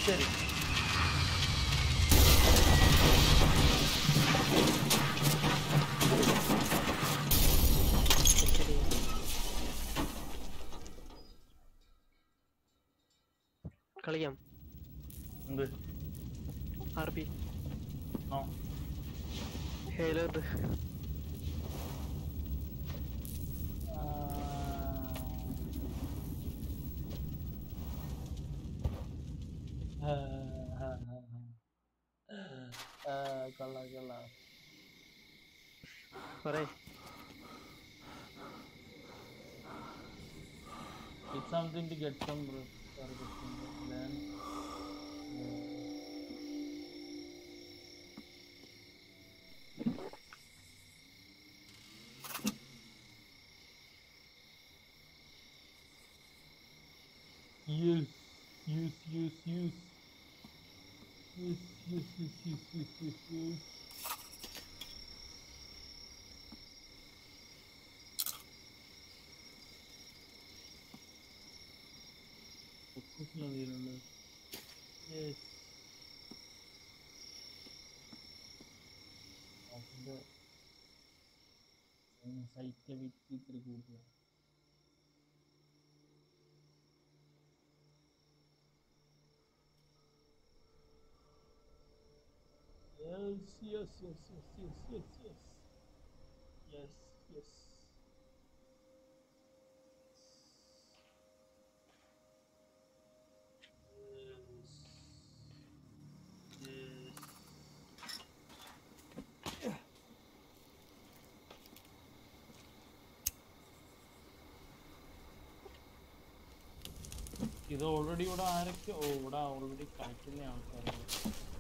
ശരി ശരി കളിക്കാം എന്ത് ആർ പി നോ ഹേലോ ഉണ്ട് കൊള്ളാം കൊള്ളാം പറയേ It's something to get some bro. Sorry, get some then. Yes, yes, yes, yes. Yes, yes, yes, yes, yes, yes, yes. കുക്കിലാണ് Yes. അതിന്റെ സൈറ്റ് വിറ്റ് ഇത്തിരി കൂടുതലാണ് Yes, yes, yes, yes, yes, yes, yes. Yes, yes. Yes. Yes. ഇത് already ഇവിടെ ആരൊക്കെ ഓ ഇവിടെ ഓൾറെഡി കളിക്കുന്ന ആൾക്കാരുണ്ട്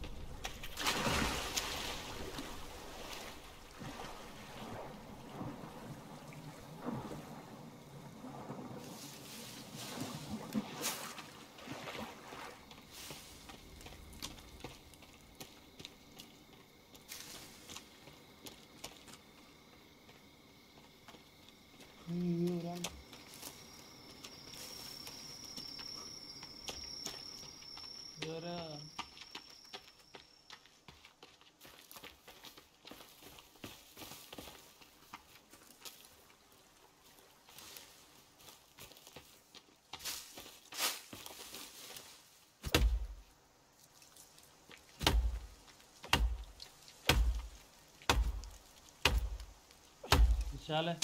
ഇതുവരെ വിശാലെ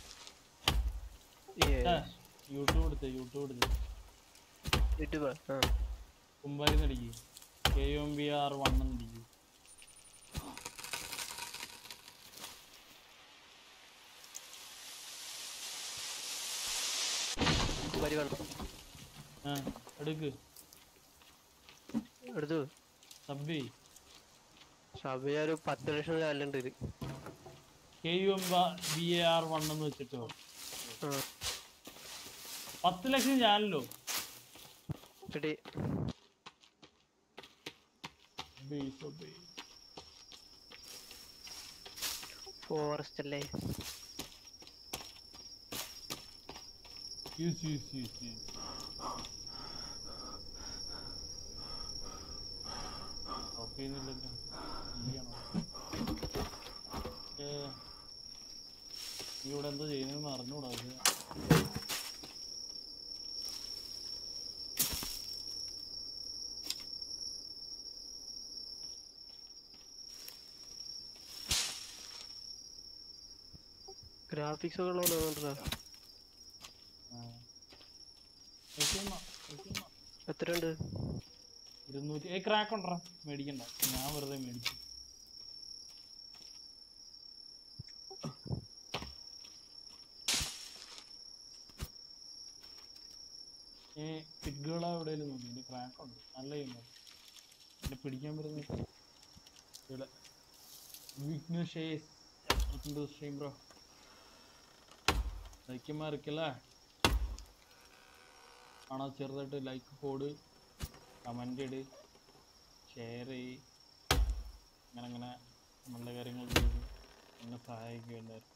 യൂട്യൂബ് എടുത്ത് യൂട്യൂബ് എടുത്ത് യൂട്യൂബ് ആ കുമ്പാരി നടിക്ക് K M B R one എന്നടിക്ക് വരുവാണ് ആ എടുക്ക് എടുത്തു സബ്ബി സഭ ഒരു പത്ത് ലക്ഷം കാലുണ്ട് ഇത് K U M B A R one എന്ന് വെച്ചിട്ടോ ആ പത്ത് ലക്ഷം ചാനലോ ശരി സബ്ബി സബ്ബി ഫോറസ്റ്റ് അല്ലേ use use use use stop ചെയ്യുന്നില്ലല്ലോ ചെയ്യണോ ഏ, നീ ഇവിടെ എന്താ ചെയ്യുന്നതെന്ന് അറിഞ്ഞൂടാ അത് ഗ്രാഫിക്സ് ഒക്കെ ഉള്ളതാ ആ. വെക്കുന്ന, വെക്കുന്ന. എത്രയുണ്ട് ഇരുന്നൂറ്റി ഏ ക്രാക്ക് ഉണ്ടോ മേടിക്കണ്ട ഞാൻ വെറുതെ മേടിച്ചു ഏ പിറ്റുകളെ എവിടെയെങ്കിലും നോക്കി എന്റെ ക്രാക്ക് ഉണ്ട് നല്ല ചെയ്യുന്നു എന്നെ പിടിക്കാൻ പറ്റുന്ന ഇവിടെ വിഘ്നേഷ് സ്ട്രീം ബ്രോ ലൈക്കുമാ ഇരിക്കല്ലേ ആണോ ചെറുതായിട്ട് ലൈക്ക് പോട് കമൻ്റ് ഇട് ഷെയർ ചെയ്യ് അങ്ങനെ അങ്ങനെ നല്ല കാര്യങ്ങൾ ചെയ്ത് എന്നെ സഹായിക്കും എല്ലാവരും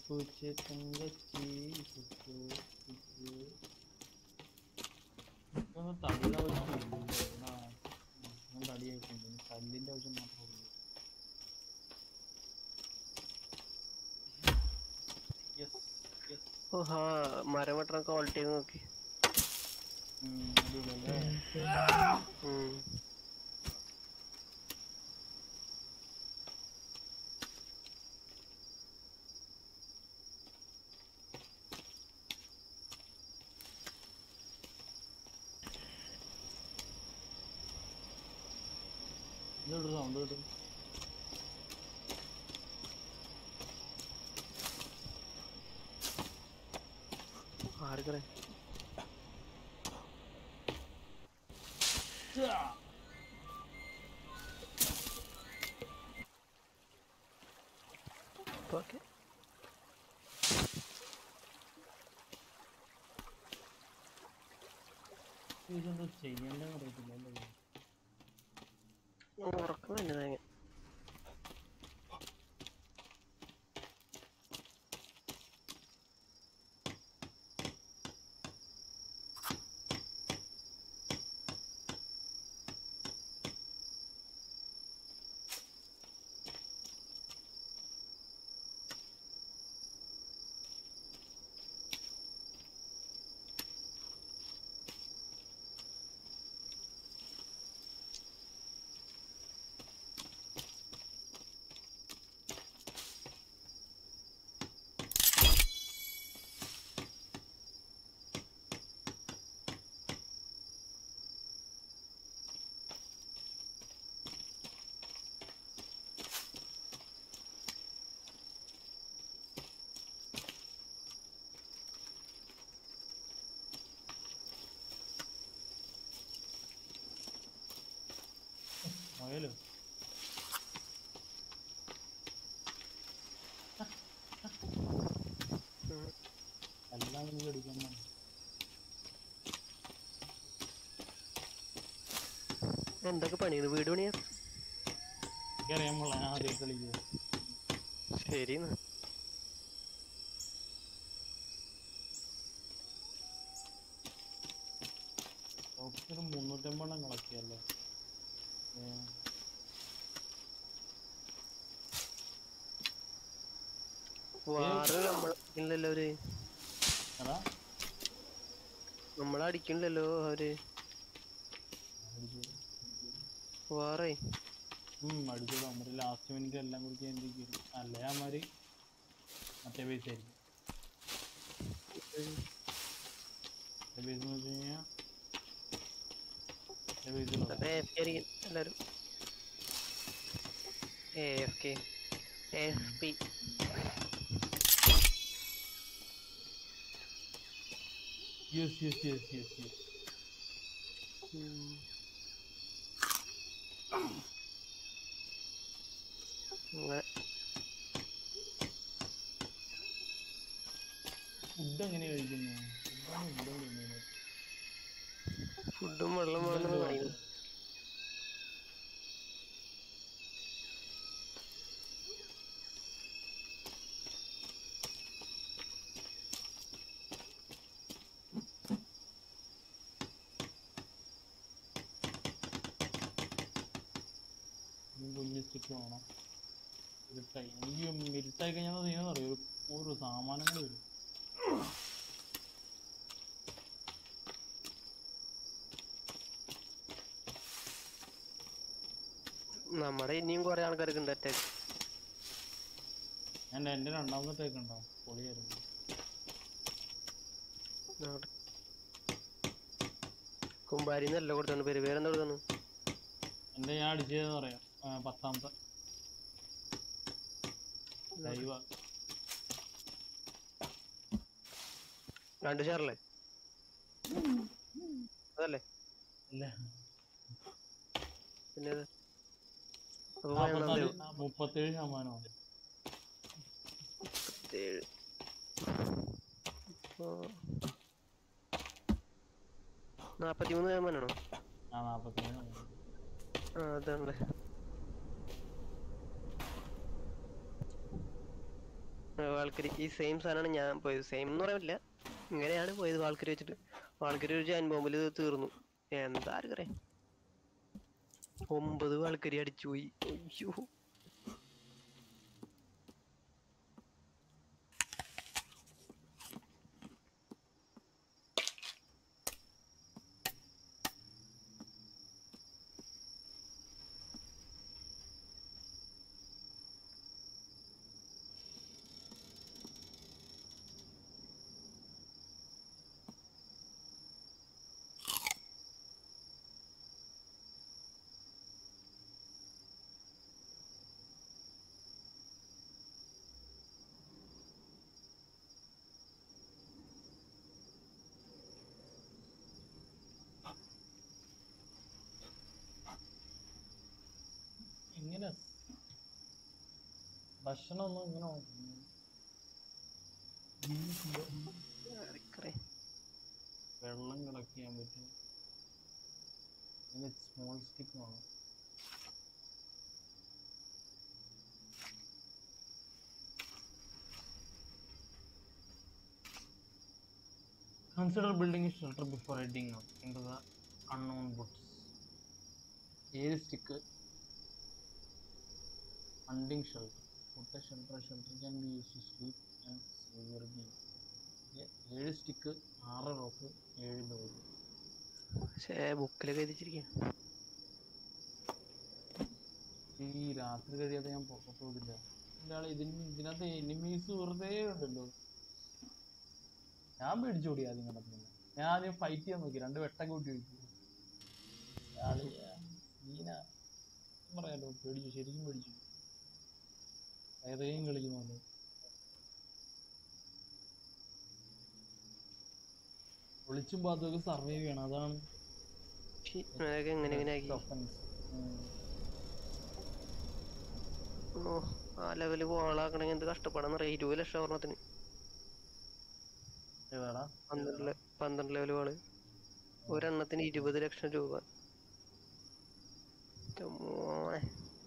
പൂച്ച തങ്കച്ചി കുച്ചു കുച്ചു ഇതൊന്നും തടിയുടെ ആവശ്യമില്ല തടിയായിട്ടുണ്ട് ഇനി കല്ലിന്റെ ആവശ്യം മാത്രമേ ഉള്ളൂ യെസ് യെസ് ഓ ഹാ മരം വെട്ടണ ക്വാളിറ്റി നോക്കി അടിപൊളിയല്ലേ ഉം. ഇതൊരു സൗണ്ട് കിട്ടും ആർക്കറിയാം ഓക്കെ ഇതെന്താ ചെയ്യണ്ടെന്ന് അറിയത്തില്ല അല്ലേ ഉറക്കം തന്നെ തേങ്ങ മുയലോ ഉം. എല്ലാം എനിക്ക് അടിക്കാൻ എന്തൊക്കെ പണിയാണ് വീട് പണിയാ എനിക്കറിയാൻ പാടില്ല ഞാൻ ആദ്യം കളിക്കുക ശരി ഒരു മുന്നൂറ്റമ്പതെണ്ണം കളക്കിയല്ലേ വാറ് നമ്മള ഇല്ലല്ലോ അവര് അതാ നമ്മളടിക്കണില്ലല്ലോ അവര് വാറേ ഉം അടിച്ചോളാം അവര് ലാസ്റ്റ് മിനിറ്റ് എല്ലാം കൂടി ചെയ്യുമ്പോഴേക്കും അല്ലേ അമ്മമാര് മറ്റേ പൈസ ആയിരിക്കും മറ്റേ പൈസ എന്ന് വെച്ച് കഴിഞ്ഞാൽ മറ്റേ പൈസ ഉള്ളത് അപ്പൊ AFK ആയിരിക്കും എല്ലാരും AFK AFP yes yes yes yes yes ഉം. അങ്ങനെ ഫുഡ് എങ്ങനെ കഴിക്കുന്നു ഫുഡാണ് ഫുഡ് കഴിക്കുന്നത് ഫുഡും വെള്ളം വേണമെന്ന് പറയുന്നു ഇനി കുഞ്ഞ് സ്റ്റിക്ക് വേണം ഇരുട്ടായി എനിക്ക് ഇരുട്ടായി കഴിഞ്ഞാൽ ചെയ്യുന്നത് അറിയോ ഒരു ഓരോ സാമാനങ്ങൾ വരും നമ്മുടെ ഇനിയും കുറെ ആൾക്കാർക്ക് ഉണ്ട് അറ്റാക്ക് ഞാൻ എൻ്റെ രണ്ടാമത്തെ ടേക്ക് ഉണ്ടാവും പൊളിയായിരുന്നു കുമ്പാരിന്നല്ല കൊടുത്തോണ്ട് പേര് പേരെന്താ കൊടുത്തു എൻ്റെ ഞാൻ അടിച്ചതെന്ന് പറയാം ആ, പത്താമത്തെ ദൈവ രണ്ട് ഷെയറല്ലേ അതല്ലേ ഇല്ല പിന്നെ ഏത്? അപ്പൊ പതിനൊന്നാം നാപ്പത്തിനാല് തീയതി മുപ്പത്തേഴ് ശതമാനമാണ് ഏഴ് നാപ്പത്തിമൂന്ന് ശതമാനാണോ ആ നാപ്പത്തേഴ് ശതമാനം ആ അതാണല്ലേ വാൾക്കരി ഈ സെയിം സാധനമാണ് ഞാൻ പോയത് സെയിം എന്ന് പറയാൻ പറ്റില്ല ഇങ്ങനെയാണ് പോയത് വാൾക്കരി വെച്ചിട്ട് വാൾക്കരി ഒരു ജാൻ ബോംബിൽ തീർന്നു എന്താ ആർക്കറിയാം ഒമ്പത് വാൾക്കരി അടിച്ചു പോയി അയ്യോ ഇങ്ങനെ ഭക്ഷണം ഒന്നും ഇങ്ങനെ ആർക്കറിയാം വെള്ളം കളക്ട് ചെയ്യാൻ പറ്റും സ്മോൾ സ്റ്റിക്ക് വേണം Consider building a shelter before heading out into the unknown woods. ഏഴ് stick hunting shelter. Put a shelter. Shelter can be used to sleep and save your game. ഏഴ് സ്റ്റിക്ക് ആറ് rock ഏഴ് bag പക്ഷേ ബുക്കിലൊക്കെ എഴുതിച്ചിരിക്കാം ഈ രാത്രി കഴിയാതെ ഞാൻ പുറത്തു പോകില്ല എന്താണ് ഇതിന് ഇതിനകത്ത് എനിമീസ് വെറുതെ ഉണ്ടല്ലോ ഞാൻ പേടിച്ചോടി ആദ്യം കണ്ടപ്പോൾ ഞാൻ ആദ്യം ഫൈറ്റ് ചെയ്യാൻ നോക്കി രണ്ട് വെട്ടൊക്കെ കൂട്ടി വെച്ചു നീന പറയാലോ പേടിച്ചു ശരിക്കും പേടിച്ചു ഏതെങ്കിലും കളിക്കുന്നുണ്ട് ഒളിച്ചും പാത്തൊക്കെ സർവൈവ് ചെയ്യണം അതാണ് അതൊക്കെ എങ്ങനെ എങ്ങനെ ആക്കി offense. ഉം. ഓ ആ ലെവല് പോളാക്കണമെങ്കിൽ എന്ത് കഷ്ടപ്പാടാന്ന് ഇരുപത് ലക്ഷം ഒരെണ്ണത്തിന് ഏതാടാ പന്ത്രണ്ട് ലെ- പന്ത്രണ്ട് ലെവൽ വാള് ഒരെണ്ണത്തിന് ഇരുപത് ലക്ഷം രൂപ ന്റെ മോനെ.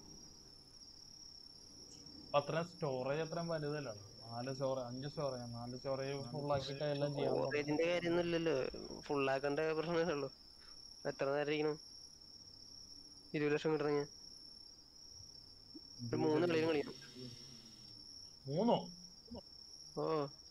അപ്പൊ അത്രയും സ്റ്റോറേജ് അത്രയും വലുതല്ല നാല് സ്റ്റോറേജ് അഞ്ച് സ്റ്റോറേജ് നാല് സ്റ്റോറേജ് ഫുൾ ആക്കിയിട്ട് എല്ലാം ചെയ്യാൻ പറ്റും. സ്റ്റോറേജിന്റെ കാര്യമൊന്നും ഇല്ലല്ലോ ഫുള്ളാക്കേണ്ട പ്രശ്നമേ ഉള്ളൂ എത്ര നേരം ഇരിക്കണം ഇരുപത് ലക്ഷം കിട്ടണമെങ്കിൽ ഒരു മൂന്ന് കളിയും കളിക്കണം മൂന്നോ ഓ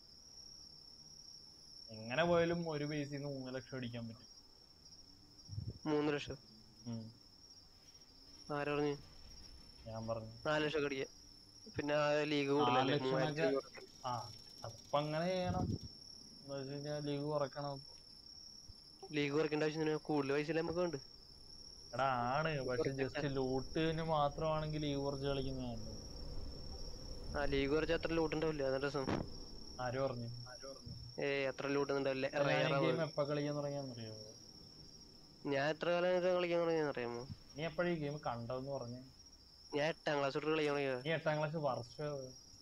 എങ്ങനെ പോയാലും ഒരു ബേസിൽ നിന്ന് മൂന്ന് ലക്ഷം അടിക്കാൻ പറ്റും മൂന്ന് ലക്ഷം ഉം. ആര് പറഞ്ഞു ഞാൻ പറഞ്ഞു നാല് ലക്ഷം അടിക്കാം പിന്നെ ആ ലീഗ് നാല് കൂടുതലല്ലേ ലക്ഷം മൂവായിരത്തി ഒക്കെ- അഞ്ഞൂറ്. ആ അപ്പൊ അങ്ങനെ ചെയ്യണം എന്ന് വെച്ച് കഴിഞ്ഞാൽ ലീഗ് കുറക്കണം ലീഗ് കുറയ്ക്കേണ്ട ആവശ്യത്തിന് കൂടുതൽ പൈസ നമുക്ക് ഉണ്ട് എടാ ആണ് പക്ഷെ ജസ്റ്റ് ലൂട്ടിന് മാത്രമാണെങ്കിൽ ലീഗ് കുറച്ച് കളിക്കുന്നതാണ് ആ ലീഗ് കുറച്ച് അത്ര ലൂട്ട് ഉണ്ടാവില്ല അതാണ് രസം ആര് പറഞ്ഞു ഏ അത്ര ലൂട്ട് ഉണ്ടാവില്ല ഗെയിം എപ്പോ കളിക്കാൻ തുടങ്ങിയാന്നറിയോ ഞാൻ എത്ര കാലം ഇത് കളിക്കാൻ തുടങ്ങിയെന്ന് അറിയാമോ നീ എപ്പോഴും ഈ ഗെയിം കണ്ടതെന്ന് പറഞ്ഞു ഞാൻ എട്ടാം ക്ലാസ് തൊട്ട് കളിക്കാൻ തുടങ്ങിയത് നീ എട്ടാം ക്ലാസ് വർഷം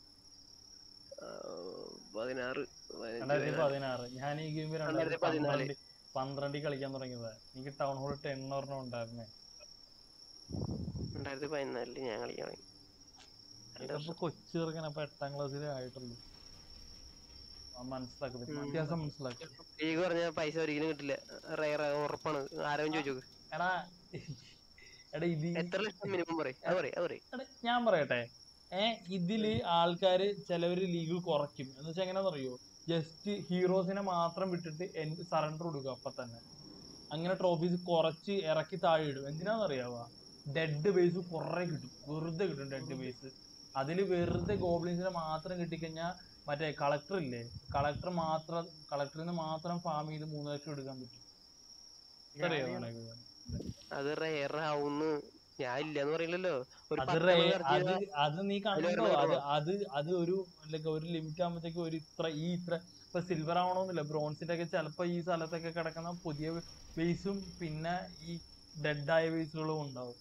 പതിനാറ് രണ്ടായിരത്തി പതിനാറ് ഞാൻ ഈ ഗെയിം രണ്ടായിരത്തി രണ്ടായിരത്തി പതിനാല്. പന്ത്രണ്ട് പന്ത്രണ്ടിൽ കളിക്കാൻ തുടങ്ങിയത് എനിക്ക് ടൗൺ ഹോൾ ടെൻ ഒരെണ്ണം ഉണ്ടായിരുന്നേ രണ്ടായിരത്തി പതിനാലില് ഞാൻ കളിക്കാൻ തുടങ്ങി ഇതപ്പോ കൊച്ചു ചെറുക്കൻ അപ്പൊ എട്ടാം ക്ലാസ്സിലേ ആയിട്ടുള്ളൂ ആ മനസ്സിലാക്കി വ്യത്യാസം മനസ്സിലാക്കി ലീഗ് പറഞ്ഞാൽ പൈസ ഒരിക്കലും കിട്ടില്ല റയർ ഉറപ്പാണ് ആരും ചോദിച്ചു നോക്ക് എടാ എടാ ഇത് എത്ര ലക്ഷം മിനിമം പറയും അത് പറയും അത് പറയും എടാ, ഞാൻ പറയട്ടെ ഏ ഇതില് ആൾക്കാര് ചിലവര് ലീഗ് കുറയ്ക്കും എന്ന് വെച്ചാൽ എങ്ങനെയാന്ന് അറിയോ ജസ്റ്റ് ഹീറോസിനെ മാത്രം വിട്ടിട്ട് സറണ്ടർ കൊടുക്കുക അപ്പൊ തന്നെ അങ്ങനെ ട്രോഫീസ് കുറച്ച് ഇറക്കി താഴെ ഇടും എന്തിനാന്നറിയാവാ ഡെഡ് ബേസ് കുറെ കിട്ടും വെറുതെ കിട്ടും ഡെഡ് ബേസ് അതില് വെറുതെ ഗോബ്ലിൻസിനെ മാത്രം കിട്ടിക്കഴിഞ്ഞാൽ മറ്റേ കളക്ടർ ഇല്ലേ കളക്ടർ മാത്രം കളക്ടറിൽ നിന്ന് മാത്രം ഫാം ചെയ്ത് മൂന്ന് ലക്ഷം എടുക്കാൻ പറ്റും അറിയോ നിനക്ക്? അത് റയർ ആവുന്ന് ഞാൻ ഇല്ലെന്ന് പറയില്ലല്ലോ ഒരു അത് പത്തെണ്ണം റേ- search അത് ചെയ്താ അത് നീ കണ്ടോ ഒരെണ്ണം അത് കുറവാ. അത് അത് ഒരു ലൈക്ക് ഒരു ലിമിറ്റ് ആകുമ്പോഴത്തേക്ക് ഒരു ഇത്ര ഈ ഇത്ര ഇപ്പൊ സിൽവർ ആവണമെന്നില്ല ബ്രോൺസിന്റെ ഒക്കെ ചിലപ്പോ ഈ സ്ഥലത്തൊക്കെ കിടക്കുന്ന പുതിയ ബേസും പിന്നെ ഈ ഡെഡ് ആയ ബേസുകളും ഉണ്ടാവും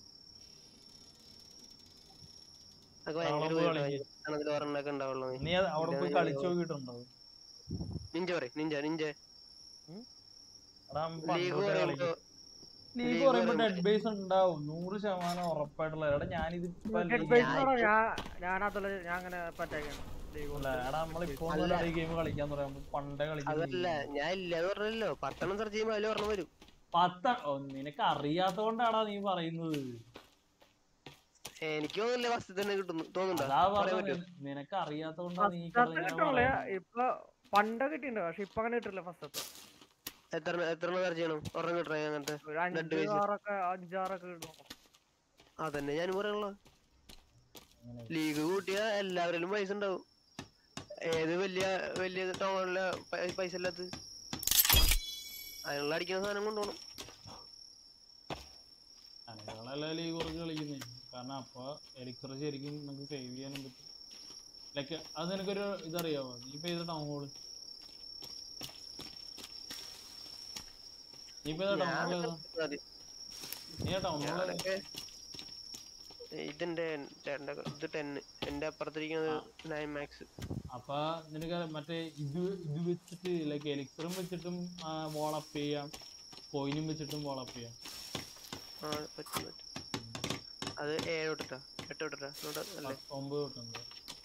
അതൊക്കെ ഭയങ്കര അളവ് കളിക്ക്. അതിൽ ഒരെണ്ണൊക്കെ ഉണ്ടാവുള്ളൂ നീ അത് അവിടെ പോയി ഇല്ല, കളിച്ചു നോക്കിയിട്ടുണ്ടോ നിഞ്ച പറയും നിഞ്ച നിഞ്ച എടാ ലീഗ് പണ്ടോട്ടേ പറയുമ്പോ കളിക്കും ലീഗ് league പറയുമ്പോ പറയുമ്പോ ഡെഡ് ബേസ് ഉണ്ടാവും നൂറ് ശതമാനം ഉറപ്പായിട്ടുള്ള എടാ ഞാനിത് ഇപ്പൊ ഡെഡ് league- ബേസ് എന്ന് പറഞ്ഞാൽ ഞാൻ ഞാനകത്തുള്ള ഞാൻ അങ്ങനെ പറ്റാക്കാണ് അല്ല എടാ നമ്മളിപ്പോ അല്ല. ഈ ഗെയിം കളിക്കാൻ തുടങ്ങുമ്പോ പണ്ടേ അതല്ല കളിക്കുന്നത് ഞാൻ ഇല്ലാന്ന് പറഞ്ഞല്ലോ പത്തെണ്ണം സെർച്ച് ചെയ്യുമ്പോ അതിൽ ഒരെണ്ണം വരും പത്ത ഓ, നിനക്ക് അറിയാത്തോണ്ടാടാ നീ പറയുന്നത് എനിക്ക് തോന്നുന്നില്ല ഫസ്റ്റ് തന്നെ കിട്ടുന്നു തോന്നുന്നുണ്ടോ അതാ പറയാൻ പറഞ്ഞത് പറ്റുമോ നിനക്ക് അറിയാത്തോണ്ടാ നീ ഫസ്റ്റത്തെ കിടന്ന് ഇങ്ങനെ കിട്ടണല്ലേ പറയുന്നത്. ഇപ്പൊ പണ്ടൊക്കെ കിട്ടിയിട്ടുണ്ട് പക്ഷെ ഇപ്പൊ അങ്ങനെ കിട്ടില്ല ഫസ്റ്റത്തെ എത്ര എത്ര സെർച്ച് ചെയ്യണം ഒരെണ്ണം കിട്ടണേ അങ്ങനത്തെ ഒരു Red അഞ്ച് base. ആറൊക്കെ അഞ്ചാറൊക്കെ കിട്ടും അതന്നെ ഞാൻ പറയാനുള്ള അങ്ങനെ. ലീഗ് കൂട്ടിയ എല്ലാവരിലും പൈസ ഉണ്ടാവും ഏത് വലിയ വലിയ ടൗണിലെ പൈസ ഇല്ലാത്ത അതിനുള്ള അടിക്കുന്ന സാധനം കൊണ്ടുപോകണം അനകളല്ല ലീഗ് കുറച്ച് കളിക്കുന്നേ കാരണം അപ്പൊ എലിക്സർ ശരിക്കും നമുക്ക് സേവ് ചെയ്യാനും പറ്റും ലൈക്ക് അത് നിനക്കൊരു ഇതറിയാവോ നീ ഇപ്പൊ ഏത് ടൗൺ ഹോള് നീ ഇപ്പൊ ഏതാ ടൗൺ ഹോൾ ഏതാ ആദ്യം. നീ ടൗൺ ഹോൾ ഞാനൊക്കെ ഇതിന്റെ ചേട്ടന്റെ ഇത് ടെന്ന് എന്റെ അപ്പുറത്തിരിക്കുന്നത് നയൻ മാക്സ് അപ്പൊ നിനക്ക് മറ്റേ ഇത് ഇത് വെച്ചിട്ട് ലൈക്ക് എലിക്സറും വെച്ചിട്ടും വോളപ്പ് ചെയ്യാം കോയിനും വെച്ചിട്ടും വോളപ്പ് ചെയ്യാം ആ പറ്റും പറ്റും അത് ഏഴ് തൊട്ടിട്ടാ എട്ട് തൊട്ടിട്ടാ നോട്ട് അല്ലേ പത്ത് ഒമ്പത് തൊട്ടുണ്ട്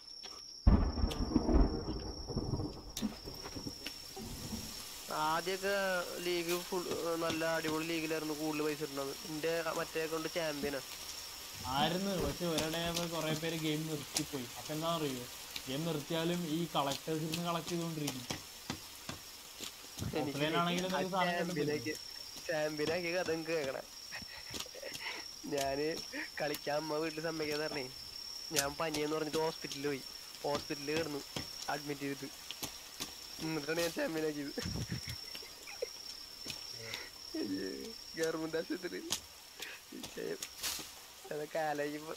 ആദ്യമൊക്കെ ലീഗ് ഫുൾ നല്ല അടിപൊളി ലീഗിലായിരുന്നു കൂടുതൽ പൈസ ഇടുന്നത് എന്റെ മറ്റേ കൊണ്ട് ചാമ്പ്യനാ ആയിരുന്നു പക്ഷെ ഒരിടെ കുറെ പേര് ഗെയിം നിർത്തിപ്പോയി അപ്പൊ എന്താ അറിയോ ഗെയിം നിർത്തിയാലും ഈ കളക്ടേഴ്സിൽ നിന്ന് കളക്ട് ചെയ്തുകൊണ്ടിരിക്കും Offline ആണെങ്കിലും നമുക്ക് സാധനം കിട്ടും. ചാമ്പ്യനാക്കിയ കഥ എനിക്ക് കേൾക്കണേ ഞാന് കളിക്കാൻ അമ്മ വീട്ടിൽ സമ്മതിക്കാതെ പറഞ്ഞേ ഞാൻ പനിയെന്ന് പറഞ്ഞിട്ട് ഹോസ്പിറ്റലിൽ പോയി ഹോസ്പിറ്റലിൽ കിടന്നു അഡ്മിറ്റ് ചെയ്തിട്ട് എന്നിട്ടാണ് ഞാൻ ചാമ്പ്യനാക്കിയത് ഗവൺമെന്റ് ആശുപത്രി വിഷയം അതൊക്കെ ആലോചിക്കുമ്പോ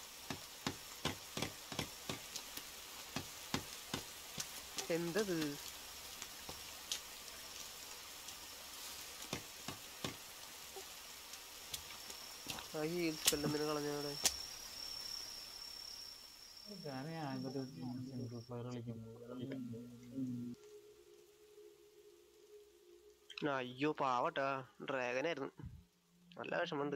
എന്തത് ആ ഹീൽസ് എല്ലാം പിന്നെ കളഞ്ഞവിടെ ഞാൻ ആങ്കർ സിംഗിൾ പ്ലെയർ കളിക്കുമ്പോൾ അയ്യോ പാവട്ടാ ഡ്രാഗനായിരുന്നു നല്ല വിഷമുണ്ട്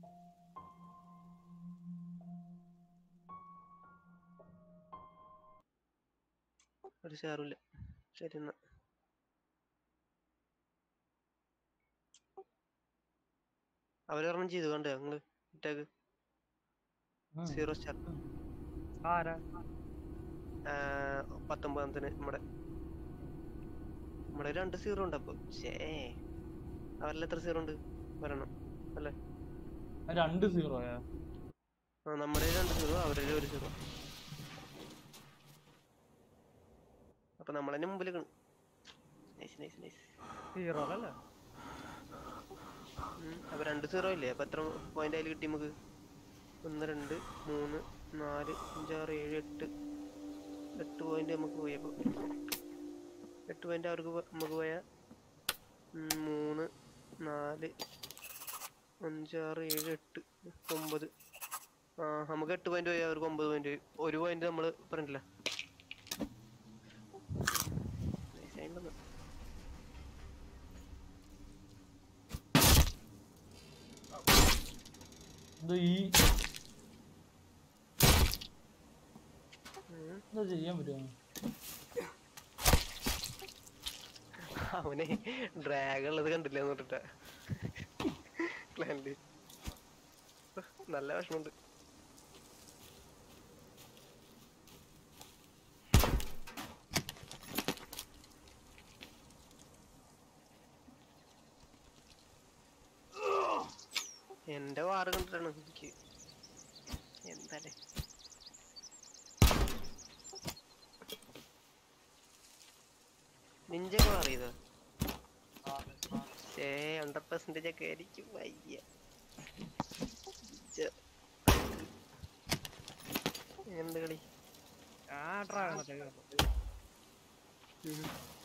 ഒരു ഷെയറുമില്ല ശരി എന്നാ അവരൊരെണ്ണം ചെയ്തു കണ്ടോ നിങ്ങള് ഇട്ടേക്ക് സീറോ സ്റ്റാർ ആരാ പത്തൊമ്പതാമത്തിന് നമ്മുടെ നമ്മുടെ രണ്ട് സീറോ ഉണ്ട് അപ്പൊ ഷേ അവരിൽ എത്ര സീറോ ഉണ്ട് വരണം അല്ലേ രണ്ട് സീറോയാ ആ നമ്മുടെ രണ്ട് സീറോ അവരുടെ ഒരു സീറോ അപ്പൊ നമ്മളെന്നെ മുമ്പിൽ നൈസ് നൈസ് നൈസ് ഹീറോ അല്ലേ അപ്പൊ രണ്ട് സീറോ ഇല്ലേ അപ്പൊ എത്ര പോയിന്റ് അതിൽ കിട്ടി നമുക്ക് ഒന്ന് രണ്ട് മൂന്ന് നാല് അഞ്ചാറ് ഏഴ് എട്ട് എട്ട് പോയിന്റ് നമുക്ക് പോയി അപ്പൊ എട്ട് പോയിന്റ് അവർക്ക് പോ- നമുക്ക് പോയ മൂന്ന് നാല് അഞ്ചാറ് ഏഴ് എട്ട് ഒമ്പത് ആ നമുക്ക് എട്ട് പോയിന്റ് പോയി അവർക്ക് ഒമ്പത് പോയിന്റ് ഒരു പോയിന്റ് നമ്മൾ പറഞ്ഞില്ല Nice ആയിട്ടുണ്ടെന്ന്. ഇത് ഈ ഉം. എന്താ ചെയ്യാൻ പറ്റുമോ അവന് ഡ്രാഗ് ഉള്ളത് കണ്ടില്ല എന്നിട്ടാ പ്ലാനില് നല്ല വിഷമുണ്ട് എന്റെ വാറ് കണ്ടിട്ടാണ് എനിക്ക് എന്താലേ നിഞ്ചൊക്കെ മാറിയതോ ഏ ഹൺഡ്രഡ് പെർസെന്റേജ് ഒക്കെ ആയിരിക്കും വയ്യ ഛെ. എങ്ങനുണ്ട് കളി ആ ഡ്രാഗണത്തെ ഉം.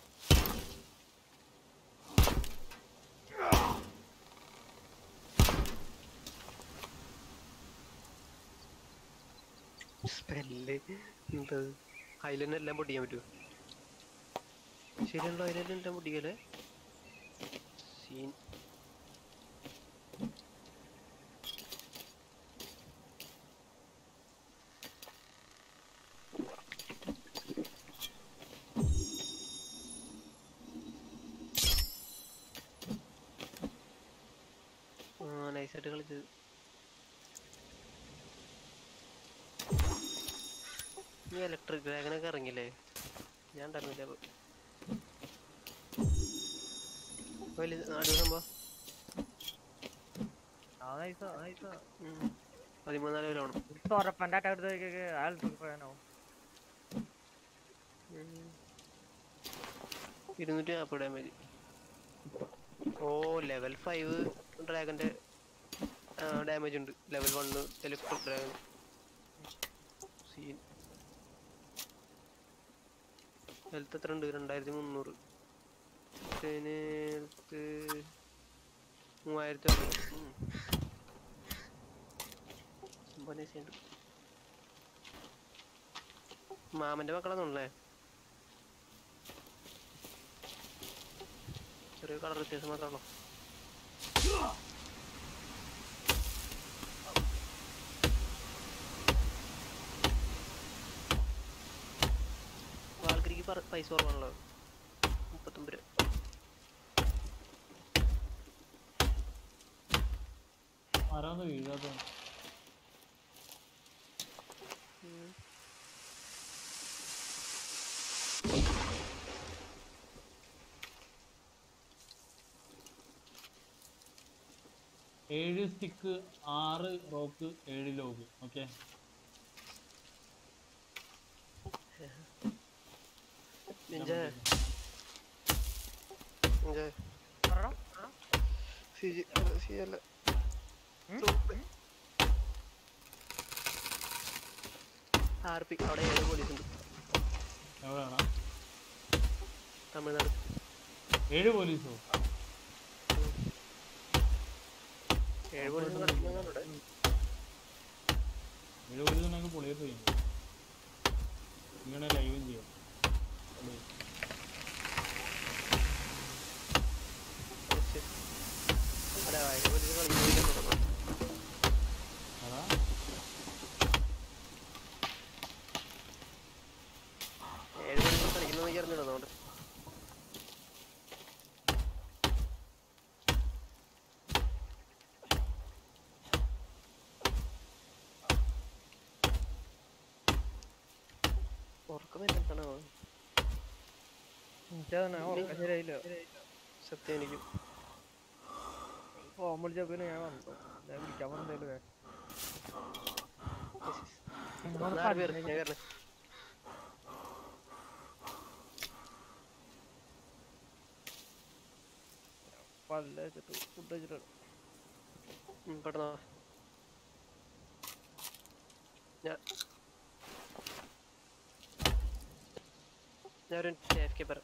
സ്പെല്ല് എന്താ അതിലെന്നെ എല്ലാം പൊട്ടിക്കാൻ പറ്റുമോ ശരിയല്ലോ അതിലെല്ലാം എല്ലാം പൊട്ടിക്കല്ലേ സീൻ ആയിട്ട് കളിച്ചത് ഈ ഇലക്ട്രിക് ഡ്രാഗനൊക്കെ ഇറങ്ങില്ലേ ഞാൻ ഉണ്ടായിരുന്നില്ല അപ്പൊ വലിയ അടിപൊളി സംഭവം ആ നൈസ് നൈസ് ഉം. പതിമൂന്നാല് പേര് വേണം തുറപ്പൻ്റെ അറ്റാക്ക് എടുത്ത് അയാൾ പോയാനോ ഇരുന്നൂറ്റി നാൽപ്പത് ഡാമേജ് ഓ ലെവൽ ഫൈവ് ഡ്രാഗന്റെ ഡാമേജ് ഉണ്ട് ലെവൽ വണ്ണ് ഇലക്ട്രിക് ഡ്രാഗൺ സീൻ ഹെൽത്ത് എത്ര ഉണ്ട് രണ്ടായിരത്തി മുന്നൂറ് പിന്നെ ഹെൽത്ത് മൂവായിരത്തി അറുന്നൂറ് ഉം. സംഭവം nice ഉണ്ട് മാമന്റെ മക്കളാന്നുള്ളേ ചെറിയ കളർ വ്യത്യാസം മാത്രമാണോ വാൽക്കരിക്ക് പറ- പൈസ കുറവാണല്ലോ മുപ്പത്തൊമ്പത് രൂപ ആരാന്ന് വീഴാത്ത ഉം. ഏഴ് സ്റ്റിക്ക് ആറ് റോക്ക് ഏഴ് ലോഗ് ഓക്കെ നിഞ്ച നിഞ്ച പറടാ സി ജി അല്ല സി അല്ല ആർ പി അവിടെ ഏഴ് പോലീസ് ഉണ്ട് എവിടെയാണ് തമിഴ്നാട് ഏഴ് പോലീസോ ഏഴ് പോലീസ് കളിക്കുന്നുണ്ട് അവിടെ ഏഴ് പോലീസ് ഉണ്ടെങ്കിൽ പൊളിയിട്ട് ചെയ്യും ഇങ്ങനെ ലൈവും ചെയ്യാം അല്ലേ? ശരി. അല്ല ഏഴ് പോലീസ് കളിക്കുന്നുണ്ട് അതാ ഏഴ് പോലീസ് കളിക്കുന്നത് എനിക്ക് അറിഞ്ഞില്ല അതുകൊണ്ട് ഉറക്കം വരുന്നിട്ടാണോ എനിക്കതന്നെ ഓർക്കാൻ ശരിയായില്ല സത്യം എനിക്കും ഫോൺ വിളിച്ചപ്പോ ഞാൻ വന്നു ഞാൻ വിളിക്കാൻ വന്നേലേ നാല് പേര് ഞാൻ വരണേ പല്ല വെച്ചിട്ട് ഫുഡ് വെച്ചിട്ട് ഉം, പെട്ടെന്ന് വാ. ഞാൻ ഞാനൊരു AFK പറയാം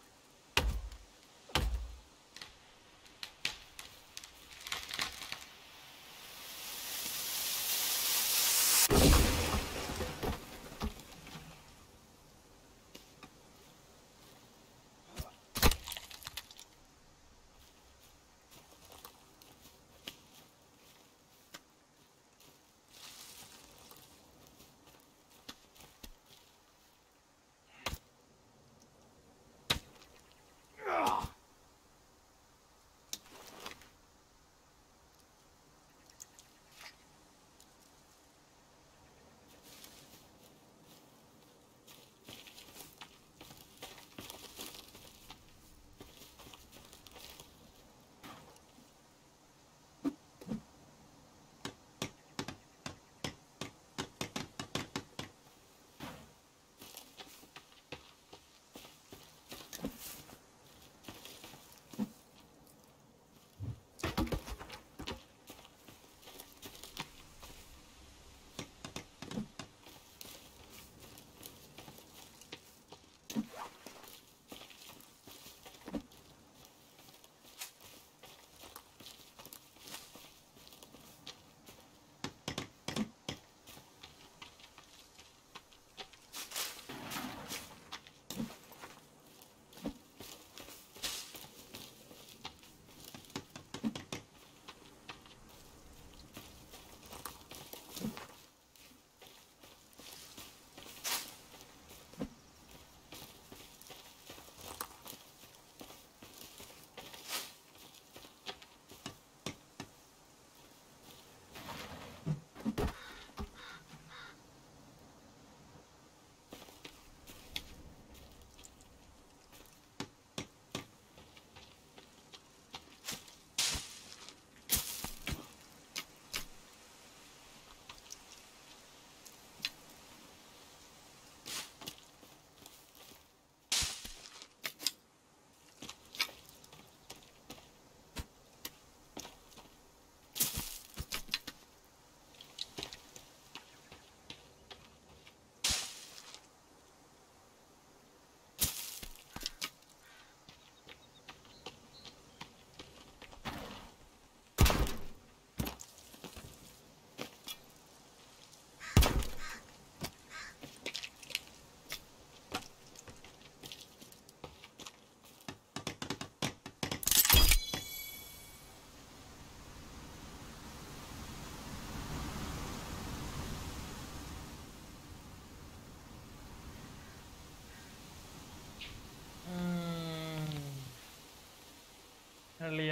അള്ളിയ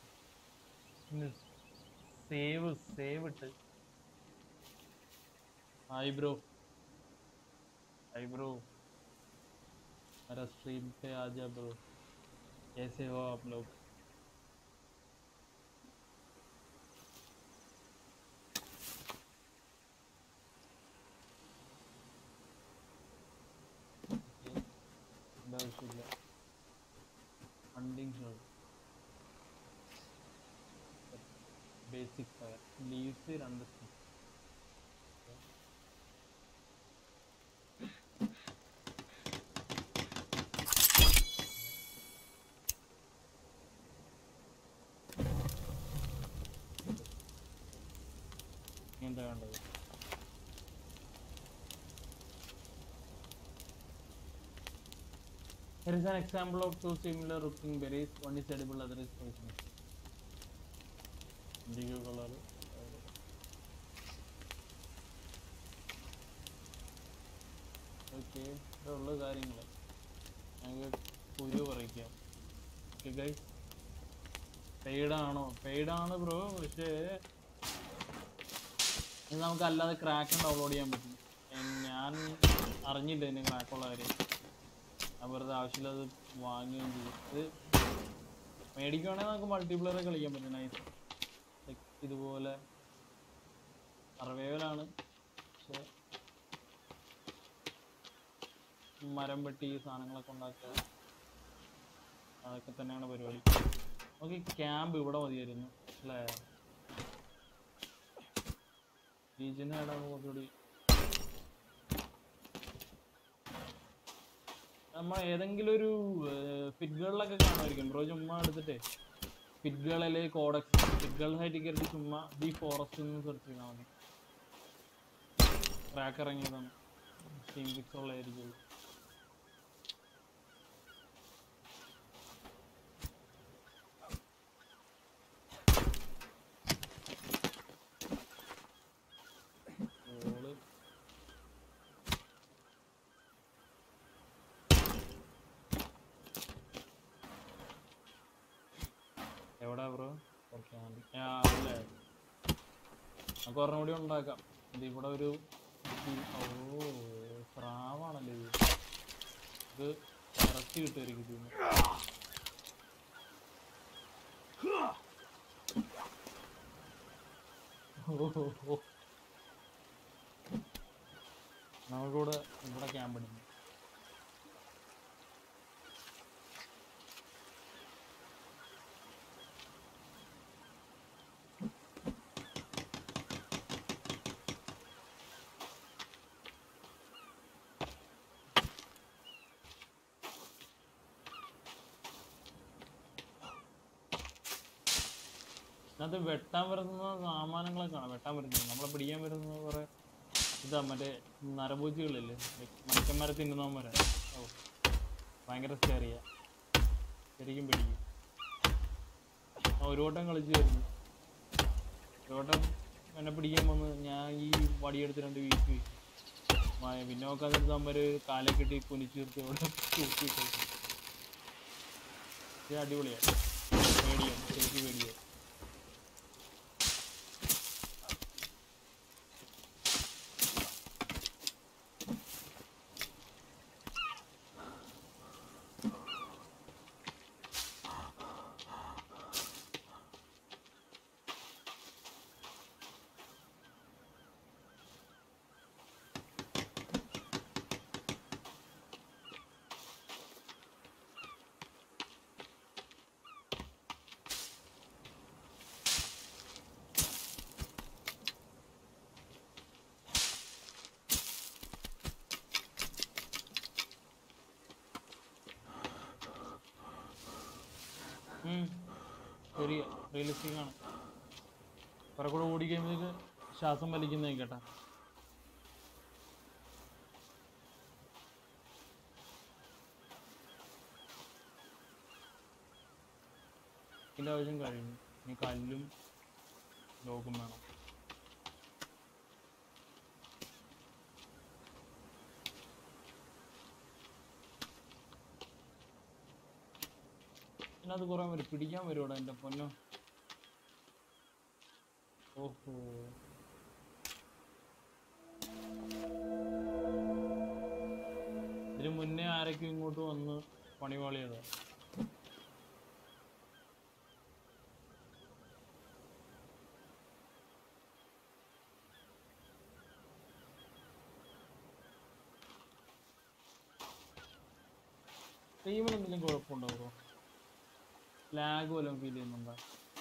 സേവ് സേവ് ഇട്ട് ഹായ് ബ്രോ ഹായ് ബ്रो मेरा स्ट्रीम पे आ जा ब्रो कैसे हो आप लोग എന്താ ആവശ്യമില്ല hunting shot basic fire leaves രണ്ട് stick. ഇനി എന്താ വേണ്ടത് Here is an example of two similar looking berries. One is edible, other is poisonous. Indigo color. Okay ഇതുള്ള കാര്യങ്ങൾ ഞങ്ങൾക്ക് കുരു പറിക്കാം ഓക്കെ ഗൈസ് പെയ്ഡാണോ പെയ്ഡാണ് ബ്രോ പക്ഷേ ഇത് നമുക്ക് അല്ലാതെ ക്രാക്ക് ഡൗൺലോഡ് ചെയ്യാൻ പറ്റും എൻ- ഞാൻ അറിഞ്ഞില്ല ഇതിന് ക്രാക്കുള്ള കാര്യം ഞാൻ വെറുതെ ആവശ്യമില്ലാതെ വാങ്ങുകയും ചെയ്യും ഇത് മേടിക്കുവാണെങ്കിൽ നമുക്ക് മൾട്ടിപ്ലെയർ കളിക്കാൻ പറ്റും നൈസ് ഇതുപോലെ സർവൈവലാണ് പക്ഷെ മരം വെട്ടി സാധനങ്ങളൊക്കെ ഉണ്ടാക്കുക അതൊക്കെ തന്നെയാണ് പരിപാടി നമുക്ക് ക്യാമ്പ് ഇവിടെ മതിയായിരുന്നു അല്ലേ റീജിയന് ഇടാൻ കുറച്ചുകൂടി നമ്മൾ ഏതെങ്കിലും ഒരു ഫിറ്റുകളിലൊക്കെ കാണുമായിരിക്കും ബ്രോ ചുമ്മാ എടുത്തിട്ടേ ഫിറ്റുകളിലെ കോഡക്സ് ഫിറ്റുകൾ സൈറ്റിൽ കയറി ചുമ്മാ ദി ഫോറസ്റ്റ് എന്ന് സെർച്ച് ചെയ്താൽ മതി ട്രാക്ക് ഇറങ്ങിയതാണ് സ്റ്റീം ഫിക്സ് ഉള്ളതായിരിക്കും ഓള് എവിടെ ബ്രോ ഓക്കെ അല്ലേ നമുക്ക് ഒരെണ്ണം കൂടി ഉണ്ടാക്കാം ഇത് ഇവിടെ ഒരു ഈ- ഓ സ്രാവാണല്ലേ ഇത് ഇത് ഇറച്ചി കിട്ടുമായിരിക്കും ഇതിന് ഓ ഓ, ഓ നമുക്കിവിടെ ഇവിടെ ക്യാമ്പ് എടുക്കും അത് വെട്ടാൻ വരുന്ന സാമാനങ്ങളൊക്കെ കാണാം വെട്ടാൻ വരുന്നത് നമ്മളെ പിടിക്കാൻ വരുന്ന കുറെ ഇതാ മറ്റേ നരഭൂജികളില്ലേ മനുഷ്യന്മാരെ തിന്നുന്നവന്മാരെ ഓ ഭയങ്കര സ്കേറിയ ശരിക്കും പിടിക്കും ആ, ഒരു വട്ടം കളിച്ച് വരുന്നു ഒരു വട്ടം എന്നെ പിടിക്കാൻ വന്ന് ഞാൻ ഈ വടിയെടുത്ത് രണ്ട് വീക്ക് പിന്നെ നോക്കാൻ അവന്മാര് കാലെ കെട്ടി കുനിച്ച് നിർത്തി അവിടെ തൂക്കിയിട്ട് ഇത് അടിപൊളിയാണ് പേടിയാണ് ശരിക്കും പേടിയാണ് ഉം. ശരിയാ റിയലിസ്റ്റിക് ആണ് കുറെ കൂടെ ഓടി കഴിയുമ്പോഴേക്ക് ശ്വാസം വലിക്കുന്ന കേട്ടാ ഇതിന്റെ ആവശ്യം കഴിഞ്ഞു ഇനി കല്ലും ലോക്കും വേണം അതിനകത്ത് കുറെ വരും പിടിക്കാൻ വരുവാടാ എന്റെ പൊന്നോ ഓഹോ ഇതിന് മുന്നേ ആരൊക്കെ ഇങ്ങോട്ട് വന്ന് പണിവാളിയതാ ടീമിൽ എന്തെങ്കിലും കുഴപ്പമുണ്ടോ ബ്രോ ലാഗ് വല്ലതും ഫീൽ ചെയ്യുന്നുണ്ടോ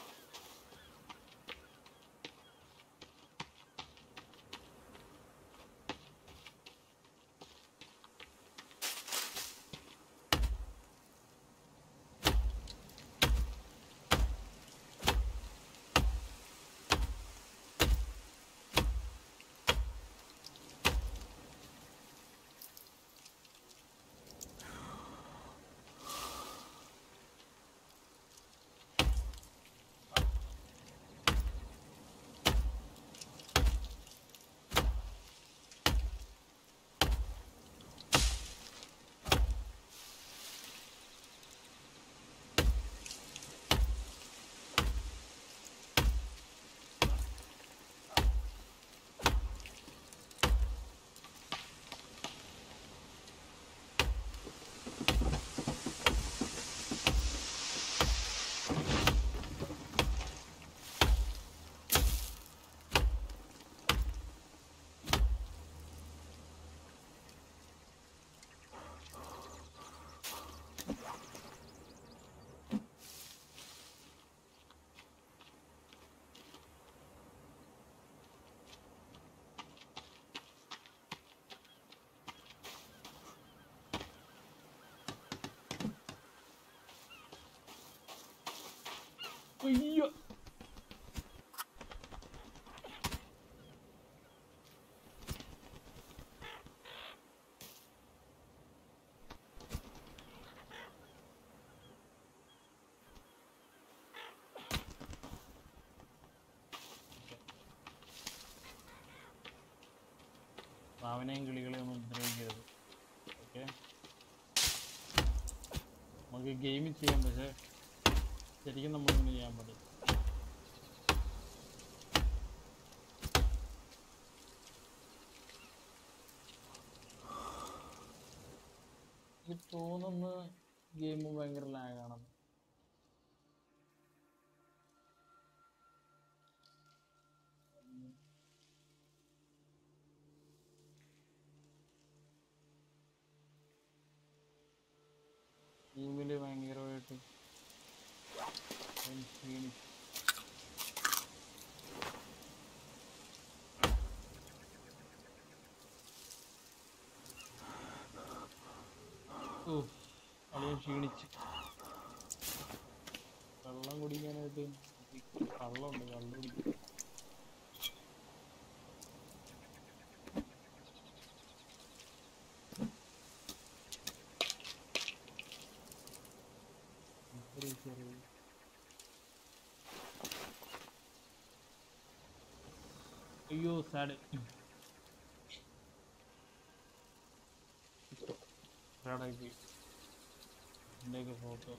അയ്യോ പ്രാവനെയും കിളികളെയും ഒന്നും ഉപദ്രവിക്കരുത് ഓക്കെ നമുക്ക് ഗെയിമിൽ ചെയ്യാം പക്ഷേ ശരിക്കും നമ്മളിങ്ങനെ ചെയ്യാൻ പാടില്ല എനിക്ക് തോന്നുന്നു ഗെയിം ഭയങ്കര ലാഗാണെന്ന് ഗെയിമില് ഭയങ്കരമായിട്ട് ഞാൻ ക്ഷീണിച്ചു ഓ അളിയൻ ക്ഷീണിച്ചു വെള്ളം കുടിക്കാനായിട്ട് കള്ളുണ്ട് കള്ള് കുടിക്കും ഒരു ചെറിയ അയ്യോ സാഡ് സാഡായി പോയി എൻ്റെയൊക്കെ ഫോട്ടോ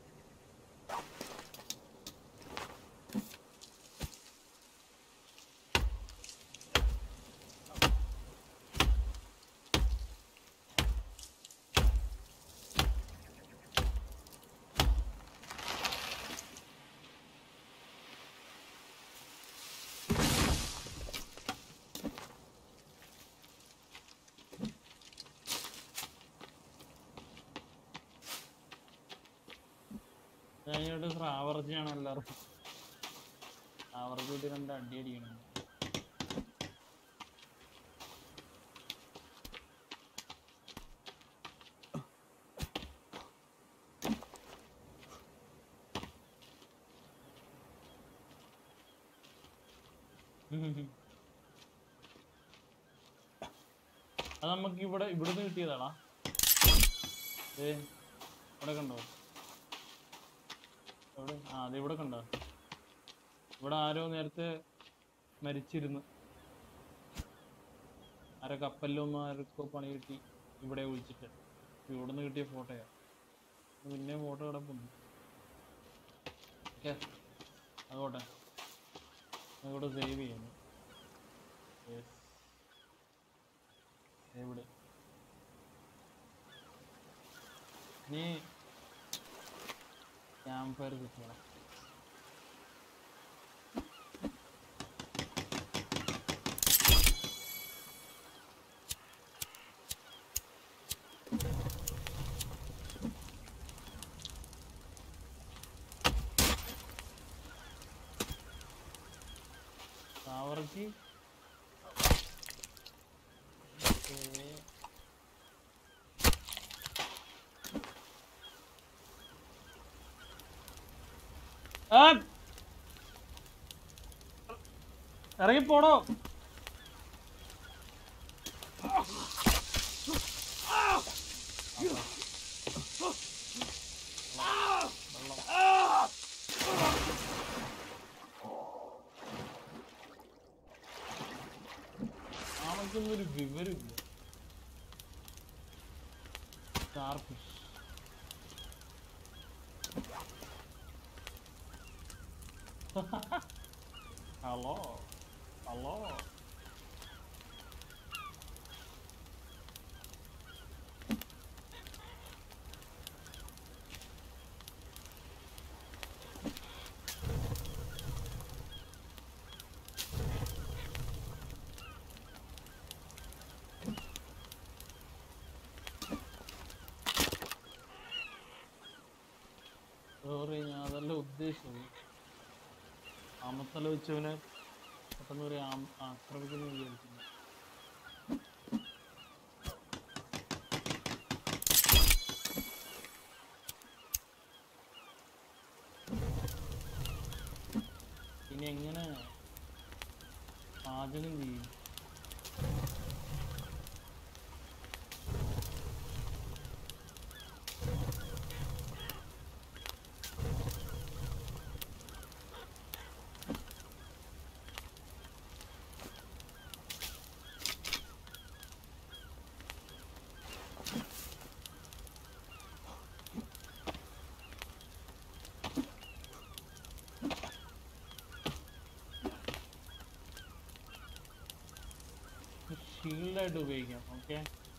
ഞാനിവിടെ ആവർത്തിയാണ് എല്ലാവർക്കും ആവർത്തിട്ട് രണ്ട് അടി അടിക്കണം അത് നമുക്ക് ഇവിടെ ഇവിടുന്ന് കിട്ടിയതാണാ ഏ ഇവിടെ കണ്ടോ എവിടെ ആ അത് ഇവിടെ കണ്ടോ ഇവിടെ ആരോ നേരത്തെ മരിച്ചിരുന്നു ആരോ കപ്പലിലൊന്നും ആർക്കോ പണി കിട്ടി ഇവിടെ വിളിച്ചിട്ട് ഇവിടുന്ന് കിട്ടിയ ഫോട്ടോയാ പിന്നെ ഫോട്ടോ കിടപ്പുണ്ട് ഓക്കെ അതുകൊട്ടെ അതുകൂടെ സേവ് ചെയ്യുന്നു Yes. എവിടെ നീ ക്യാമ്പ് ഫയർ കിട്ടണം സാവറക്ക് ഇറങ്ങിപ്പോടോ ആണക്കൊന്നും ഒരു വിവരമില്ല സ്റ്റാർഫിഷ് ഹലോ ഹലോ സോറി ഞാൻ അതല്ല ഉദ്ദേശിച്ചത് ആമത്തല വെച്ചവനെ പെട്ടെന്ന് ഒരു ആം- ആക്രമിക്കുന്നു വിചാരിക്കുന്നു ഇനി എങ്ങനെ പാചകം ചെയ്യും ഷീൽഡായിട്ട് ഉപയോഗിക്കാം ഓക്കെ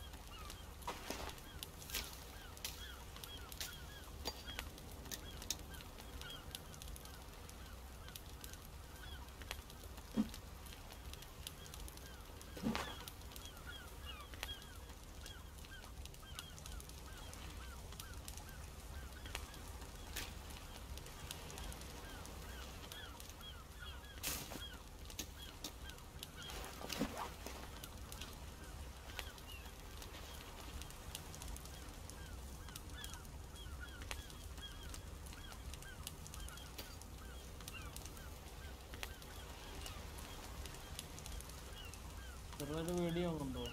ചെറുതായിട്ട് പേടിയാവുന്നുണ്ടോ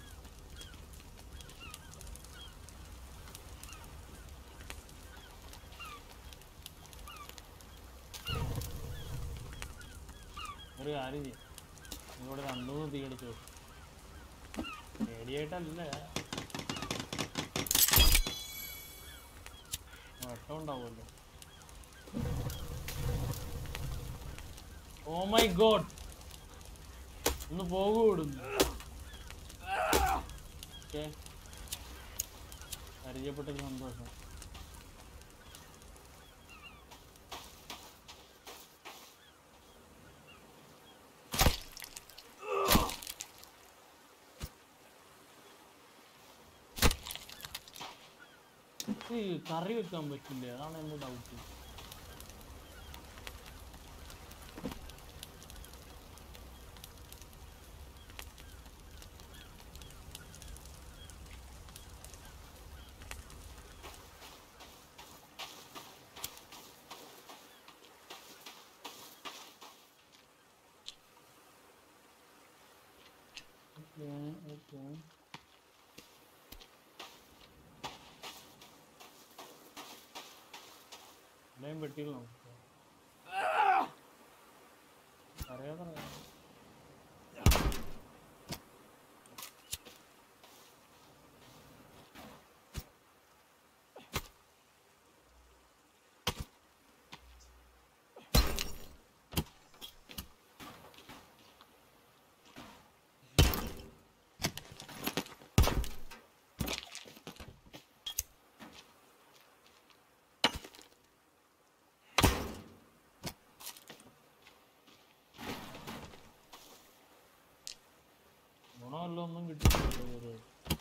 ഒരു കാര്യം ചെയ്യും ഇവിടെ രണ്ടുമൂന്ന് തീ അടിച്ചു പേടിയായിട്ടല്ല വട്ടം ഉണ്ടാവുമല്ലോ ഓ മൈ ഗോഡ് ഒന്ന് പോകൂ ഇവിടുന്ന് ഓക്കെ പരിചയപ്പെട്ടതിൽ സന്തോഷം ഈ കറി വെക്കാൻ പറ്റില്ലേ അതാണ് എന്റെ ഡൗട്ട് ഓക്കെ ഓക്കെ ഇവിടെയും പെട്ടികൾ നമുക്ക് അറിയാതെ അറിയാം. ഒന്നും കിട്ടിയിട്ടില്ല ഇതുവരെ.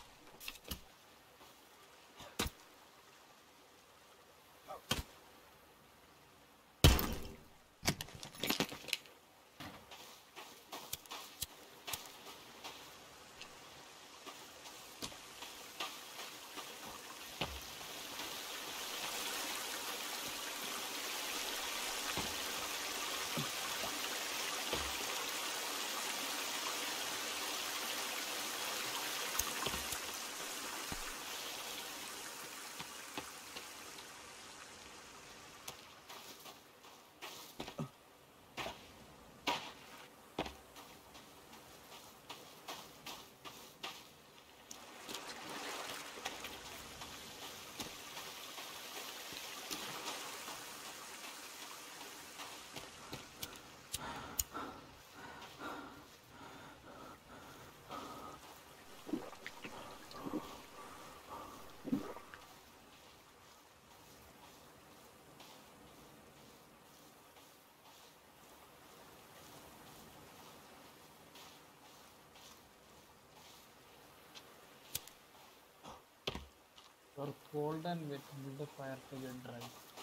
You're cold and wet. Build a fire to get dry.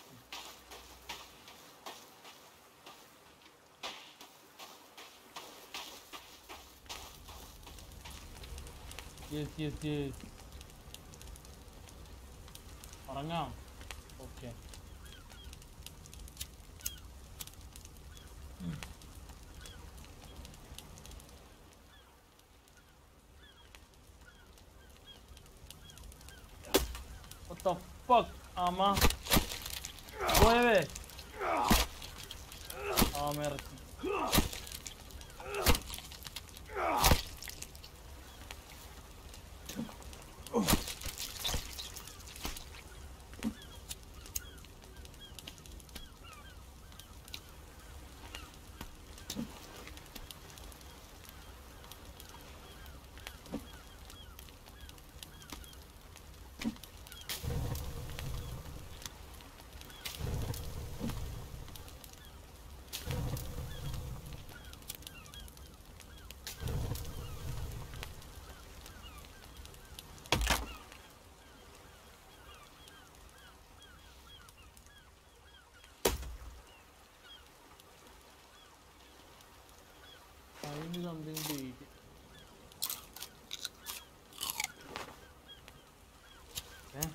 Yes, yes, yes. ഉറങ്ങാം ഓക്കെ What the fuck, ആമ പോയവേ ആമ ഇറക്കി Find something to eat. Eh?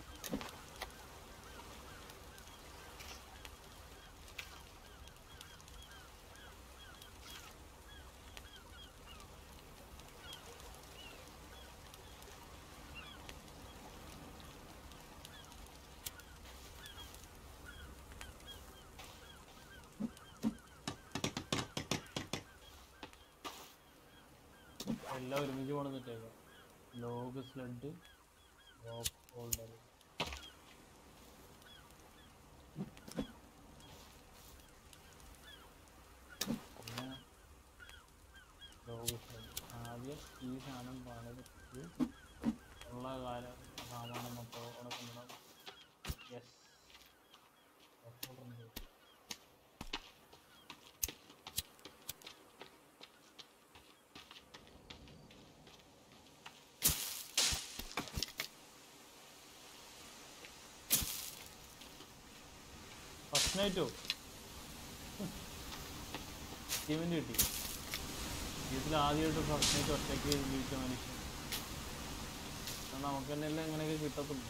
എല്ലാം ഒരുമിച്ച് കൊണ്ടുവന്നിട്ടേക്കാം ലോഗ് സ്ലഡ് റോക്ക് ഹോൾഡർ പിന്നെ ലോഗ് സ്ലഡ് ആദ്യം ഈ സാധനം പണിതിട്ട് ഉള്ള കാലം സാമാനം മൊത്തം അവിടെ കൊണ്ടുവരണം യെസ് ഫസ്റ്റ് നൈറ്റോ ടീമിന് കിട്ടി ഇതിൽ ആദ്യമായിട്ട് ഫസ്റ്റ് നൈറ്റ് ഒറ്റയ്ക്ക് ജീവിച്ച മനുഷ്യൻ കാരണം നമുക്ക് തന്നെ എല്ലാം ഇങ്ങനെയൊക്കെ കിട്ടത്തുള്ളൂ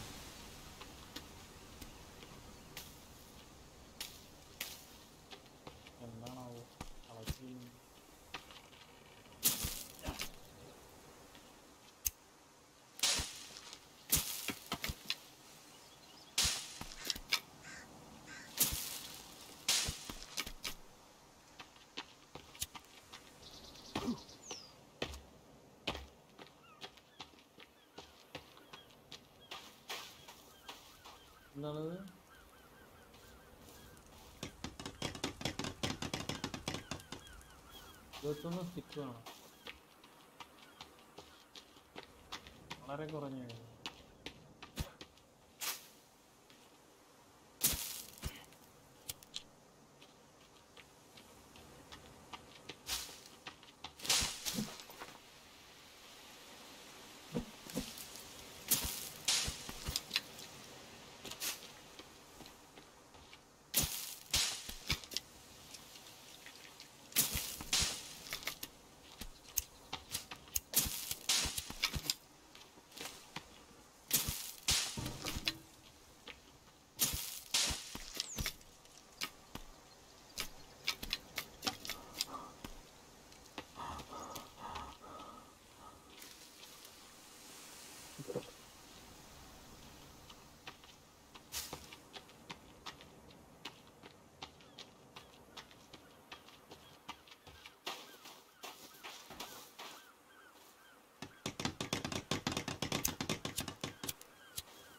എന്താണാവോ കളക്ട് ചെയ്യുന്നത് എന്താണത് ഇരുപത്തൊന്ന് സ്റ്റിക്ക് വേണം വളരെ കുറഞ്ഞു കഴിഞ്ഞു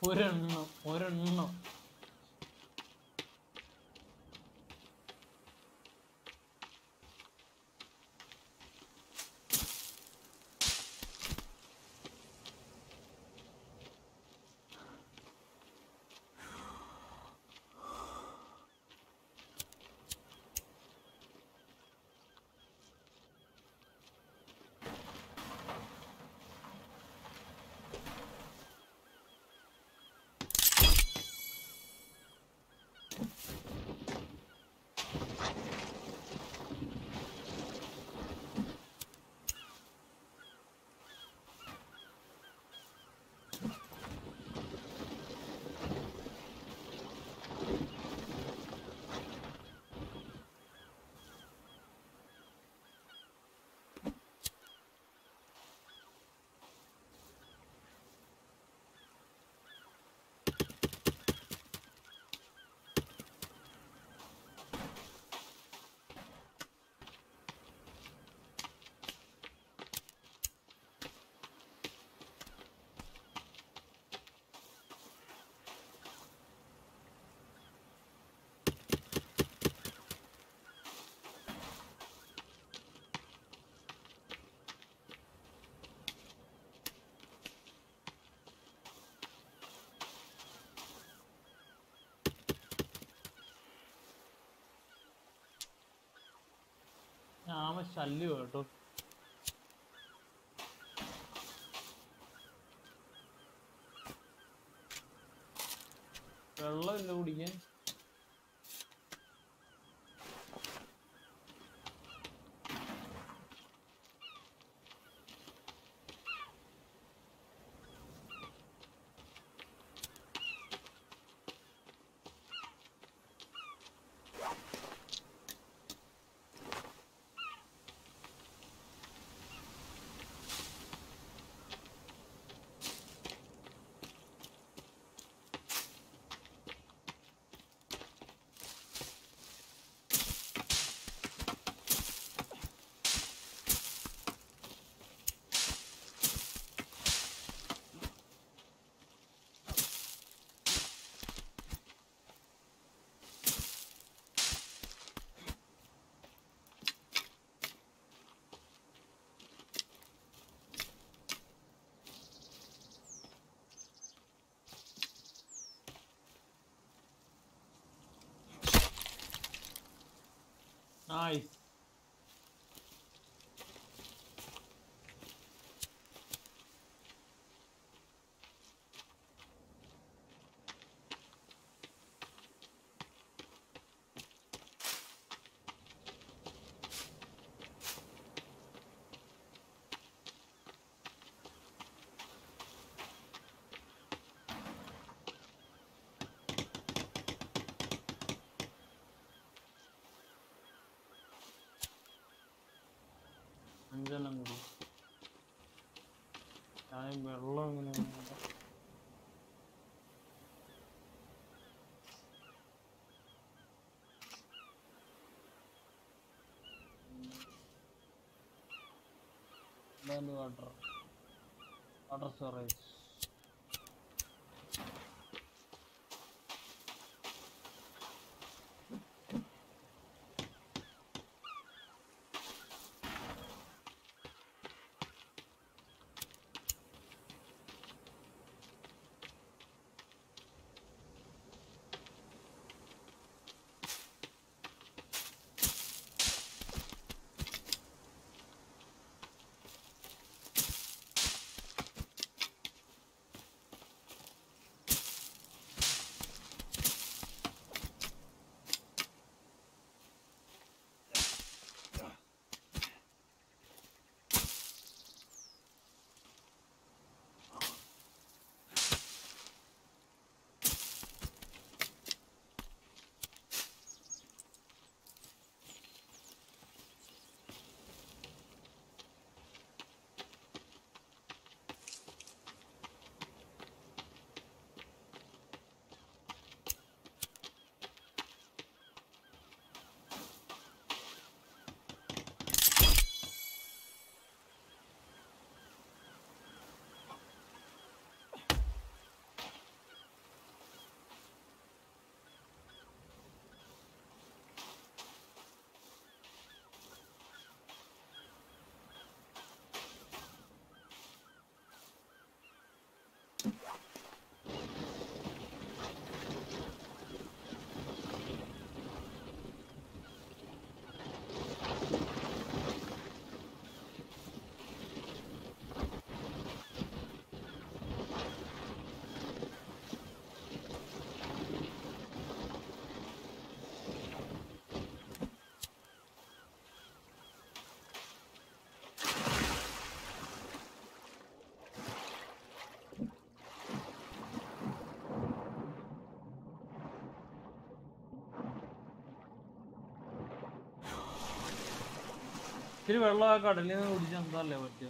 ഒരെണ്ണം ഒരെണ്ണം ആമ ശല്യം കേട്ടോ വെള്ളമില്ല കുടിക്കാൻ നൈസ് അഞ്ചെണ്ണം കൂടി ഞാൻ വെള്ളം എങ്ങനെ വാട്ടർ വാട്ടർ സ്റ്റോറേജ് ഇത്തിരി വെള്ളം ആ കടലിൽ നിന്ന് കുടിച്ചാൽ എന്താല്ലേ പറ്റുക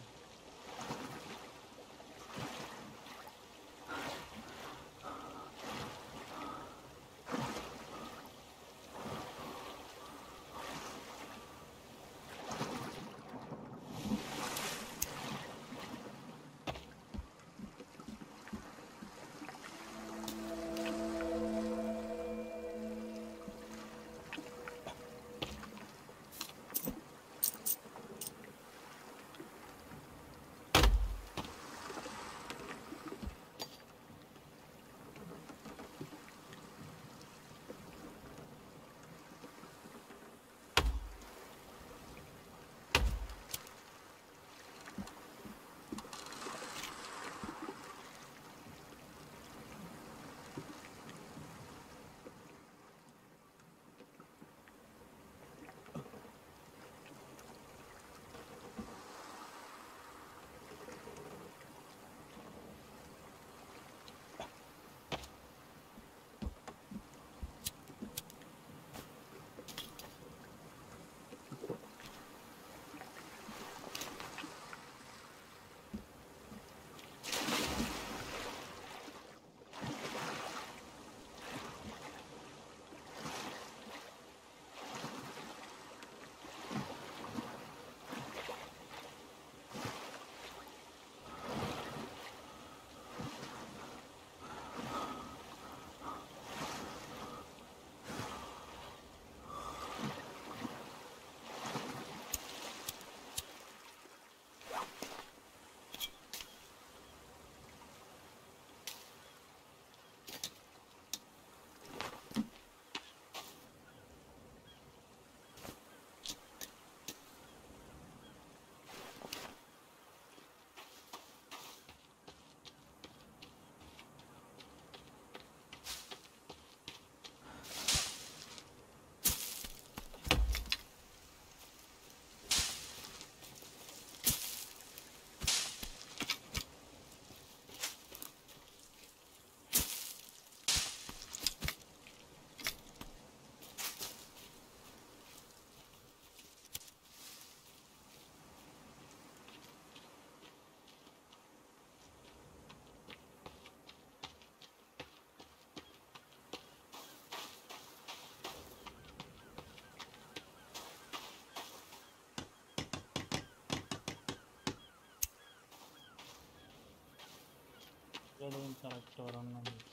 Getting correct or on numbers.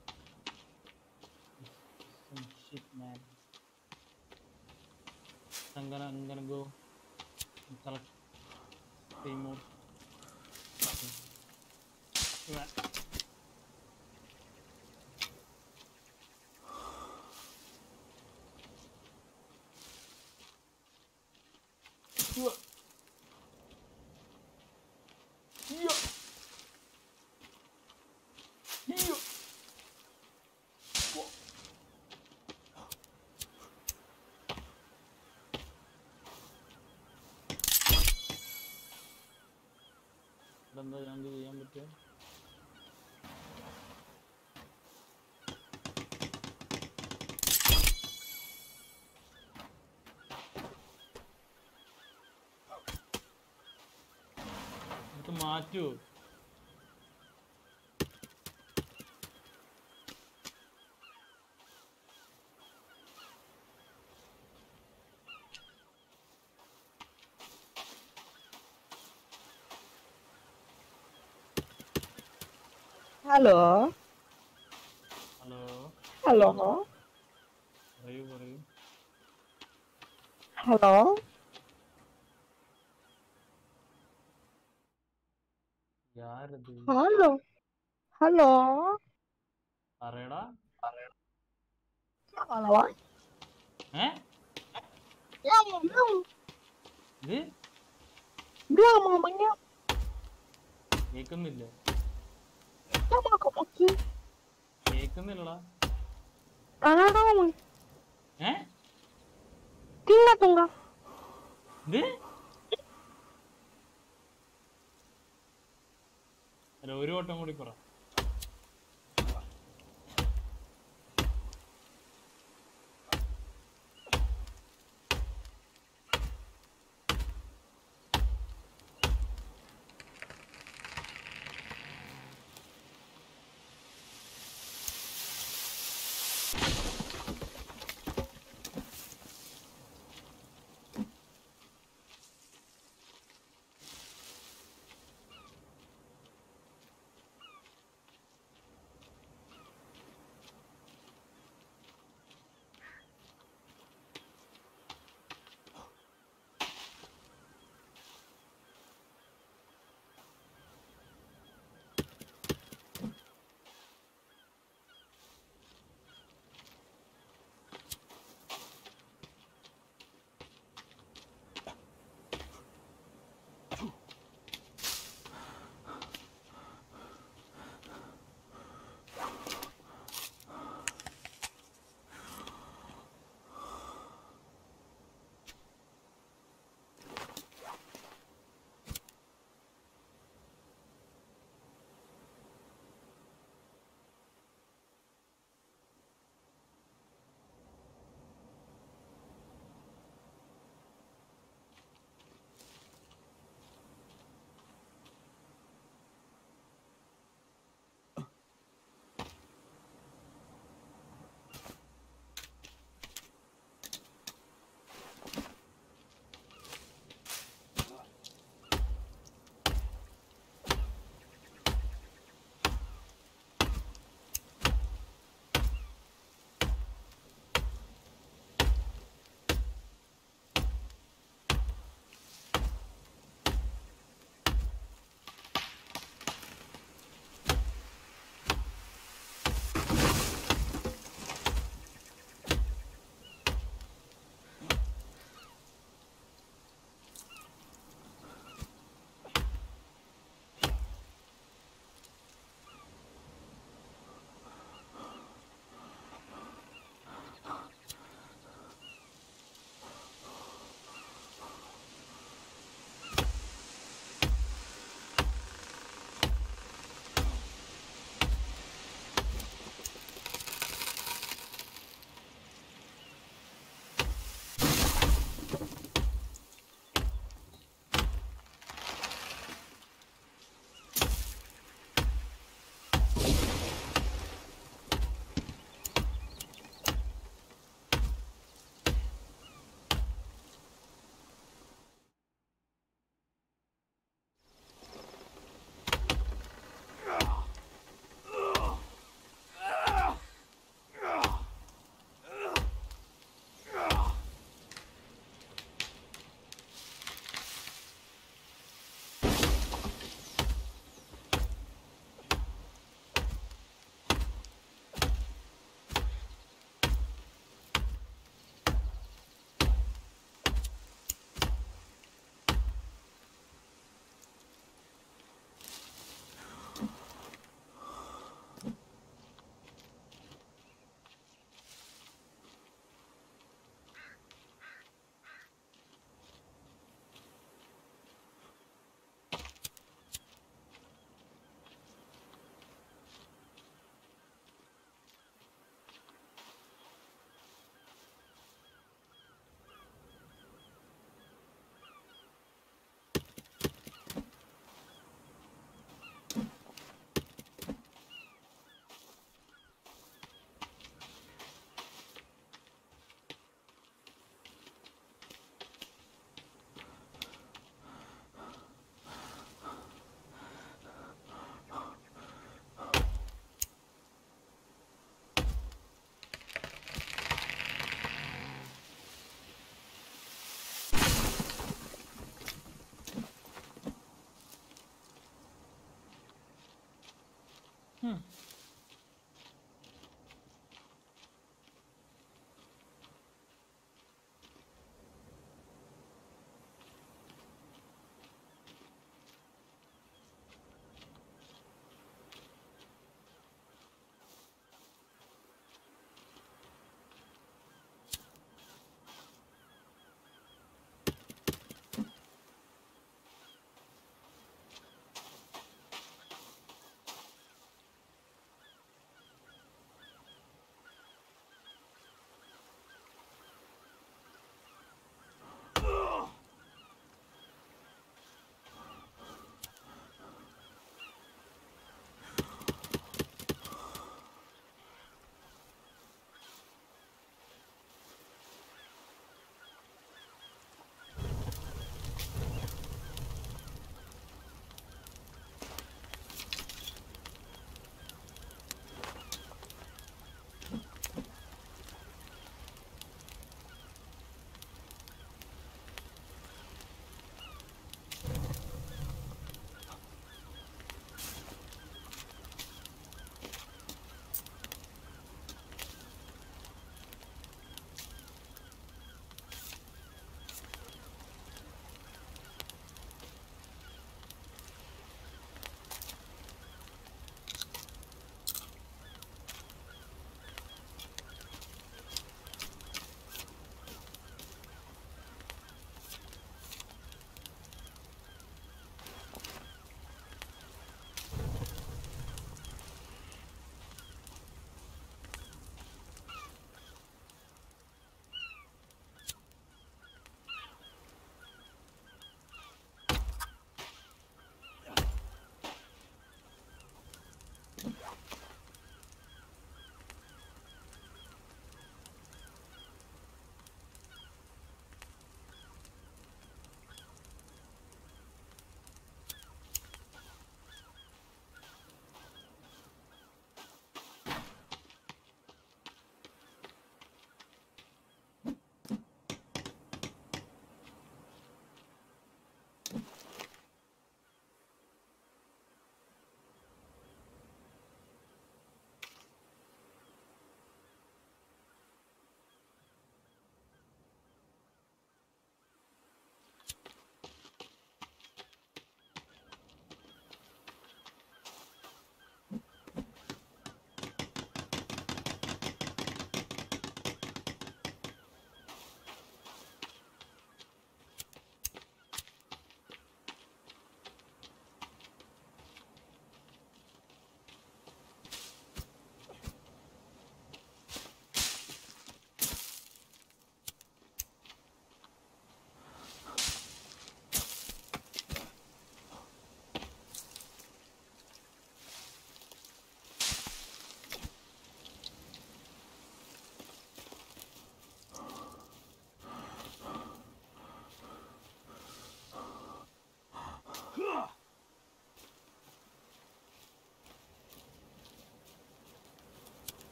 Some shit, man. I'm gonna, I'm gonna go and collect three more. Okay. Yeah. Yeah. Yeah. Yeah. Whoa. ഇതെന്താ ഞങ്ങൾക്ക് ചെയ്യാൻ പറ്റുക ഇത് മാറ്റുമോ ഹലോ ഹലോ ഹലോ പറയൂ പറയൂ ഹലോ யாரது ഹലോ ഹലോ പറയടാ ഹലോ ഏ ബ്ലാമോ ബ്ലാമോ ഇത് ബ്ലാമോ മഞ്ഞ കേക്കുന്നില്ല ബ്ലാമോ കൊക്കി കേക്കുന്നില്ലടാ അനാടാമോ ഏ തിന്ന തുങ്ക ഇത് അല്ല ഒരു വട്ടം കൂടി പറ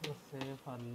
സേഫ് അല്ല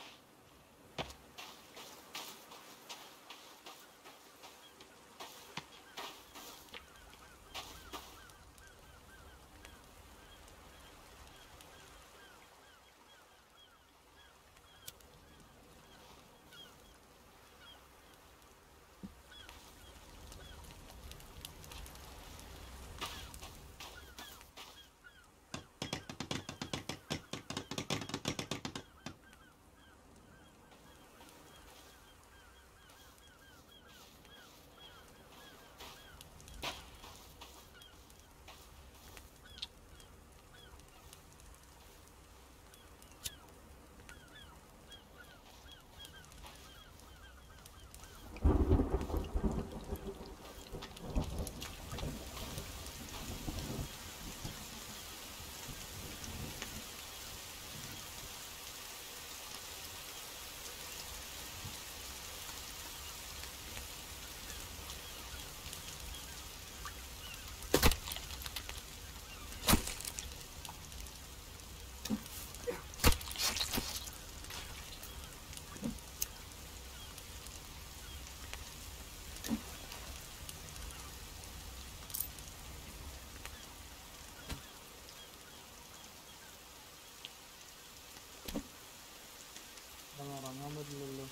അതൊന്നും ഇറങ്ങാൻ പറ്റില്ലല്ലോ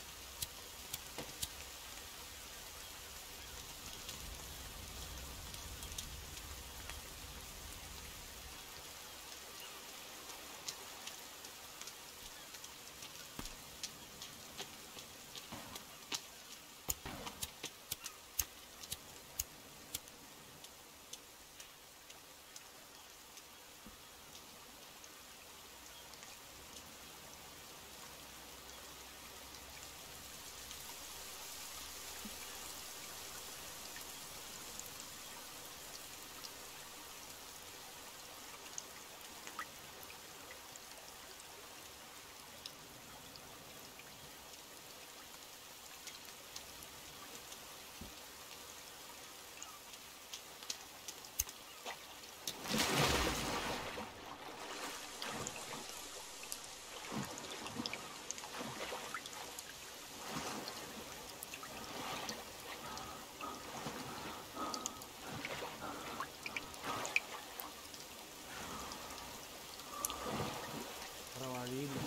വേറെ വഴിയില്ല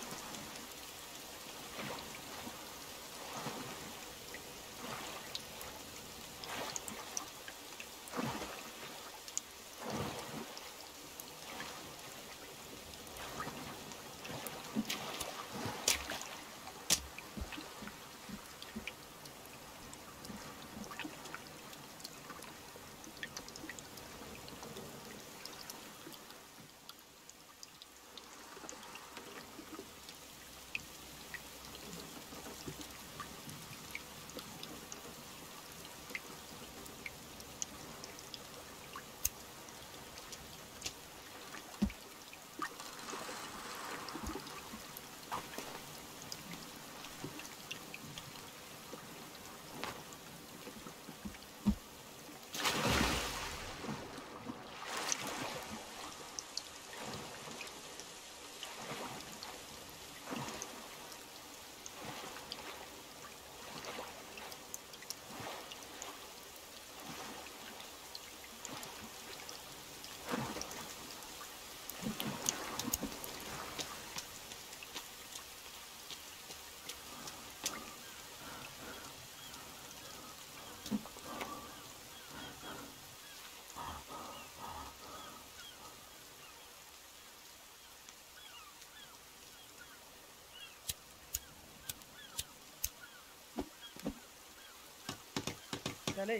ചലേ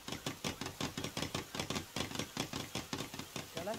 ചല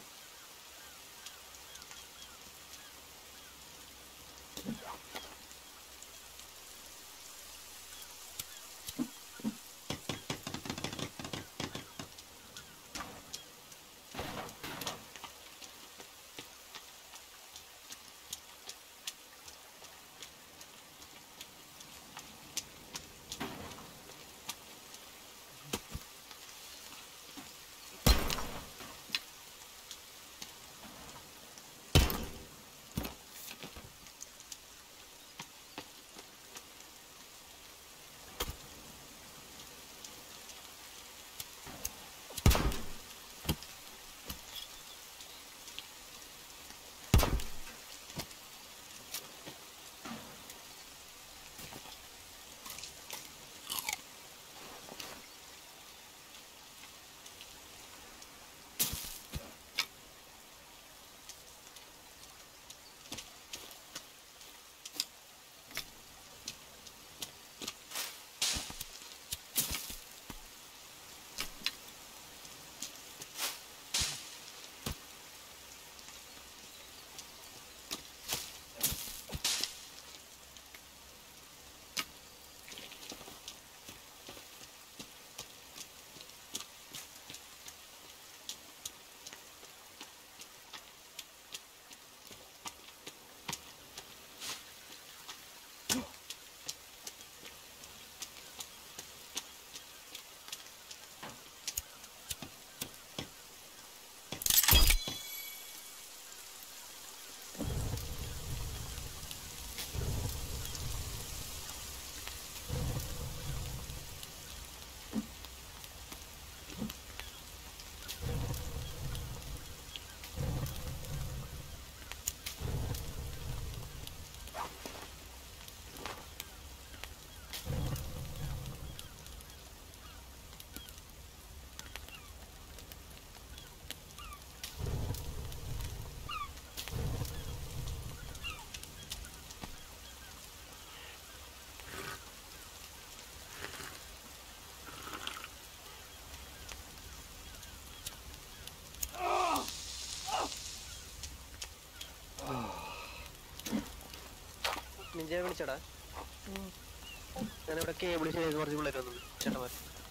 നിഞ്ചെ വിളിച്ചടാ ഞാനിവിടെ കേബിൾ ശരിയാക്കി കുറച്ച് പിള്ളേർ വന്നു ചേട്ടന്മാർ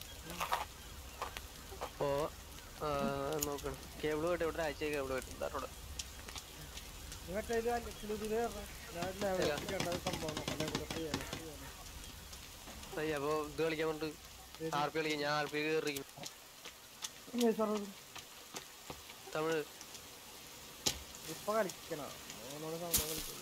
അപ്പോ ആ, നോക്കണം കേബിൾ പോയിട്ട് ഇവിടെ ആഴ്ച കേബിൾ പോയിട്ട് ധാരോട് നീ മറ്റേ ഇത് ഇതില് പറഞ്ഞെ. ഞാൻ level ഏതാ? up ചെയ്യേണ്ട ഒരു സംഭവം നോക്കാം. level up ചെയ്യാന്. ചെയ്യാന്. അയ്യ അപ്പൊ ഇത് കളിക്കാൻ കൊണ്ട് ആർ പി കളിക്കാൻ ഞാൻ ആർ പി കയറി ഇനി സാറ് തമിഴ് ഇപ്പൊ കളിക്കണോ അവനോട് സംഭവം കളിക്കണം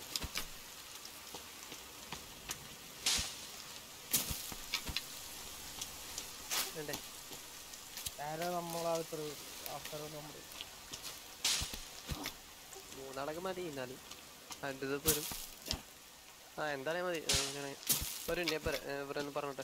വേണ്ടേ നേരെ നമ്മളാ ഇത്ര ആൾക്കാരെ നമ്മള് മൂന്നാളൊക്കെ മതി എന്നാലും അടുത്തത് വരും ആ എന്തായാലും മതി ആ, അങ്ങനെ ഒരു ഞാൻ ഇവരൊന്ന് പറഞ്ഞോട്ടെ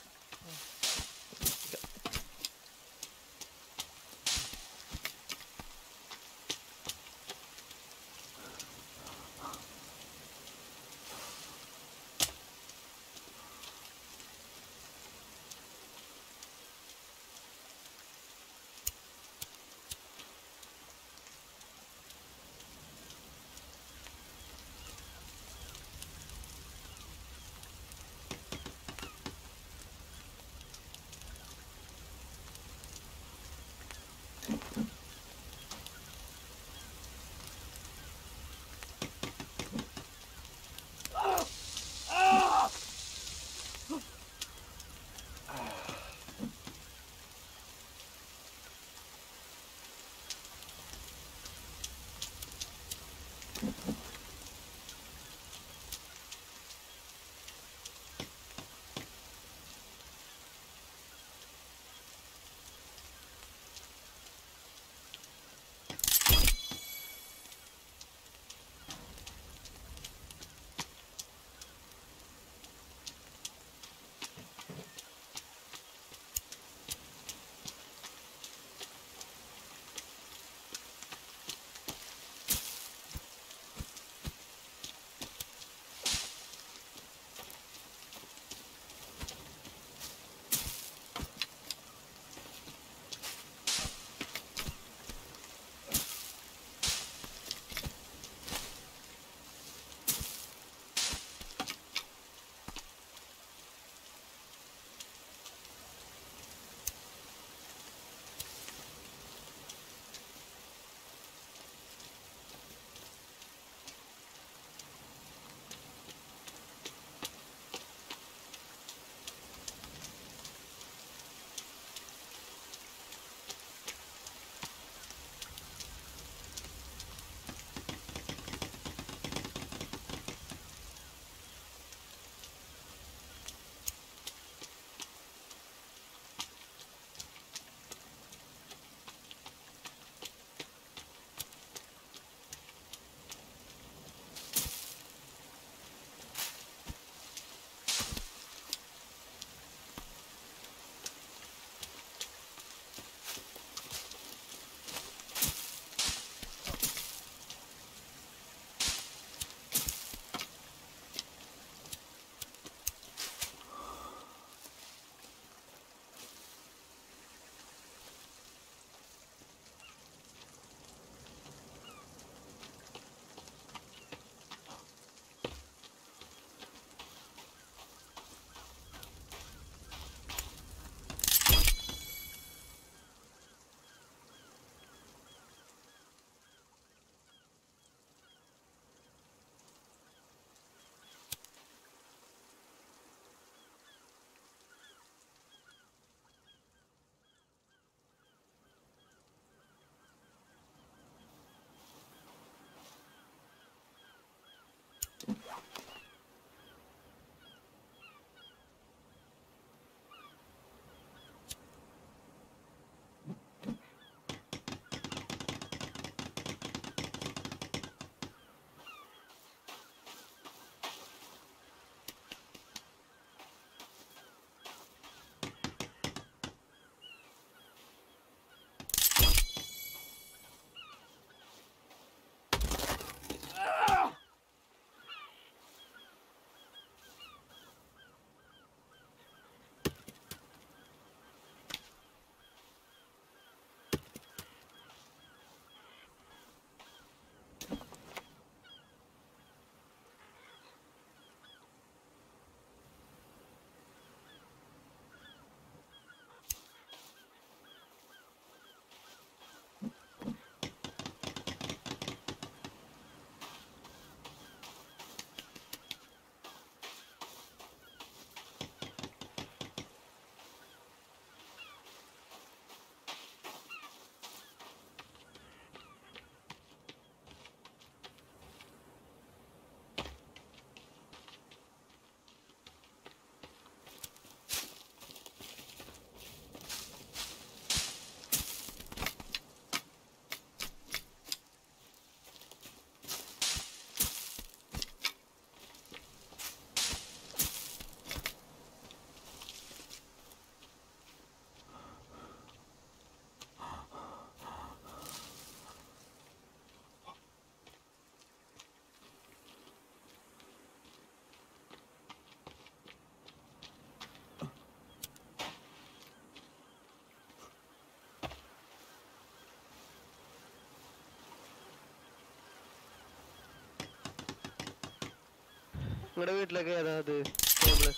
നിങ്ങളുടെ വീട്ടിലൊക്കെ ഏതാ അത് കേബിള്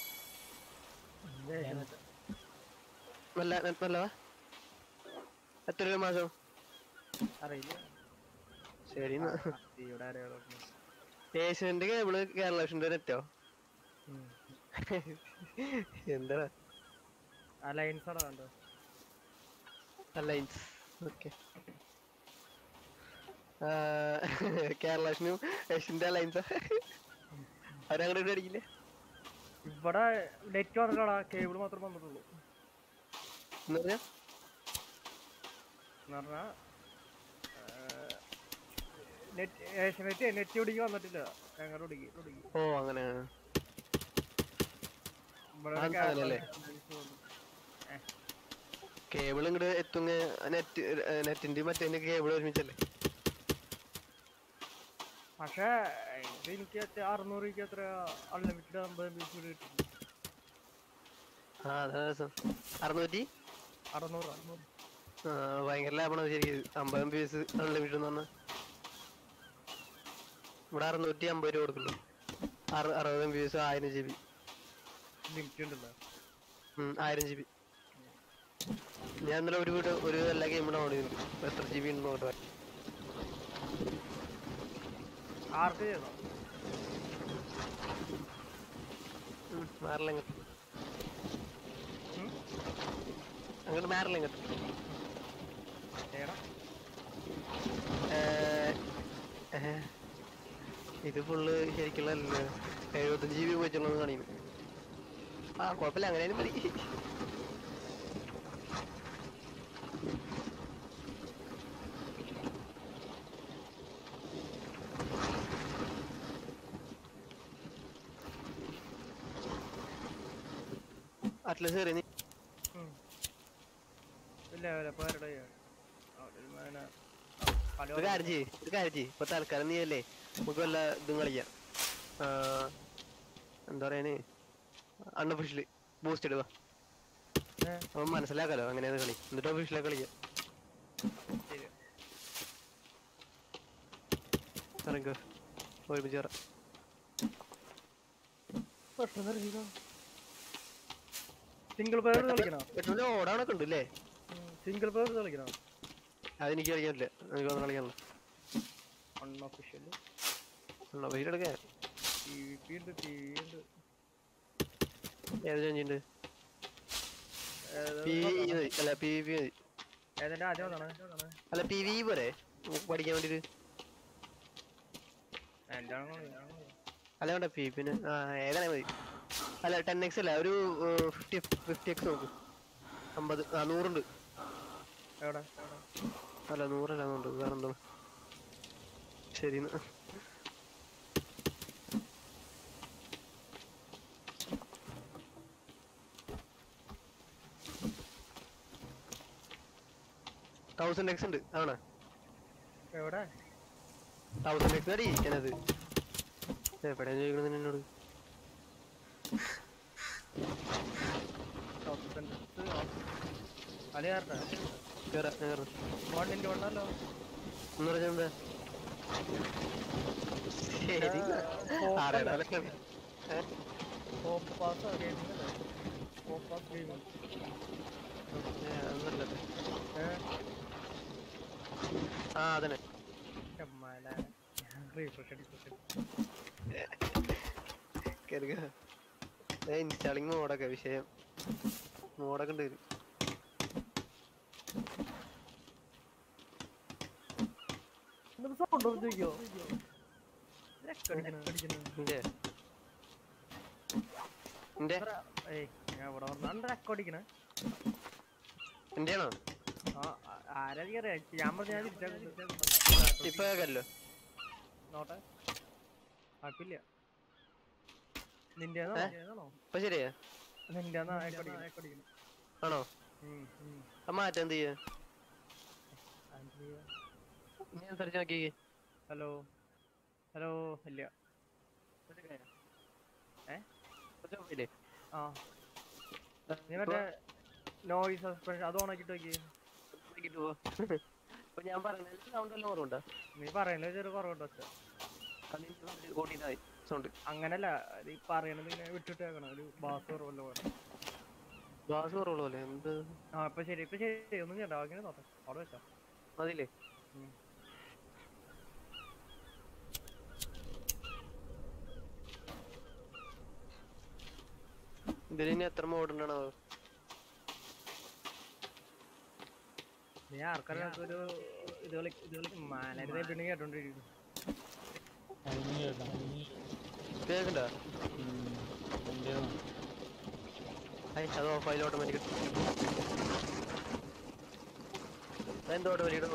നല്ല നെറ്റ് നല്ലതാ എത്ര രൂപ മാസം അറിയില്ല ശരി ഇവിടെ ആരെയോ ഏഷ്യന്റെ കേബിള് കേരള വിഷന്റെ നെറ്റോ എന്താ അലയൻസ് ആണ് വേണ്ടത് അലയൻസ് ഓക്കെ കേരള വിഷനും ഏഷ്യന്റെ അലയൻസ് അവരങ്ങോട്ട് അടിക്കില്ലേ ഇവിടെ നെറ്റ് വന്നിട്ടാടാ കേബിൾ മാത്രം വന്നിട്ടുള്ളൂ എന്ന് പറഞ്ഞാ എന്ന് പറഞ്ഞാ നെറ്റ് ഏഷ്യനെറ്റ് നെറ്റ് ഒടിക്ക് വന്നിട്ടില്ല ഞങ്ങളുടെ ഒടിക്ക് ഒടിക്ക് ഓ അങ്ങനെയാണ് ഇവിടെ അതെന്താ അങ്ങനെയല്ലേ? കേബിൾ ഇങ്ങോട്ട് എത്തുന്ന നെറ്റ് നെറ്റിന്റെ മറ്റേ കേബിൾ ഒരുമിച്ചല്ലേ പക്ഷേ ഇത് എനിക്ക് എത്ര അറുന്നൂറ് രൂപയ്ക്ക് എത്ര അൺലിമിറ്റഡ് അമ്പത് എം ബി കൂടി കിട്ടും ആ അതാ രസം അറുന്നൂറ്റി അറുന്നൂറ് അറുന്നൂറ് ആ, ഭയങ്കര ലാഭമാണ് ശരിക്കും അമ്പത് എം ബി എസ് അൺലിമിറ്റഡ് എന്ന് പറഞ്ഞാൽ ഇവിടെ അറുന്നൂറ്റി അമ്പത് രൂപ കൊടുക്കുള്ളൂ അറു അറുപത് എം ബി എസ് ആയിരം ജി ബി ലിമിറ്റ് ഉണ്ടല്ലോ ആയിരം ജി ബി ഞാൻ ഇന്നലെ ഒരു വീട് ഒരു എല്ലാ ഗെയിമും ഡൗൺലോഡ് ചെയ്തിട്ടുണ്ട് എത്ര ജി ബി ഉണ്ടെന്ന് നോക്കട്ടെ ആർക്ക് ചെയ്തോ മാറില്ല അങ്ങോട്ട് ഉം? അങ്ങോട്ട് മാറില്ല അങ്ങോട്ട് ചെയ്യണം ഏർ, ഏർ, ഇത് ഫുള്ള് ശരിക്കുള്ളതല്ലേ എഴുപത്തഞ്ച് ജി ബി ഉപയോഗിച്ചുള്ളത് കാണിക്കുന്നു ആ കുഴപ്പമില്ല അങ്ങനെയാലും മതി അറ്റ്ലസ് കയറി നീ ഉം. ഇല്ല ഇല്ല പേരുടെ ഒരു കാര്യം ചെയ്യ് ഒരു കാര്യം ചെയ്യ് ഇപ്പൊ തൽക്കാലം നീ അല്ലേ നമുക്ക് വല്ല ഇതും കളിക്കാം ആ, എന്താ പറയാന് അൺഒഫീഷ്യല് ബൂസ്റ്റ് ഇടുക അപ്പൊ മനസ്സിലാക്കാലോ അങ്ങനെയാണ് കളി എന്നിട്ട് ഒഫീഷ്യലെ കളിക്കാം ഇറങ്ങ് ഒരുമിച്ച് കയറാം സിംഗിൾ പേർ കളിക്കണോ പെട്രോളിൽ ഓടാനൊക്കെ ഉണ്ട് അല്ലേ സിംഗിൾ പേർ കളിക്കണോ അതെനിക്ക് കളിക്കാൻ പറ്റില്ല എനിക്ക് വന്ന് കളിക്കാനുള്ള അൺഒഫീഷ്യൽ ഒഫീഷ്യൽ എടുക്കാൻ ടി വി പി ഉണ്ട് ടി വി ഉണ്ട് ഏത് ചേഞ്ചുണ്ട് പി മതി അല്ല പി വി മതി ഏതിന്റെ ആദ്യം വന്നാണ് അല്ല പി വി പോരെ നമുക്ക് പഠിക്കാൻ വേണ്ടിട്ട് എന്റെ അല്ല വേണ്ട പി പിന്നെ ആ ഏതാണ് മതി അല്ല ടെൻ എക്സ് അല്ല ഒരു ഫിഫ്റ്റി ഫിഫ്റ്റി എക്സ് നോക്ക് അമ്പത് ആ നൂറുണ്ട് എവിടെ അല്ല നൂറല്ല എന്നുണ്ട് വേറെ എന്താണ് ശരി എന്നാ. തൗസൻഡ് എക്സ് ഉണ്ട് ആണോ എവിടെ തൗസൻഡ് എക്സ് അടി ഞാനത് എവിടെയാണ് ചോദിക്കണത് എന്നോട് അലി കയറട്ടെ കേറാ കേറാ വൺ ഇൻറ്റു വണ്ണല്ലോ എന്ന് പറഞ്ഞാ എന്താ ശരി എന്നാ. ആരെടാ അതൊക്കെ? ഏ? Hope pass gaming hope pass gaming ഏ, അതൊന്നുമല്ല. ഏഹ് ആ അതന്നെ ചമ്മാല റീഫ്രഷ് അടിച്ചു കേറുക ഇൻസ്റ്റാളിങ് മോഡൊക്കെ വിഷയം മോഡൊക്കെ ഉണ്ട് ഇതില്. സൗണ്ട് ചോദിക്കോ ഇന്റെ ഇന്റെ ഏയ് ഞാൻ ഇവിടെ വന്നാണ്ട് റെക്കോർഡ് അടിക്കണേ ഇന്റെയാണോ ആ ആ- ആരാധിക്കറിയാ ഞാൻ പറഞ്ഞ ഞാൻ തിരിച്ചാ ഇപ്പൊ കേക്കല്ലോ നോട്ടെ കുഴപ്പമില്ല നിന്റെ ആണോ ഇപ്പൊ ശരിയാ നിന്റെ റെക്കോർഡ് ആണോ ആ മാറ്റം എന്ത് ചെയ്യാ നീ സംസാരിച്ച് നോക്കിയേ ഹലോ ഹലോ ഇല്ല ഏ? ഇല്ലേ? ആ നീ മറ്റേ നോയിസ് സസ്പെൻഷൻ അത് ഓൺ ആക്കിട്ട് നോക്കി നോക്കിയിട്ട് പോ. ഇപ്പൊ ഞാൻ പറഞ്ഞ സൗണ്ട് എല്ലാം കുറവുണ്ടോ നീ പറയുന്നത് ചെറിയ കുറവുണ്ടോ ഒച്ച കൂട്ടിട്ടാ മതി സൗണ്ട് അങ്ങനല്ല അത് ഈ പറയണത് ഇങ്ങനെ വിട്ടിട്ടേക്കണം ഒരു ബാസ് കുറവല്ലോ പോലെ ബാസ് കുറവുള്ളൂ അല്ലേ എന്ത് ആ ഇപ്പൊ ശരി ഇപ്പൊ ശരി ഒന്നും ചെയ്യണ്ട അങ്ങനെ നോട്ടെ അവിടെ വെച്ചാ മതിയില്ലേ ഉം. ഇതിന് ഇനി എത്ര മോഡ് ഉണ്ടാണോ നീ ആർക്കറിയാം ഒരു ഇത് കളി ഇത് കളി മാനേജർ പിന്നെ കേട്ടോണ്ടിരിക്കുന്നു അതിന് കേൾക്കാം കേക്കണ്ട എന്റേതാണ് അത് ഓഫ് ആയാലും ഓട്ടോമാറ്റിക് എന്തോ ഓട്ടോമാറ്റിക്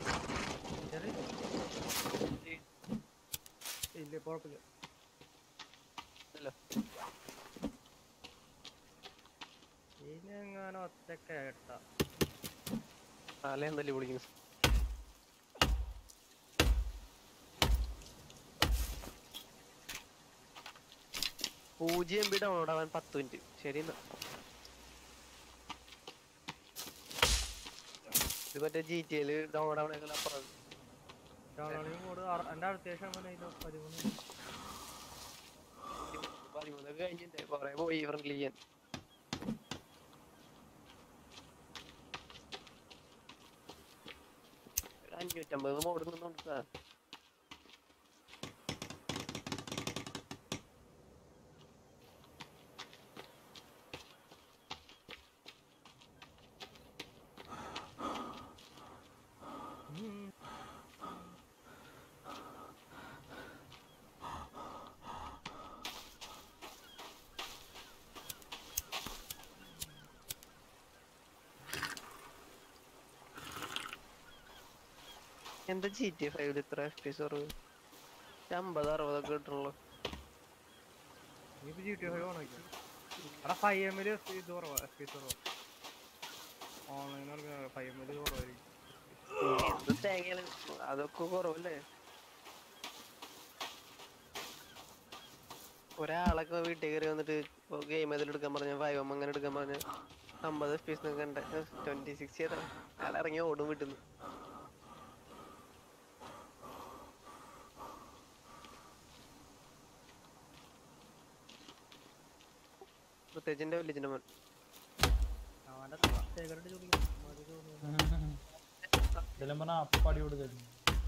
ഇല്ല കുഴപ്പമില്ല അല്ല ഇനി എങ്ങാനും ഒറ്റ കേട്ട തല എന്തല്ലേ വിളിക്കുന്നു പൂജ്യം എം ബി ഡൗൺലോഡ് ആവാൻ പത്ത് മിനിറ്റ് ശരി എന്നാ ഇത് മറ്റേ ജി ടി എല് ഡൗൺലോഡ് ആവണേക്കാൾ അപ്പുറം ഡൗൺലോഡിങ് മോഡ് എൻ്റെ അത്യാവശ്യം പതിമൂന്ന് പതിമൂന്നൊക്കെ കഴിഞ്ഞിട്ട് കൊറേ പോയി ഫ്രണ്ട്ലി ചെയ്യാൻ ഒരു അഞ്ഞൂറ്റമ്പത് മോഡ് നിന്നുണ്ട് എന്താ ജി ടി ഫൈവിൽ ഇത്ര എഫ് പി എസ് കുറവ് അമ്പത് അറുപതൊക്കെ കിട്ടണല്ലോ ഇനിയിപ്പോ ജി ടി ഫൈവ് ഓണാക്കി എടാ ഫൈവ് എം എൽ ഇത് കുറവാ എഫ് പി കുറവാ ഓൺലൈൻ ഫൈവ് എം എൽ കുറവായിരിക്കും എന്ത് തേങ്ങയാണ് അതൊക്കെ കുറവല്ലേ ഒരാളൊക്കെ വീട്ടിൽ കയറി വന്നിട്ട് ഗെയിം ഏതെങ്കിലും എടുക്കാൻ പറഞ്ഞ ഫൈവ് എം അങ്ങനെ എടുക്കാൻ പറഞ്ഞ അമ്പത് എഫ് പി എസ് കണ്ട ട്വന്റി സിക്സ് എത്ര അയാൾ ഇറങ്ങി ഓടും വീട്ടിൽ നിന്ന് പ്രത്യേകിച്ച് എന്റെ വില്ലേജിന്റെ മോൻ അവൻ്റെ ശേഖരൻ്റെ ജോലി മതി തോന്നുന്നു ഇതെല്ലാം പറഞ്ഞാൽ അപ്പടി കൊടുക്കുന്നു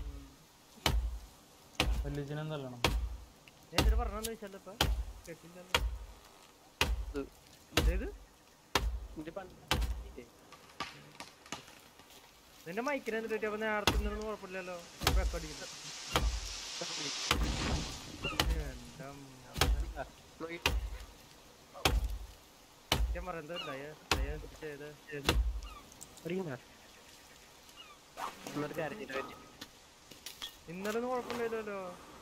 വലിയച്ഛനും തല്ലണം ഞാൻ ഇതിന് പറഞ്ഞെന്ന് വെച്ചല്ലോ ഇപ്പൊ കേട്ടില്ലല്ലോ ഇത് ഇതേത് എന്റെ പണ്ട് നിന്റെ മൈക്കിനെ എന്നിട്ട് അപ്പൊ നേരത്തെ നിന്നൊന്നും കുഴപ്പമില്ലല്ലോ റെക്കോർഡിങ്ങില്ല എന്റെ മോനെ. നോക്കി ഞാൻ പറയാം എന്താ ദയ ദയ ചെയ്ത് അറിയുന്ന എന്നൊരു കാര്യം ചെയ്തിട്ട് പറ്റി ഇന്നലെ ഒന്നും കുഴപ്പമില്ലല്ലോ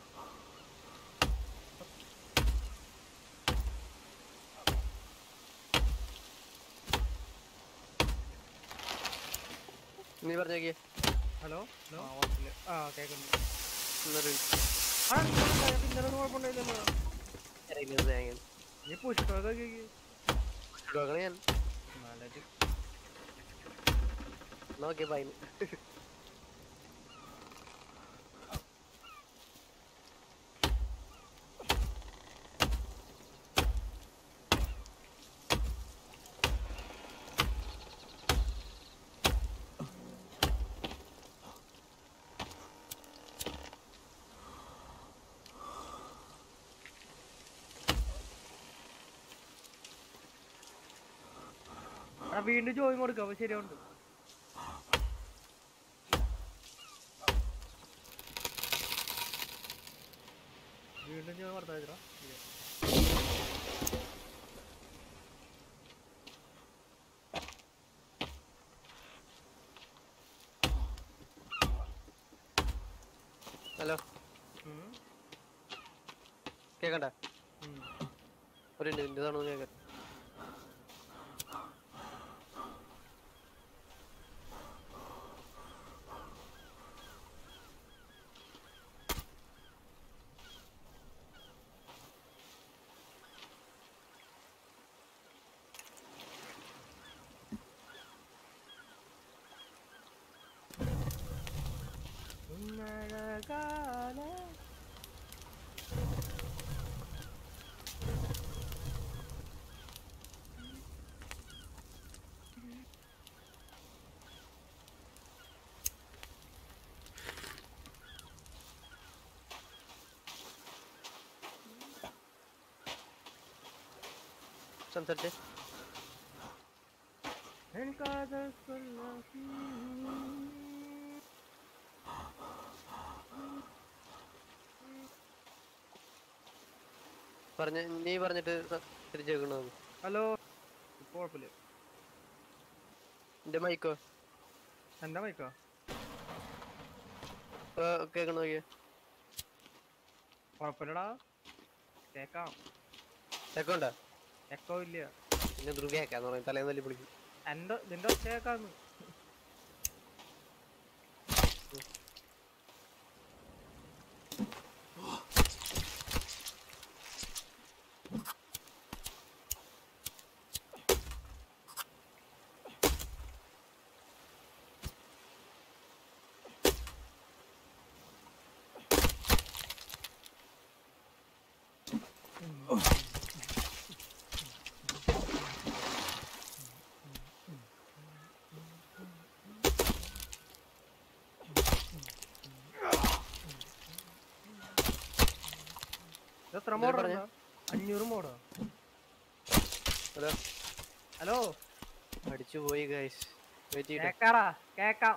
നീ പറഞ്ഞു നോക്കിയേ ഹലോ ഹലോ ആ കുഴപ്പമില്ല ആ കേൾക്കുന്നു എന്നൊരു ആ ഇന്നലെ ദയ- ഇന്നലെ ഒന്നും കുഴപ്പമില്ലല്ലോ അറിയുന്നത് തേങ്ങ നീ പുഷ്പ കേക്ക് നോക്കണേ ഞാൻ നല്ലത് നോക്കിയ പൈന് എടാ വീണ്ടും ജോയിൻ കൊടുക്കാം അപ്പൊ ശരിയുണ്ട് വീണ്ടും ജോയിൻ കൊടുത്താ മതിയെടാ. ഹലോ ഉം. കേക്കണ്ട ഉം. ഒരു മിനിറ്റ് നിന്റേതാണോ കേക്കാൻ ഉമ്മഴകാല സംസാരിച്ചേ എനിക്കത് കൊള്ളാം. പറഞ്ഞ നീ പറഞ്ഞിട്ട് തിരിച്ചേക്കണോ ഹലോ ഇപ്പൊ കുഴപ്പമില്ല എന്റെ മൈക്കോ എന്റെ മൈക്കോ കേക്കണോ നോക്കിയേ കുഴപ്പമില്ലടാ കേക്കാം കേക്കോണ്ടാ എക്കോ ഇല്ല പിന്നെ ധ്രുവ കേക്കാന്ന് പറയും തലേന്ന് തല്ലി പൊളിക്കും എന്റെ നിന്റെ ഒച്ച കേക്കാന്ന് ഇത് എത്ര ഇതില് മോഡൽ പറഞ്ഞെ? അഞ്ഞൂറ് മോഡോ ഹലോ ഹലോ അടിച്ചു പോയി ഗൈസ് വെയിറ്റ് ചെയ്യട്ടെ കേക്കാടാ കേക്കാം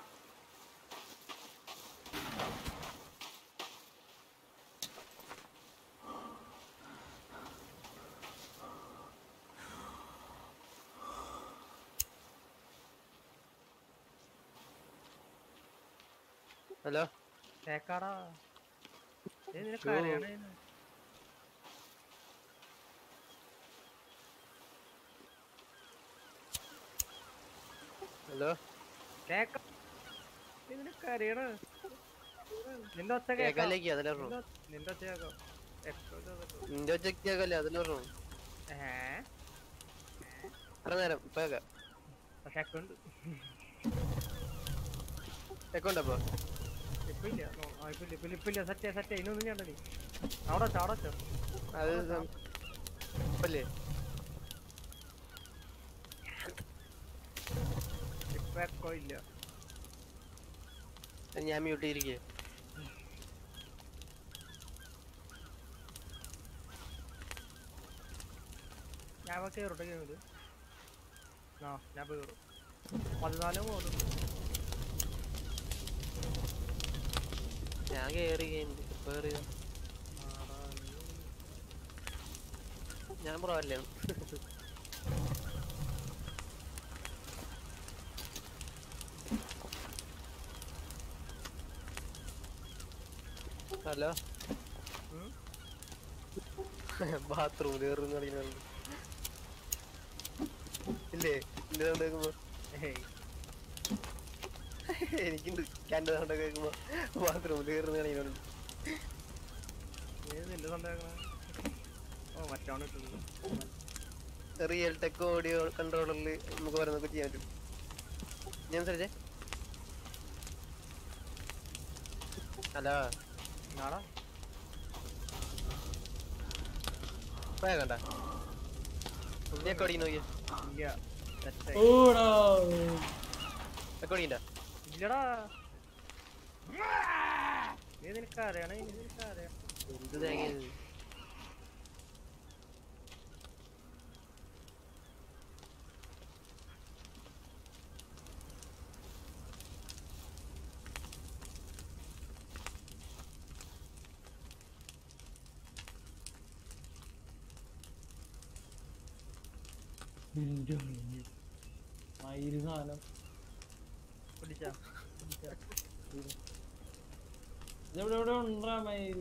ഹലോ കേക്കാടാ ഏയ് നിനക്ക് ചോ. അറിയണേ ഹലോ കേക്ക ഏയ് നിനക്ക് അറിയണേ നിന്റെ ഒച്ച കേക്കാം കേക്കാലേക്ക് അതിലെ നിന്റെ ഒച്ച- നിന്റെ ഒച്ച കേക്കാം എക്കോ കേക്കാം. നിന്റെ ഒച്ച കേക്കല്ലേ അതിലെ പറഞ്ഞു ഏ എത്ര നേരം ഇപ്പൊ കേക്കാം പക്ഷെ എക്കോ ഉണ്ട് കേക്കോണ്ടപ്പോ ഇപ്പൊ ഇല്ല നോ, ആ, ഇപ്പൊ ഇല്ല ഇപ്പൊ ഇല്ല, ഇപ്പൊ ഇല്ല സെറ്റ് സെറ്റ് ഇനൊന്നും ചെയ്യണ്ട നീ അവിടെ വെച്ചോ അവിടെ വെച്ചോ അത് സം- ഇപ്പല്ലേ ഇപ്പൊ എക്കോ ഇല്ല ഞാൻ മ്യൂട്ട് ചെയ്തിരിക്കേ ഞാൻ ഇപ്പൊ കേറട്ടെ ഗെയിമില് ആ ഞാൻ ഇപ്പൊ കേറും പതിനാല് മോഡൽ ഞാൻ കേറി ഗെയിമിൽ ഇപ്പൊ കേറിയതാ. ഞാൻ പ്രോ അല്ലേ ഹലോ ഉം? ബാത്റൂം കയറുന്ന കളിക്കുന്നത് ഇല്ലേ എന്റെ സൗണ്ട് കേൾക്കുമ്പോ ഏയ് എനിക്കുണ്ട് എന്റെ സൗണ്ട് കേൾക്കുമ്പോ ബാത്റൂമിൽ കയറുന്ന കളിക്കുന്നുണ്ട് ഏത് നിന്റെ സന്ദേഹം ഓ മറ്റാണ് ഇട്ടത് റിയൽ ടെക് ഓഡിയോ കൺട്രോളറിൽ നമുക്ക് ഓരോന്നൊക്കെ ചെയ്യാൻ പറ്റും ഞാൻ സംസാരിച്ചേ ഹലോ നാടാ പോയാ കണ്ട റെക്കോർഡിങ് നോക്കിയേ ഇല്ല തെറ്റായി ഓടാ റെക്കോർഡിങ് ഇല്ലടാ നീ നിനക്ക് അറിയണേ നീ നിനക്ക് അറിയാം എന്ത് തേങ്ങ ഇത്? മയില് സാധനം പിടിച്ചാ ഇതെവിടെ എവിടെ ഉണ്ടാ മയിൽ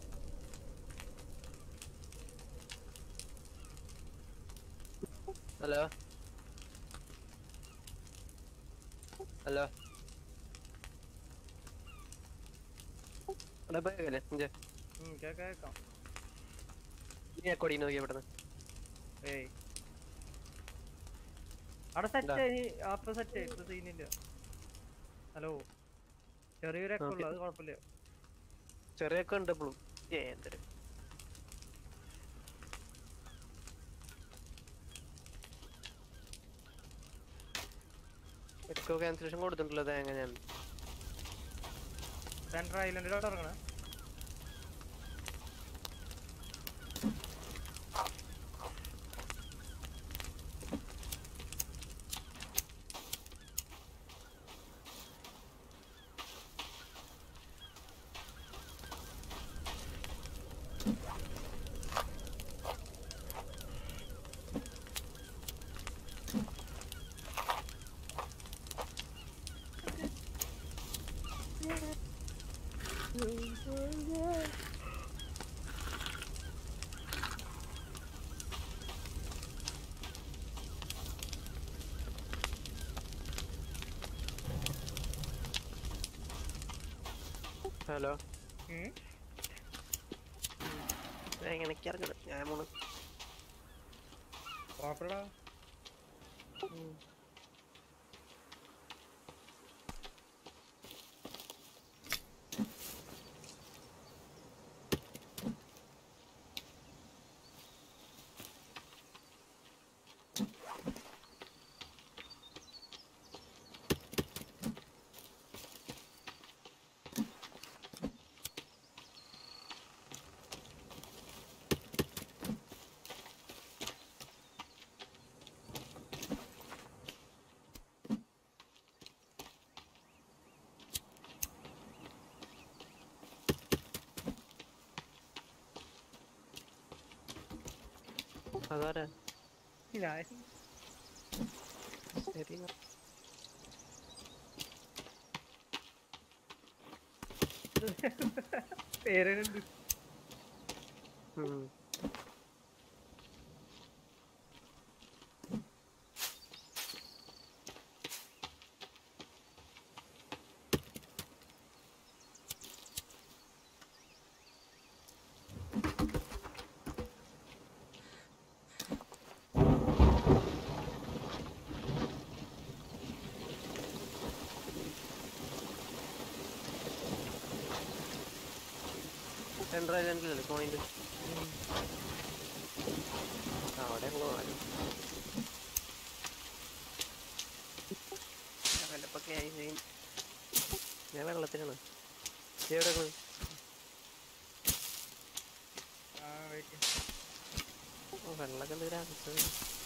ഹലോ ഹലോ അവിടെ പോയല്ലേ ഇഞ്ചെ ഉം കേക്കാം കേക്കാം നീ റെക്കോർഡിങ് നോക്കിയാ പെട്ടെന്ന് ഏയ് അവിടെ എന്താ? സെറ്റ് അപ്പൊ സെറ്റ് ഇപ്പൊ സീനില്ല ഹലോ ചെറിയൊരു എക്കോ Okay. ഉള്ളു അത് കുഴപ്പമില്ല ചെറിയൊക്കെ ഉണ്ട് ഇപ്പോഴും ഏ എന്തൊരു എക്കോ ക്യാൻസലേഷൻ കൊടുത്തിട്ടുള്ളത് തേങ്ങ ഞാൻ സെൻട്രൽ ഐലൻഡിലോട്ട് ഇറങ്ങണേ ഹലോ ഉം? എങ്ങനെയൊക്കെ അറിഞ്ഞത് ഞാൻ പോണ് കുഴപ്പമില്ലടാ. അതാരാ ഞാൻ ശരി എന്നാ. പേരുണ്ട് ഉം. രണ്ടര രണ്ടിലല്ലേ പോയിന്റ് അവിടെ പോകാനും വെള്ളപ്പൊക്കെ ആയി ചെയ്യും ഞാൻ വെള്ളത്തിലാണ് നീ എവിടെ പോയി ആ വെയിറ്റ് ഓ വെള്ളമൊക്കെ എന്തെങ്കിലും ആവശ്യം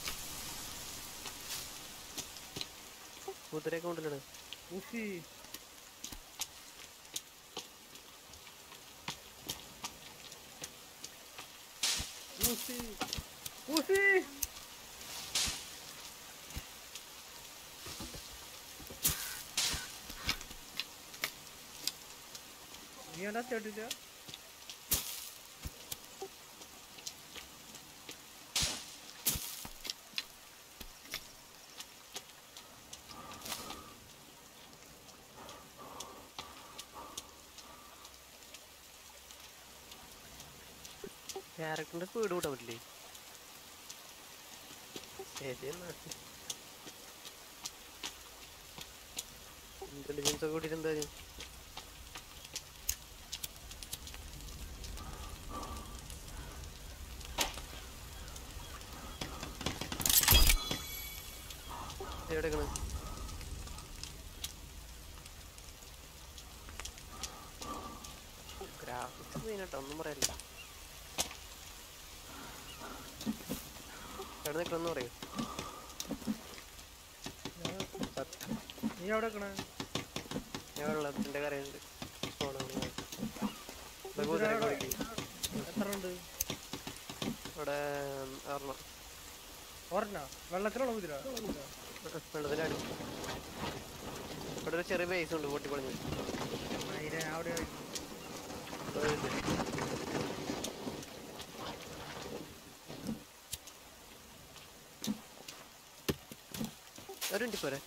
കുതിരയൊക്കെ കൊണ്ടുവരണേ ഊസി ഊസി ഊസി നീ എന്താ ചേട്ടില്ല ക്യാരക്ടറിന്റെ സ്പീഡ് കൂട്ടാൻ പറ്റില്ലേ ശരി എന്നാ ഇന്റലിജൻസ് ഒക്കെ കൂട്ടിട്ട് എന്താ കാര്യം? എവിടെയാണ് ഗ്രാഫിക്സ് മെയിനാട്ടോ ഒന്നും പറയല്ല എവിടെ നിൽക്കണം പറയൂ നീ എവിടെ നിക്കണേ ഞാൻ വെള്ളത്തിന്റെ കരയുണ്ട് കുതിര എവിടെ? എത്ര ഉണ്ട് ഇവിടെ ഒരെണ്ണം ഒരെണ്ണ വെള്ളത്തിലുള്ള കുതിര വെള്ളത്തിന്റെ അടി ഇവിടെ ഒരു ചെറിയ ബേസ് ഉണ്ട് പൊട്ടിപ്പൊളിഞ്ഞ് അതിനെ അവിടെ ഇവിടെ ഒരു ഇത്. ഒരു മിനിറ്റ് പോരെ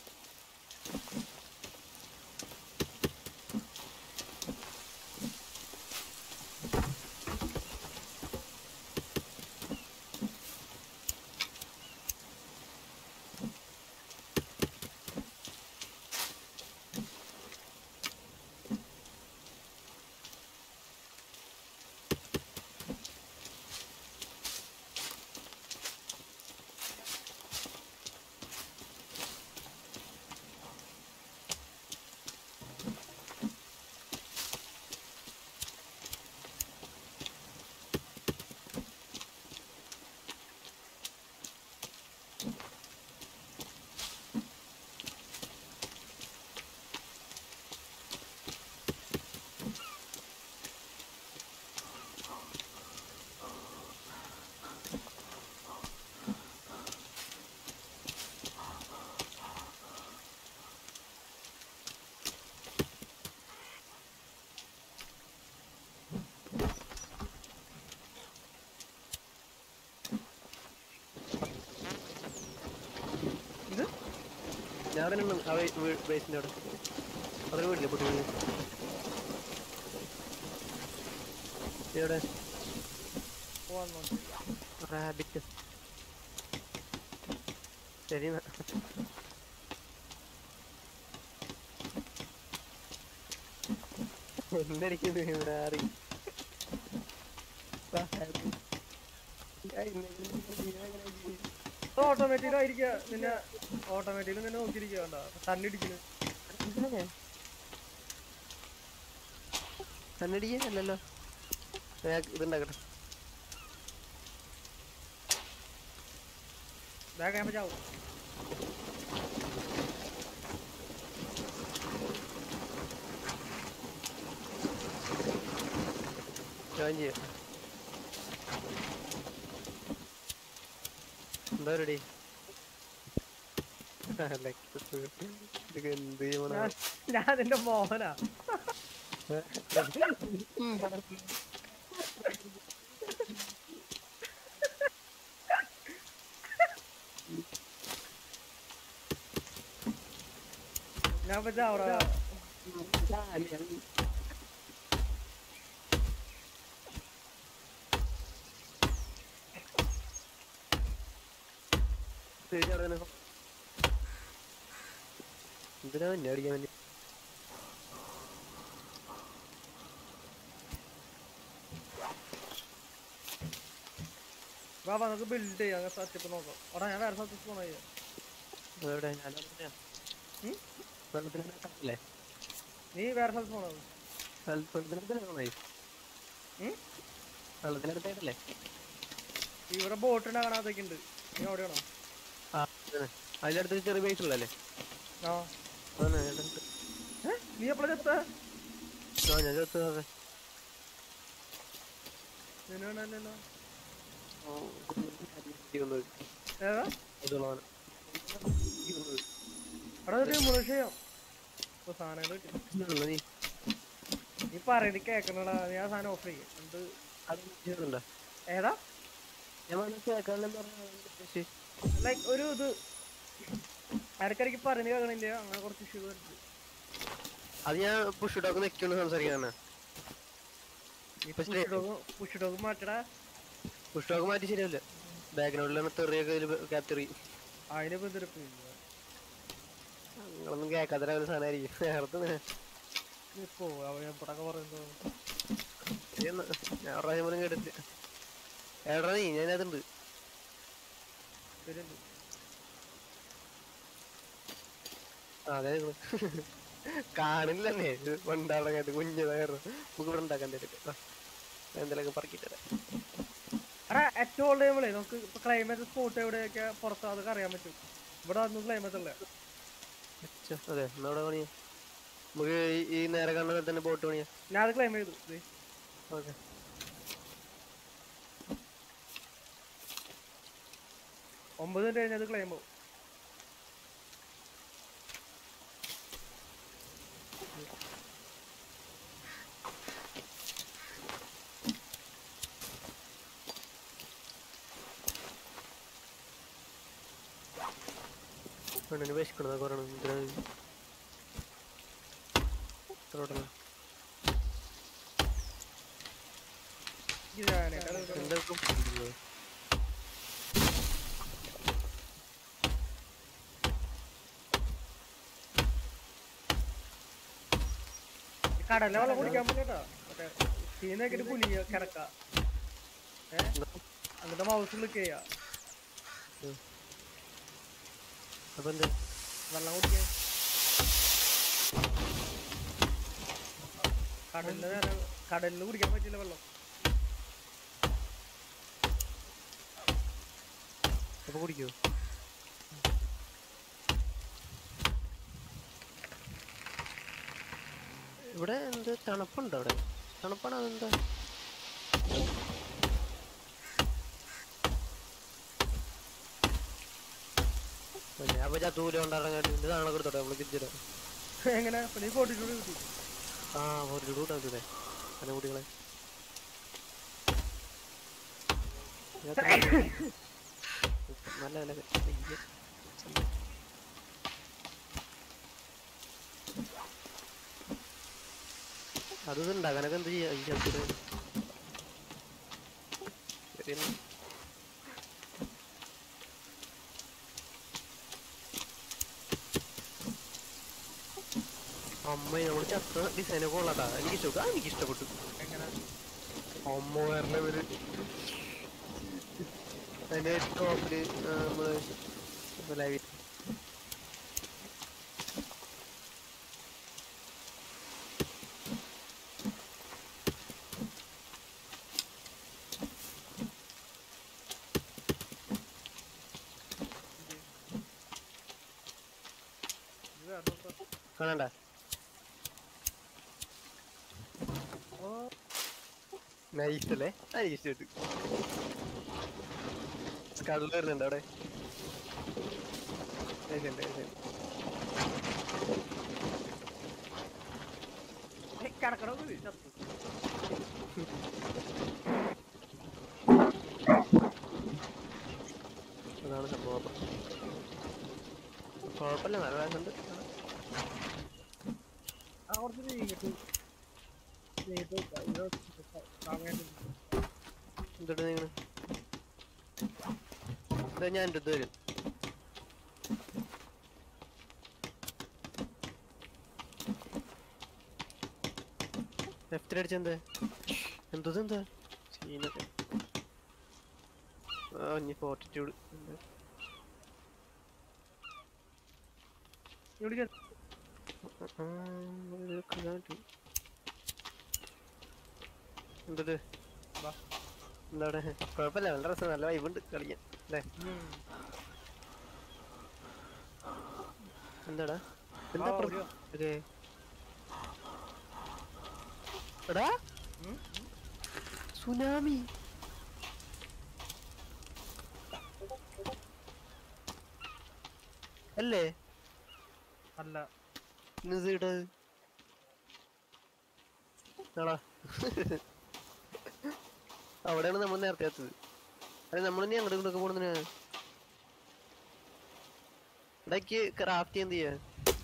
ഞാൻ തന്നെ ആ ബേസിന്റെ അവിടെ അതൊരു വീടില്ലേ പൊട്ടി വീട് എവിടെ വന്നോണ്ട് റാബിറ്റ് ശരി എന്നാ. എന്തടിക്കുന്നു ഇവിടെ ആറി ഓട്ടോമാറ്റിക്കായിരിക്കുക നിന്നെ ഓട്ടോമാറ്റിക്കലി നിന്നെ നോക്കിയിരിക്കുക കണ്ട തന്നിടിക്കുന്നു കണ്ണടിയല്ലോ ഇതുണ്ടാക്കട്ടെ ബാഗ് ഞാൻ ചാവും ജോയിൻ ചെയ്യാം എന്താ റെഡി ഇതൊക്കെ എന്ത് ചെയ്യണം ഞാൻ ഞാൻ നിന്റെ മോഹനാ ഞാൻ ഇപ്പൊ ചാവറാ എന്തിനാ എന്നെ അടിക്കാൻ വേണ്ടി വാ വാ നമുക്ക് ബിൽഡ് ചെയ്യാം അങ്ങനെ സത്യപ്പ് നോക്കാം എടാ ഞാൻ വേറെ സ്ഥലത്ത് പോണ എവിടെ ഞാൻ ഉം? വെള്ളത്തിനല്ലേ നീ വേറെ സ്ഥലത്ത് പോണത് വെള്ളത്തിനടുത്തല്ലേ ഉം? വെള്ളത്തിനടുത്തായിട്ടല്ലേ ഇവിടെ ബോട്ട് ഉണ്ടാക്കണതൊക്കെ ഉണ്ട് നീ എവിടെയാണോ ആ അതന്നെ. അതിലടുത്ത് ചെറിയ ബേസ് ഉള്ളല്ലേ ആ അതന്നെ അതിലടുത്ത്. ഏ? നീ എപ്പോഴാ ചെത്ത ആ ഞാൻ ചേർത്ത് അതെ നിന്നല്ലോ ആ, ഇരുന്നത്. ഏതാ ഇതുള്ളതാണ്. ഇരുന്നത്. എടാ ഒരു മുളശയോ ഇപ്പൊ സാധനങ്ങൾ കിട്ടി ഇതുള്ള നീ നീ പറയുന്നത് കേക്കണടാ നീ ആ സാധനം ഓഫ് ചെയ്യും എന്ത് അത് ചെയ്യുന്നുണ്ടോ ഏതാ ഞാൻ മനസ്സിലാക്കാണെന്ന് പറഞ്ഞു ലൈക്ക് ഒരു ഇത് ഇടയ്ക്കിടയ്ക്ക് പറയുന്നത് കേൾക്കണില്ല അങ്ങനെ കുറച്ച് ഇഷ്യൂ വരുന്നുണ്ട് അത് ഞാൻ പുഷ് ഇട്ടൊക്കെ നിൽക്കുന്നു സംസാരിക്കാനാണ് ഈ പക്ഷേ- പുഷ് ഡോഗ് പുഷ് ഡോഗ് മാറ്റടാ പുഷ് ടോക്ക് മാറ്റി ശരിയല്ല ബാക്ക്ഗ്രൗണ്ടിലാണ് തെറിയൊക്കെ ഇതിൽ ക്യാപ്ചർ ചെയ്യും അതിനെ ബന്ധിരപ്പ് നിങ്ങളൊന്നും കേൾക്കാത്ത ഒരു സാധനമായിരിക്കും നേരത്തെ ഇപ്പോ അവൻ എപ്പോഴൊക്കെ പറയുന്നത് ഞാൻ ഒരു പ്രാവശ്യം പോലും കേട്ടില്ല എടാ നീ ഞാൻ അതുണ്ട് ശരിയല്ലേ അതെ നിങ്ങള് കാണില്ലന്നെ ഇത് കൊണ്ടാടങ്ങായിട്ട് കുഞ്ഞതായിരുന്നു നമുക്ക് ഇവിടെ ഉണ്ടാക്കാൻ തരും എന്തെങ്കിലുമൊക്കെ പറക്കിട്ട് തരാം എടാ ഏറ്റവും ഉള്ള ടൈമിലേ നമുക്ക് ഇപ്പൊ ക്ലൈമറ്റ് സ്പോട്ട് എവിടെയൊക്കെ പുറത്ത് അതൊക്കെ അറിയാൻ പറ്റും ഇവിടെ ഒന്നും ക്ലൈമറ്റ് അല്ലേ ഛെ, അതെ എന്നാ ഇവിടെ പണിയാ നമുക്ക് ഈ- ഈ നേരെ കാണുന്ന സ്ഥലത്ത് തന്നെ ബോട്ട് പണിയാ ഞാൻ അത് ക്ലൈം ചെയ്തു ദേ. ഓക്കെ ഒമ്പത് മിനിറ്റ് കഴിഞ്ഞത് ക്ലൈം ആവും പെണ്ണിന് വിശക്കണതാ പറയണം എന്തിനാ ഇത്? ഇത്രയോട്ടല്ലേ? ഇതാണ് എന്തൊക്കെ ചെയ്യുന്നത്? കടലിലെ വെള്ളം കുടിക്കാൻ പറ്റട്ടോ മറ്റേ സീനൊക്കെ പുലിയ കിടക്ക ഏ എന്നിട്ട് മൗസ് ക്ലിക്ക് ചെയ്യാ അപ്പൊ എന്ത് വെള്ളം കുടിക്കാൻ കടലില് നേരെ കടലില് കുടിക്കാൻ പറ്റില്ല വെള്ളം അപ്പൊ കുടിക്കോ ഇവിടെ എന്ത് തണുപ്പുണ്ടോ അവിടെ തണുപ്പാണ് അതെന്താ ഞാൻ അപ്പൊ ചത്തൂല കൊണ്ടിറങ്ങാട്ട് നിന്റെ താണൊക്കെ എടുത്തോട്ടെ നമ്മള് തിരിച്ചിടാം എങ്ങനെ അപ്പൊ നീ കോട്ടിട്ടൂടെ കിട്ടി ആ ഒരു കൂട്ടാക്കൂലേ അന്നെ കുട്ടികളെ ഞാൻ തരാം. നല്ല വില അയ്യോ. അത് ഇത് ഉണ്ടാക്കാനൊക്കെ എന്ത് ചെയ്യാ ഈ ചത്തിട്ട് സത്യം അമ്മ നമ്മൾ ചത്ത ഡിസൈനൊക്കെ ഉള്ളതാ എനിക്ക് ഇഷ്ടപ്പെട്ടു ആ എനിക്ക് ഇഷ്ടപ്പെട്ടു എങ്ങനെ അമ്മ വരണവര് അതിന്റെ ടോപ്പില് നമ്മള് ലൈവ് ഇത് വേറെ നോക്കാം. കാണണ്ട ഓ നൈസ് അല്ലേ ആ എനിക്ക് ഇഷ്ടപ്പെട്ടു കള്ള് വരുന്നുണ്ട് അവിടെ Nice ഉണ്ട്, nice ഉണ്ട്. ഏയ് കിടക്കണ കുഴി ചത്തു അതാണ് സംഭവം അപ്പൊ. കുഴപ്പമില്ല നല്ല രസമുണ്ട് ആ കുറച്ച് നീങ്ങിട്ട് നീങ്ങിട്ട് വെക്കാം. ഇത് സമയം എന്തിട്ട് നിങ്ങള് ഇതാ ഞാൻ എൻ്റെ അടുത്ത് വരും ലെഫ്റ്റിൽ അടിച്ചെന്ത് എന്തത് എന്താ സീനൊക്കെ ആ ഇനി ഫോർട്ടിറ്റ്യൂഡ് ഇവിടെ ചെത്ത്. എന്തത് വാ. എന്താണ് കുഴപ്പമില്ല നല്ല രസം നല്ല വൈബുണ്ട് കളിക്കാൻ അല്ലേ ഉം. എന്താടാ ആ, എന്താ ഓടി വാ. ഓക്കേ എടാ ഉം. സുനാമി അല്ലേ അല്ല നിസിട ആടാ അവിടെയാണ് നമ്മൾ നേരത്തെ എത്തത് അല്ലെ നമ്മൾ ഇനി അങ്ങോട്ട് ഇങ്ങോട്ടൊക്കെ പോണതിന് ഇടയ്ക്ക് ക്രാഫ്റ്റ് എന്ത് ചെയ്യാ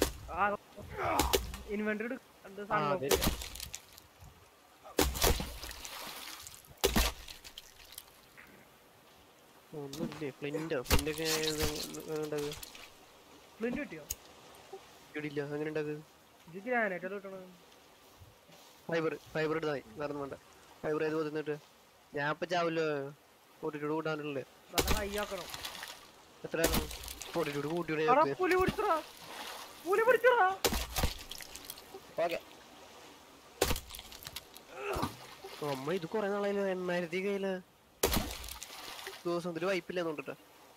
ഇൻവെന്ററി രണ്ട് ആ, സാധനം അതെ. ഒന്നുമില്ലേ ഫ്ലിൻറ്റോ ഫ്ലിൻ്റൊക്കെ ഉണ്ടാക്കുക പ്ലിന്റ് കിട്ടിയോ ഇടില്ല അങ്ങനെ ഉണ്ടാക്കുക ഇത് ഗ്രാനൈറ്റ് അല്ല കിട്ടണത് ഫൈബർ ഫൈബർ ഇട്ടാ മതി വേറെ വേണ്ട ഫൈബർ ഏത് പോന്നിട്ട് ഞാൻ ഇപ്പൊ ചാവില്ലോ ഫോർട്ടിറ്റ്യൂഡ് കൂട്ടാനുള്ളേ നല്ല ഹൈയാക്കണം എത്ര ഫോർട്ടിറ്റ്യൂഡ് കൂട്ടിയുടെ എടാ പുലി പിടിച്ചടാ പുലി പിടിച്ചടാ ഓക്കെ അമ്മ ഇത് കൊറേ നാളായല്ലോ എണ്ണായിരത്തി കയ്യില് ദിവസം ഇതില് വൈപ്പില്ല നോണ്ടിട്ടാ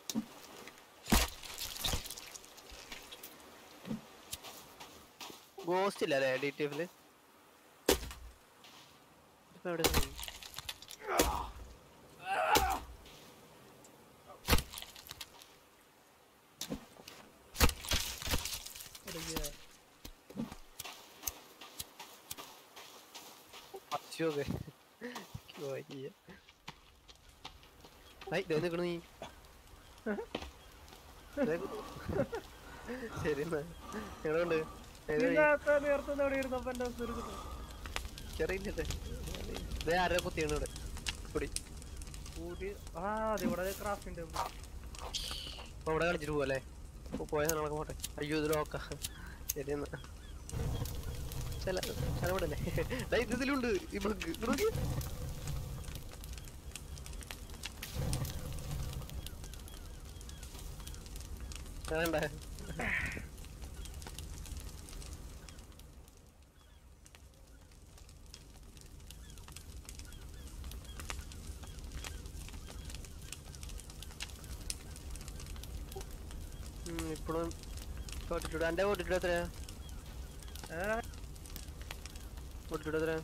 ഗോസ്റ്റ് ഇല്ല അല്ലേ ഡി ടി എഫില് ഇപ്പൊ എവിടെ പോയി? പശുവൊക്കെ എനിക്ക് വയ്യ. ഹായ് ദേ നിക്കണു നീ ദേ. ശരി എന്നാ എങ്ങനെയുണ്ട് ഏത് വഴി? നേരത്തെ നേരത്തെ ഒന്ന് എവിടെ ഇരുന്നപ്പോ എന്റെ അവസ്ഥ ഒരു കിട്ടും. ചെറിയില്ലേ ദേ ആരോ കുത്തിയാണ് ഇവിടെ കുടി കൂടി ആ അത് ഇവിടെ ക്രാഫ്റ്റ് ഉണ്ട് അപ്പൊ അവിടെ കളിച്ചിട്ട് പോവല്ലേ അപ്പൊ പോയ സാധനങ്ങളൊക്കെ പോട്ടെ അയ്യോ ഇത് നോക്കാം ശരി എന്നാ ചില ചില ഇവിടെ അല്ലേ ഡാ, ഇത് ഇതിലുണ്ട് ഈ ബഗ് ഇത് നോക്കി വേണ്ട ഇപ്പോഴും ഫോർട്ടിറ്റ്യൂഡ് എൻ്റെ ഫോർട്ടിറ്റ്യൂഡ് എത്രയാ ഫോർട്ടിറ്റ്യൂഡ് എത്രയാ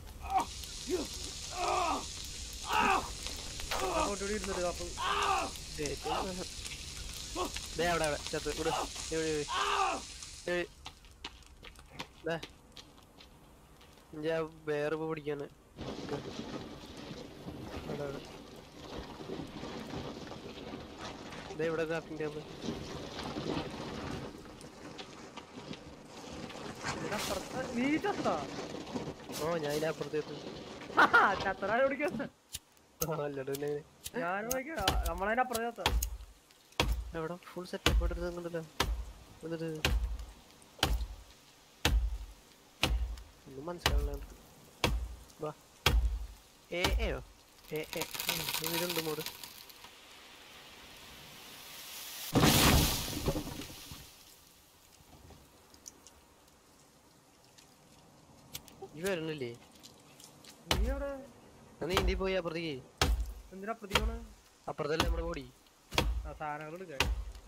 അങ്ങോട്ടൂടി ഇരുന്നിട്ട് അപ്പൊ ശരി. ദേ അവിടെ അവിടെ ചത്ത് വിട് ഇവിടെ ഞാൻ വേറെ പിടിക്കാണ് അവിടെ അവിടെ ദേ ഇവിടെ ക്രാഫ്റ്റിംഗ് ടേബിൾ ഇതിന്റെ അപ്പുറത്ത് നീ ചത്താ ഓ ഞാൻ ഇതിന്റെ അപ്പുറത്ത് എത്തും ചത്തറ പിടിക്കുന്ന അല്ലടോ പിന്നെ എങ്ങനെ? ഞാനും നോക്കിയാ നമ്മളതിന്റെ അപ്പുറത്തെ എവിടെ ഫുൾ സെറ്റപ്പ് എടുക്കുന്നുണ്ടല്ലോ എന്നിട്ട് ഒന്നും മനസ്സിലാവില്ല വാ ഏ ഏയോ ഏ ഏ ഉം, ഇതിലുണ്ട് മോഡ് ഈ വരണില്ലേ നീ എവിടെ ഞാൻ നീന്തി പോയി അപ്പുറത്തേക്ക് എന്തിനാ അപ്പുറത്തേക്കാണ് അപ്പുറത്തല്ലേ നമ്മുടെ ബോഡി ആ സാധനങ്ങൾ എടുക്കാൻ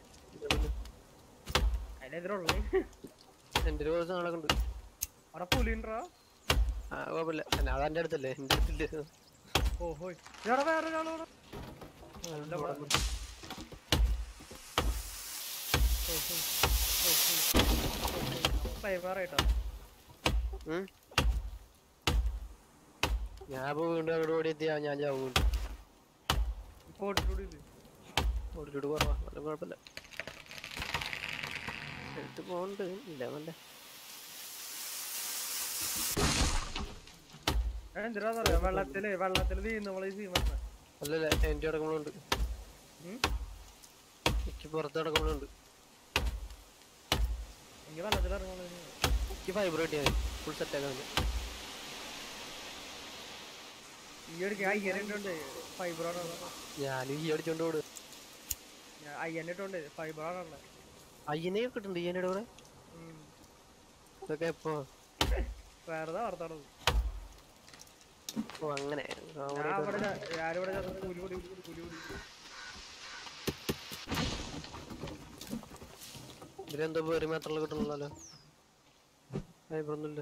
അതിനെതിരുള്ളൂ എൻ്റെ ഒരു കുറച്ച് നാളൊക്കെ ഉണ്ട് അവിടെ പുലിണ്ടാ ആ കുഴപ്പമില്ല അല്ല, അത് എൻ്റെ അടുത്തല്ലേ എൻ്റെ അടുത്തില്ല ഓഹോ ഇവിടെ വേറെ ഒരാളോട് ഫൈവാറായിട്ടാ ഉം. ഞാൻ ഇപ്പൊ വീണ്ടും അങ്ങോട്ട് ഓടി എത്തിയാ ഞാൻ ചാവും കോട്ടിലൂടെ ഇത് ഓടിയിട്ട് കുറവാ അത് കുഴപ്പമില്ല എടുത്ത് പോണ്ട് ഇല്ല നല്ല എന്തിനാ പറയാ വെള്ളത്തില് വെള്ളത്തില് വീഴുന്ന നമ്മളെ സീമ അല്ലല്ല എൻ്റെ അടക്കങ്ങളുണ്ട് എനിക്ക് പുറത്ത് അടക്കങ്ങളുണ്ട് എനിക്ക് വെള്ളത്തിൽ ഇറങ്ങുന്നത് എനിക്ക് ഫൈബർ കിട്ടിയാൽ ഫുൾ സെറ്റ് ആക്കാൻ ഈ ഒരു അയ്യനുണ്ട് ഫൈബറാണ് ഞാൻ ഈ അടിച്ചോണ്ട് ഓട് അയ്യനിട്ടുണ്ട് ഫൈബറാണ് ഉള്ളത് അയ്യനെ കിട്ടുന്നുണ്ട് ഈ കൂടെ ഇതൊക്കെ എപ്പോ വേറെ വാർത്താണത് ഓ അങ്ങനെ ഞാൻ ഇവിടെ ഞാനിവിടെ ചെന്ന് കൂലി കൂടി കൂലി കൂടി ഇതിലെന്തോ പേര് മാത്രമല്ല കിട്ടണല്ലോ ഫൈബർ ഒന്നുമില്ല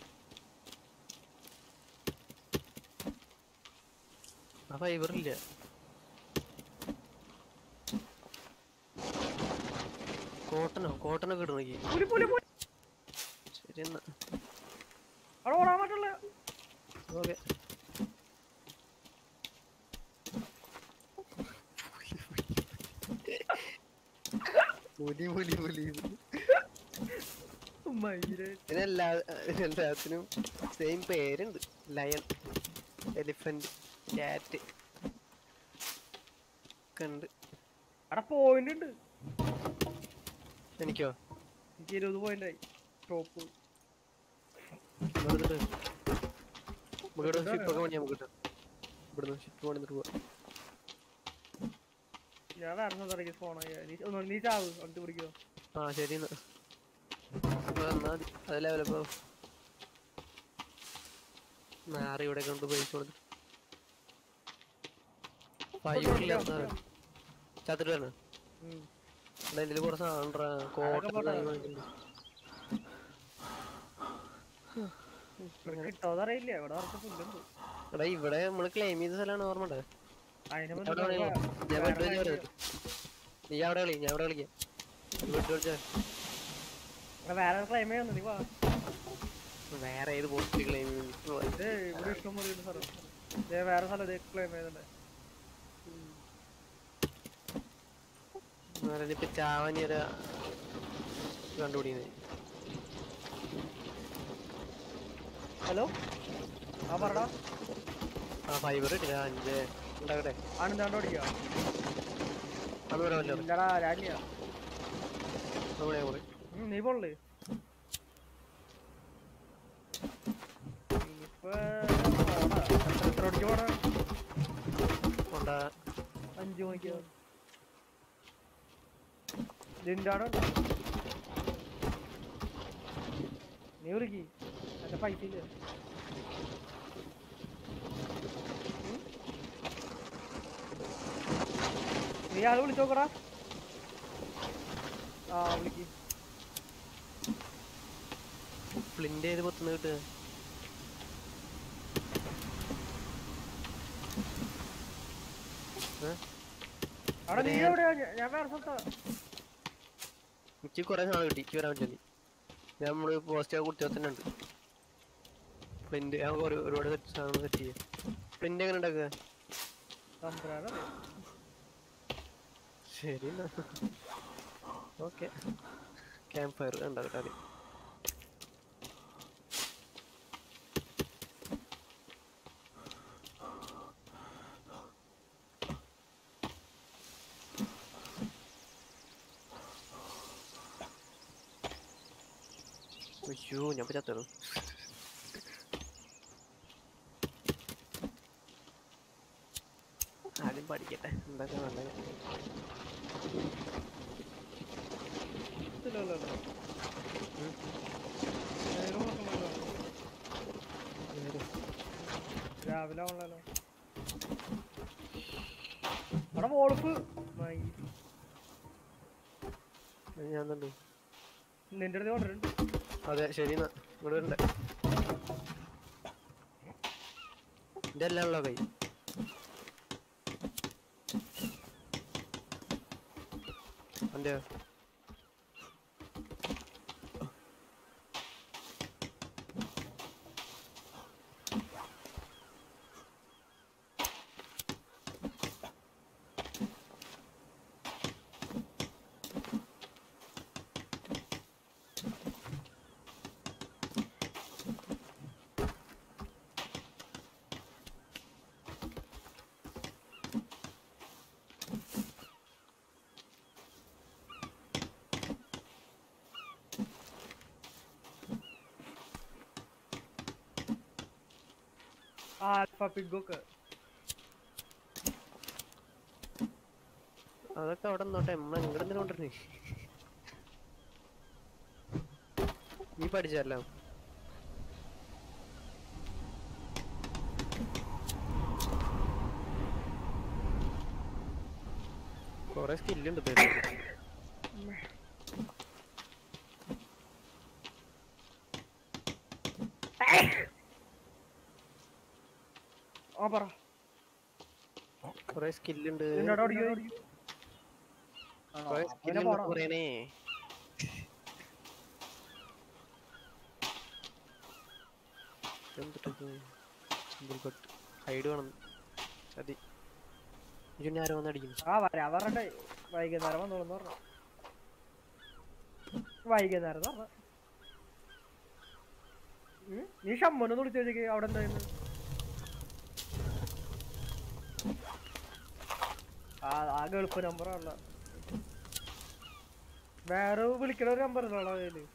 ആ ഫൈബർ ഇല്ല കോട്ടനോ കോട്ടനോ കിട്ടണമെങ്കിൽ പുലി പുലി പുലി ശരി എന്നാ അവിടെ ഓടാൻ പറ്റുള്ള ഓക്കെ പുലി പുലി പുലി മയില് ഇതിനെല്ലാ എല്ലാത്തിനും സെയിം പേരുണ്ട് ലയൺ എലിഫന്റ് ക്യാറ്റ് ഒക്കെ ഉണ്ട് അവിടെ പോയിന്റ് ഉണ്ട് എനിക്കോ എനിക്ക് ഇരുപത് പോയിന്റ് ആയി ടോപ്പ് വെറുതെ ഇവിടെ ഷിപ്പ് ഒക്കെ പണിയാ നമുക്ക് ഇവിടുന്ന് ഷിപ്പ് പണിന്നിട്ട് പോവാ ഞാൻ വേറെ സ്ഥലത്തേക്ക് ഫോണായി നീ ഒന്ന് നീ ചാവ് വണ്ടി പിടിക്കോ ആ ശരി എന്നാ ഇപ്പൊ വന്നാ മതി അത് ലെവലപ്പോ നാറി ഇവിടെ കൊണ്ട് പൈസ കൊടുത്ത് ഫൈവ് ചത്തിട്ട് വരണം എടാ ഇതില് കുറച്ച് സാധനം കോട്ട പോട്ടെ. കിട്ടോന്നറിയില്ല ഇവിടെ കുറച്ച് പുല്ലുണ്ട് എടാ ഇവിടെ നമ്മള് ക്ലെയിം ചെയ്ത സ്ഥലമാണ് ഓർമ്മ ഉണ്ടോ അതിനെ അവിടെ കളിയാ. ഞാൻ ബെഡ് വെച്ച് വരുന്നത് നീ അവിടെ കളി ഞാൻ അവിടെ കളിക്കാം ബെഡ് വെച്ചാ വേറെ ക്ലൈം ചെയ്യുന്നു നീ വാ വേറെ ഏത് പോസ്റ്റ് ക്ലെയിം ഇത് ഇവിടെ ഇഷ്ടം പോലെ ഉണ്ട് സ്ഥലം ദേ വേറെ സ്ഥലം ക്ലൈം ചെയ്തിട്ടുണ്ട് ഇപ്പൊ ചാവാനി ഒരു കണ്ടുപിടിക്കുന്നത് ഹലോ ആ പറടാ ആ ഫൈബർ ഇട്ടില്ല അഞ്ച് ഉണ്ടാകട്ടെ ആണെന്താണ്ട് ഓടിക്കാ അത് വരാൻ പറ്റില്ല ഇല്ലടാ രാജിയാ നമ്മളെ കൂടെ ഉം, നീ പോളേ ഇനിയിപ്പോ പോടാ. എത്ര- എത്ര മണിക്ക് പോടാ കൊണ്ടാ അഞ്ചു മണിക്ക് ഇതിന്റെ അവിടെ ഉണ്ടോ? നീ വിളിക്ക് എന്റെ പൈസ ഇല്ല ഉം? നീ ആള് വിളിച്ചോക്കടാ ആ വിളിക്ക് ഫ്ലിന്റ് ചെയ്ത് പൊത്തുന്ന കിട്ടുക അവിടെ നീ എവിടെയാ ഞാ- ഞാൻ വേറെ സ്ഥലത്താ എനിക്ക് കുറെ നാൾ കിട്ടി എനിക്ക് വരാൻ പറ്റില്ല ഞാൻ നമ്മള് പോസ്റ്റ് കുട്ടികൾ തന്നെ ഉണ്ട് ഫ്ലിന്റ് ഞാൻ ഒരു ഒരുപാട് set സാധനങ്ങൾ സെറ്റ് ചെയ്യാം ഫ്ലിന്റ് എങ്ങനെ ഉണ്ടാക്കുക തമ്പുരാനറിയാം ശരി എന്നാ ഓക്കെ ക്യാമ്പ് ഫയർ ഉണ്ടാകട്ടെ ആദ്യം അയ്യോ ഞാൻ പറ്റാത്തത് ആദ്യം പഠിക്കട്ടെ എന്തൊക്കെ നല്ലത് ഇല്ല, ഇല്ല, ഇല്ല. നേരം നോക്കണല്ലോ. രാവിലെ ആവണല്ലോ അവിടെ വോൾഫ് ഞാൻ എന്തുണ്ട് നിന്റെ അടുത്ത് കൊണ്ടുവരുന്നുണ്ട് അതെ ശരി എന്നാ ഇങ്ങോട്ട് വരണ്ടേ എന്റെ എല്ലാം ഉള്ളോ കൈ എന്റെയോ ആൽഫ പിഗൊക്കെ അതൊക്കെ അവിടെ നിന്നോട്ടെ അമ്മ ഇങ്ങോട്ട് എന്തിനാ കൊണ്ടുവരണേ നീ പഠിച്ചല്ലോ കൊറേ സ്കില്ലുണ്ട് ഇതില്. ആ പറ കൊറേ സ്കില്ലുണ്ട് നിന്നോട് ഓടിക്കോ കൊറേ പിന്നെ സ്കില്ലുണ്ട് പോടാ പറയണേ ഹൈഡ് വേണം ചതി ഇനി ആരോ വന്ന് അടിക്കുന്നു ആ വരാ പറഞ്ഞെ വൈകുന്നേരം വന്നോളൂന്ന് പറഞ്ഞു വൈകുന്നേരം എന്ന് പറഞ്ഞു ഉം? നീ ഷമ്മനൊന്ന് വിളിച്ചു ചോദിക്ക് അവിടെ എന്തായിരുന്നു ആ ആ ഗൾഫ് നമ്പറാണല്ല വേറെ വിളിക്കണ ഒരു നമ്പർ ഉണ്ടോ കയ്യില്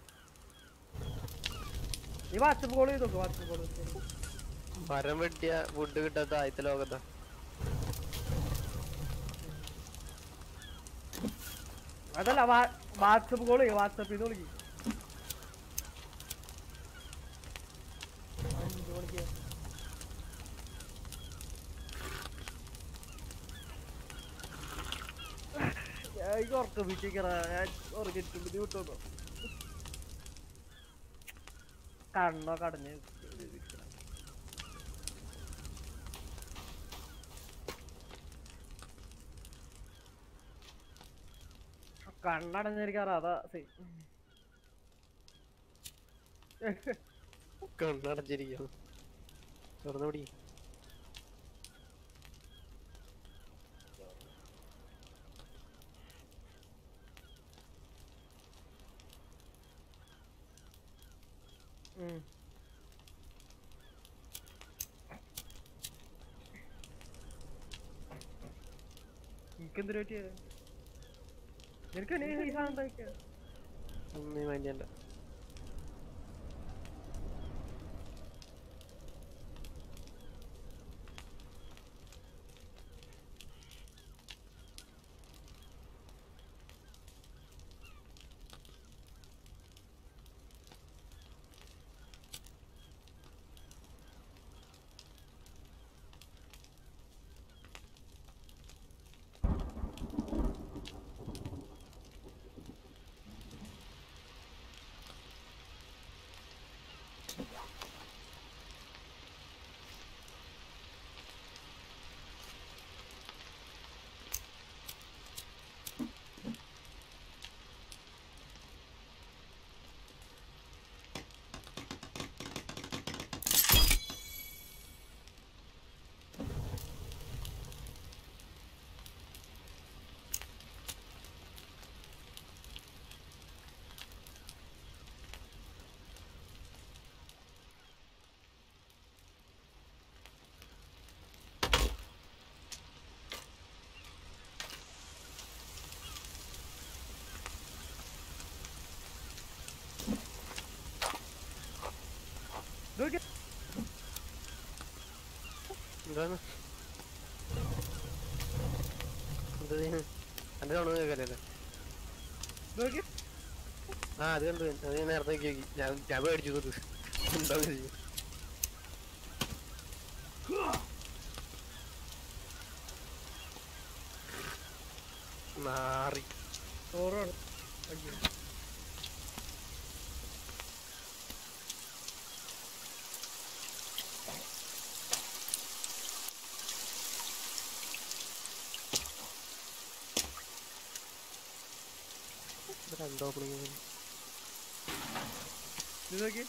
നീ വാട്സപ്പ് കോൾ ചെയ്ത് നോക്ക് വാട്സപ്പ് കോൾ മരം വെട്ടിയ ഫുഡ് കിട്ടാത്ത ആദ്യത്തെ ലോകത്താ അതല്ല വാട്സപ്പ് കോൾ ചെയ്യ വാട്സപ്പിൽ നിന്ന് വിളിക്കും അഞ്ച് മണിക്ക് ഞാൻ ഈ ഉറക്കം വീട്ടിക്കറ ഞാൻ ഉറങ്ങിട്ട് ബുദ്ധിമുട്ടോന്നോ കണ്ണോ കടഞ്ഞ് കണ്ണടഞ്ഞിരിക്കാറ അതാ സീ കണ്ണടച്ചിരിക്കുന്നു തുറന്നുപിടി ഉം. എനിക്കെന്തൊരു പറ്റിയ നിനക്ക് നീ ഈ സാധനം തയ്ക്ക ഒന്നും മൈൻഡ് ചെയ്യണ്ട എന്താണ് എന്ത് ചെയ്യുന്നു? എന്റെ സൗണ്ട് കേൾക്കാനല്ലേ നോക്കി ആ അത് കണ്ടു അത് ഞാൻ നേരത്തെ നോക്കി നോക്കി ഞാൻ ഞാൻ പേടിച്ചു നോക്ക് എന്താ ചെയ്യും മാറി ചോറാണ് അയ്യോ രണ്ട് ഓപ്പണിങ് ഇത് നോക്കി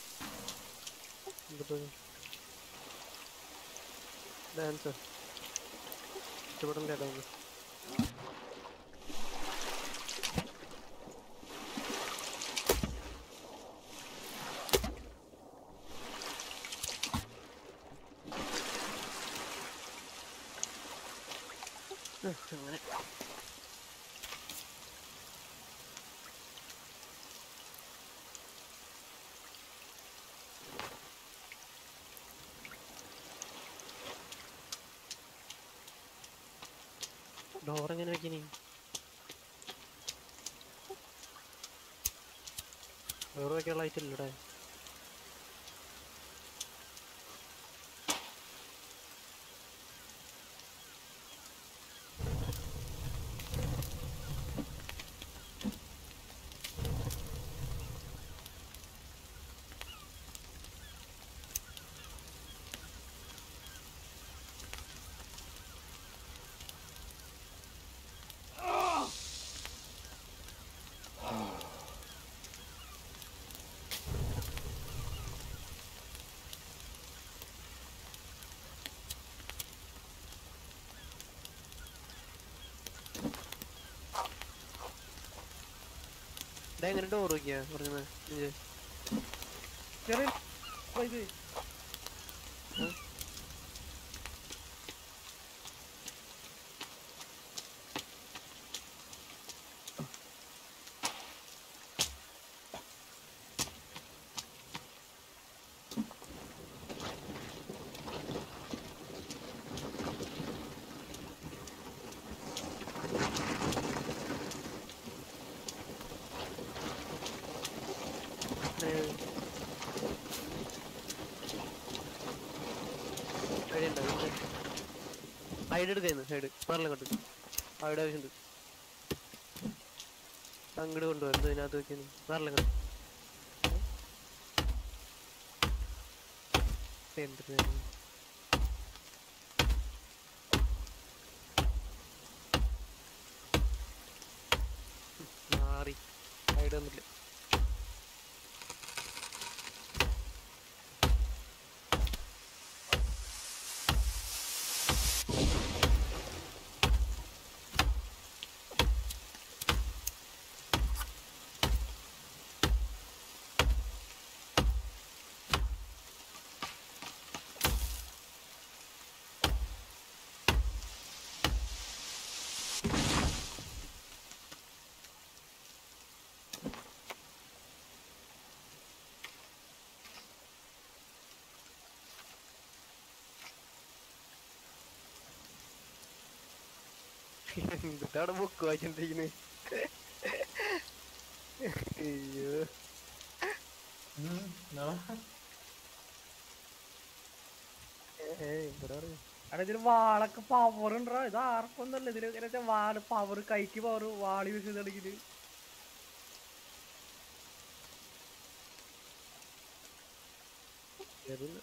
ഡാൻസ് ഇഷ്ടപ്പെടുന്ന ചേട്ടാ അങ്ങനെ ഡോർ എങ്ങനെ വെക്കിനി ഡോർ വെക്കാനുള്ള ഐറ്റം ഇല്ലടെ ഇതാ എങ്ങനെ ഡോർ വെക്കുക പറഞ്ഞത് ഇജ്ജ്. ചെറിയ ഇത് ഏഹ്. ഐഡിയ ഉണ്ടോ ഇതിന്റെ? ഐഡിയ എടുക്കുന്നു സൈഡ് മാറില്ല അങ്ങോട്ട് ഐഡിയ ആവശ്യമുണ്ട് അങ്ങോട്ട് കൊണ്ടുവരുന്നു ഇതിനകത്ത് വെക്കുന്നു മാറില്ല അങ്ങോട്ട് എന്തിട്ട് മാറി ഐഡിയ ഒന്നുമില്ല എന്തിട്ടാണ് ബുക്ക് വായിച്ചോണ്ടിരിക്കുന്നത് അയ്യോ ഉം, എന്നാടാ? ഏ ഇവിടെ പറയും അവിടെ ഇതില് വാളൊക്കെ പവർ ഉണ്ടോ ഇത് ആർക്കൊന്നല്ല ഇതില് ഇങ്ങനെ വെച്ചാ വാള് പവർ കൈക്ക് പവർ വാള് യൂസ് ചെയ്തെടുക്കില് കേറില്ല.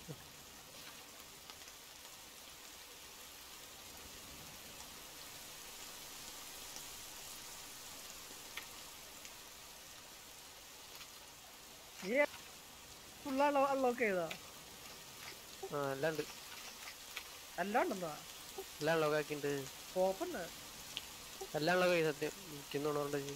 ഈ ഫുള്ള് അൺലോക്ക് ചെയ്താ ആ എല്ലാം ഉണ്ട് എല്ലാം ഉണ്ടെന്നാ എല്ലാം ലോക്ക് ആക്കിണ്ട് കോപ്പുണ്ട് എല്ലാം ലോക്ക് ആക്കി സത്യം എനിക്കൊന്നും നീ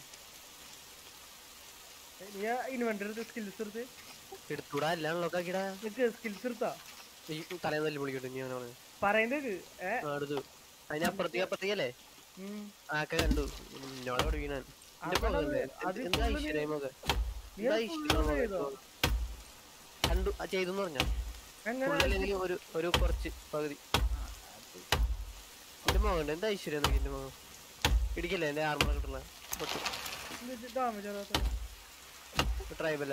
ഇൻവെന്ററി എടുത്ത് സ്കിൽസ് എടുത്ത് എടുത്തൂടാ എല്ലാം ലോക്ക് ആക്കിടാ നിനക്ക് സ്കിൽസ് എടുത്താ ഈ തലേന്ന് തല്ലി പൊളിക്കട്ടെ നീ അവനോട് പറയുന്നത് ഏ ആ എടുത്തു അതിനപ്പുറത്തേക്ക് അപ്പുറത്തേക്കല്ലേ ഉം. ആക്കെ കണ്ടു എന്നോട് പഠിപ്പിക്കാൻ അതല്ല, അത് എന്താ full ഈശ്വരമൊക്കെ നീ എന്താ അത് full ഈശ്വരമൊക്കെ ചെയ്തോ? കണ്ടു ആ ചെയ്തു പറഞ്ഞ എങ്ങനെ ഫുള്ളല്ലെങ്കിൽ ഒരു ഒരു കുറച്ച് പകുതി മോഹൻ എന്താ ഐശ്വര്യം നോക്കി എന്റെ മോഹൻ ഇടിക്കല്ലേ എന്റെ ആർമർ കിട്ടുള്ള ഡാമേജ് ആകാത്ത ട്രൈബൽ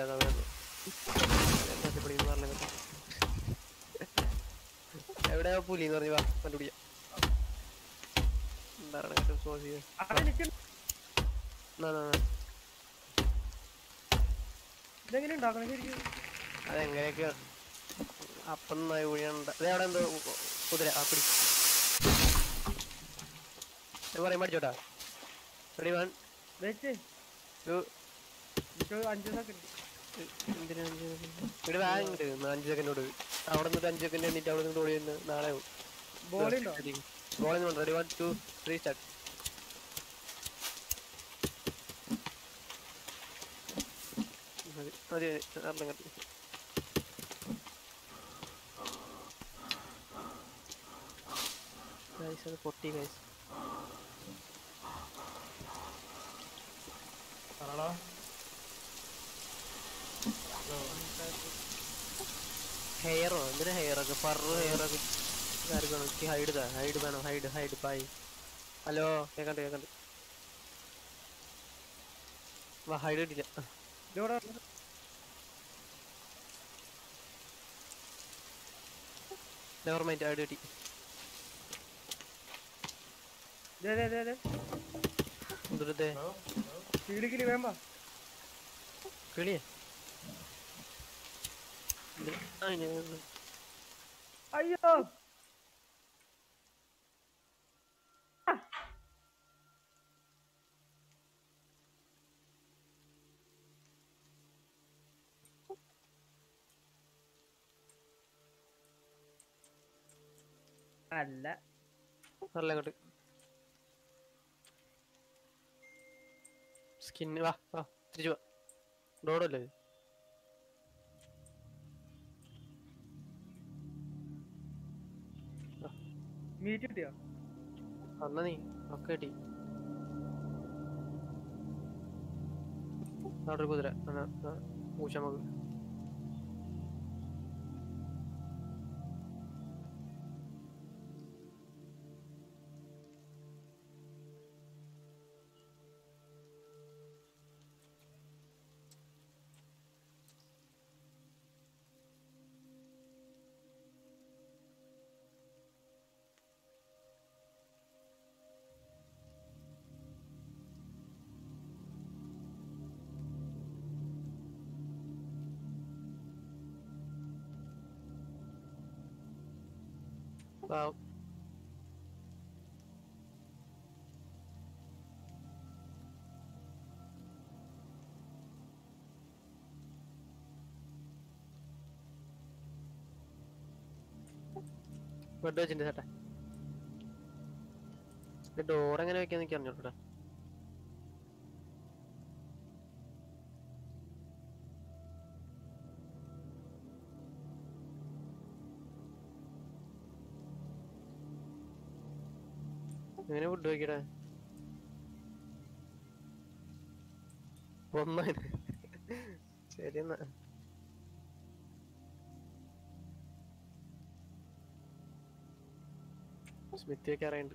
എവിടെയാ പുലി എന്ന് പറഞ്ഞു വാ കണ്ടുപിടിക്കാം എന്താണ് കേട്ടോ സോസ് ചെയ്ത് എനിക്ക് നാ, നാ, നാ. ഇതെങ്ങനെ ഉണ്ടാക്കണം ശരിക്കും അതെങ്ങനെയൊക്കെ അപ്പം നന്നായി ഊഴിയുണ്ട് അതെ അവിടെ എന്തോ കു- കുതിര ആ പിടി ഞാൻ പറയാൻ പഠിച്ചോട്ടാ റെഡി വൺ വെച്ച് ടു എനിക്ക് അഞ്ച് സെക്കൻഡ് എന്തിനാ അഞ്ച് ഇവിടെ വാ ഇങ്ങോട്ട് ഒന്ന് അഞ്ച് സെക്കൻഡ് ഓട് അവിടെ നിന്നിട്ട് അഞ്ച് സെക്കൻഡ് എന്നിട്ട് അവിടെ നിന്ന് ഓടി വന്ന് നാളെ ബോളുണ്ടോ ബോളിൽ നിന്ന് ready one two three start മതി മതി മതി അങ്ങോട്ട് ഗൈസ് അത് പൊട്ടി ഗൈസ് പറടാ ഹെയറോ എന്തിനാ ഹെയറൊക്കെ ഫറ് ഹെയറൊക്കെ ആർക്കാണ് എനിക്ക് ഹൈഡ് താ ഹൈഡ് വേണം ഹൈഡ് ഹൈഡ് ബായ് ഹലോ കേക്കണ്ട് കേക്കണ്ട് വാ ഹൈഡ് കിട്ടില്ല ഇതോടെ നെവർ മൈൻഡ് ഹൈഡ് കിട്ടി ദേ ദേ ദേ ദേ എന്തുടത്തെ കിളി കിളി വേമ്പ കിളിയെ ഇത് ആ, ഞാൻ- അയ്യോ അല്ല നല്ല അങ്ങോട്ട് സ്കിന്ന് വാ വാ തിരിച്ചു വാ ഡോഡല്ലേ ഇത്? മീറ്റ് കിട്ടിയോ അന്ന നീ ഒക്കെ കിട്ടി അവിടെ ഒരു കുതിര എന്നാ, ആ, പൂച്ച നമുക്ക് പാവം ബെഡ് വെച്ചിട്ടുണ്ട് ചേട്ടാ ഡോർ എങ്ങനെ വെക്കാന്ന് എനിക്ക് അറിഞ്ഞോട്ടാ എങ്ങനെ ഫുഡ് വെക്കടാ ഒന്നതിന് ശരി എന്നാ സ്മിത്തിയൊക്കെ അറിയണ്ട്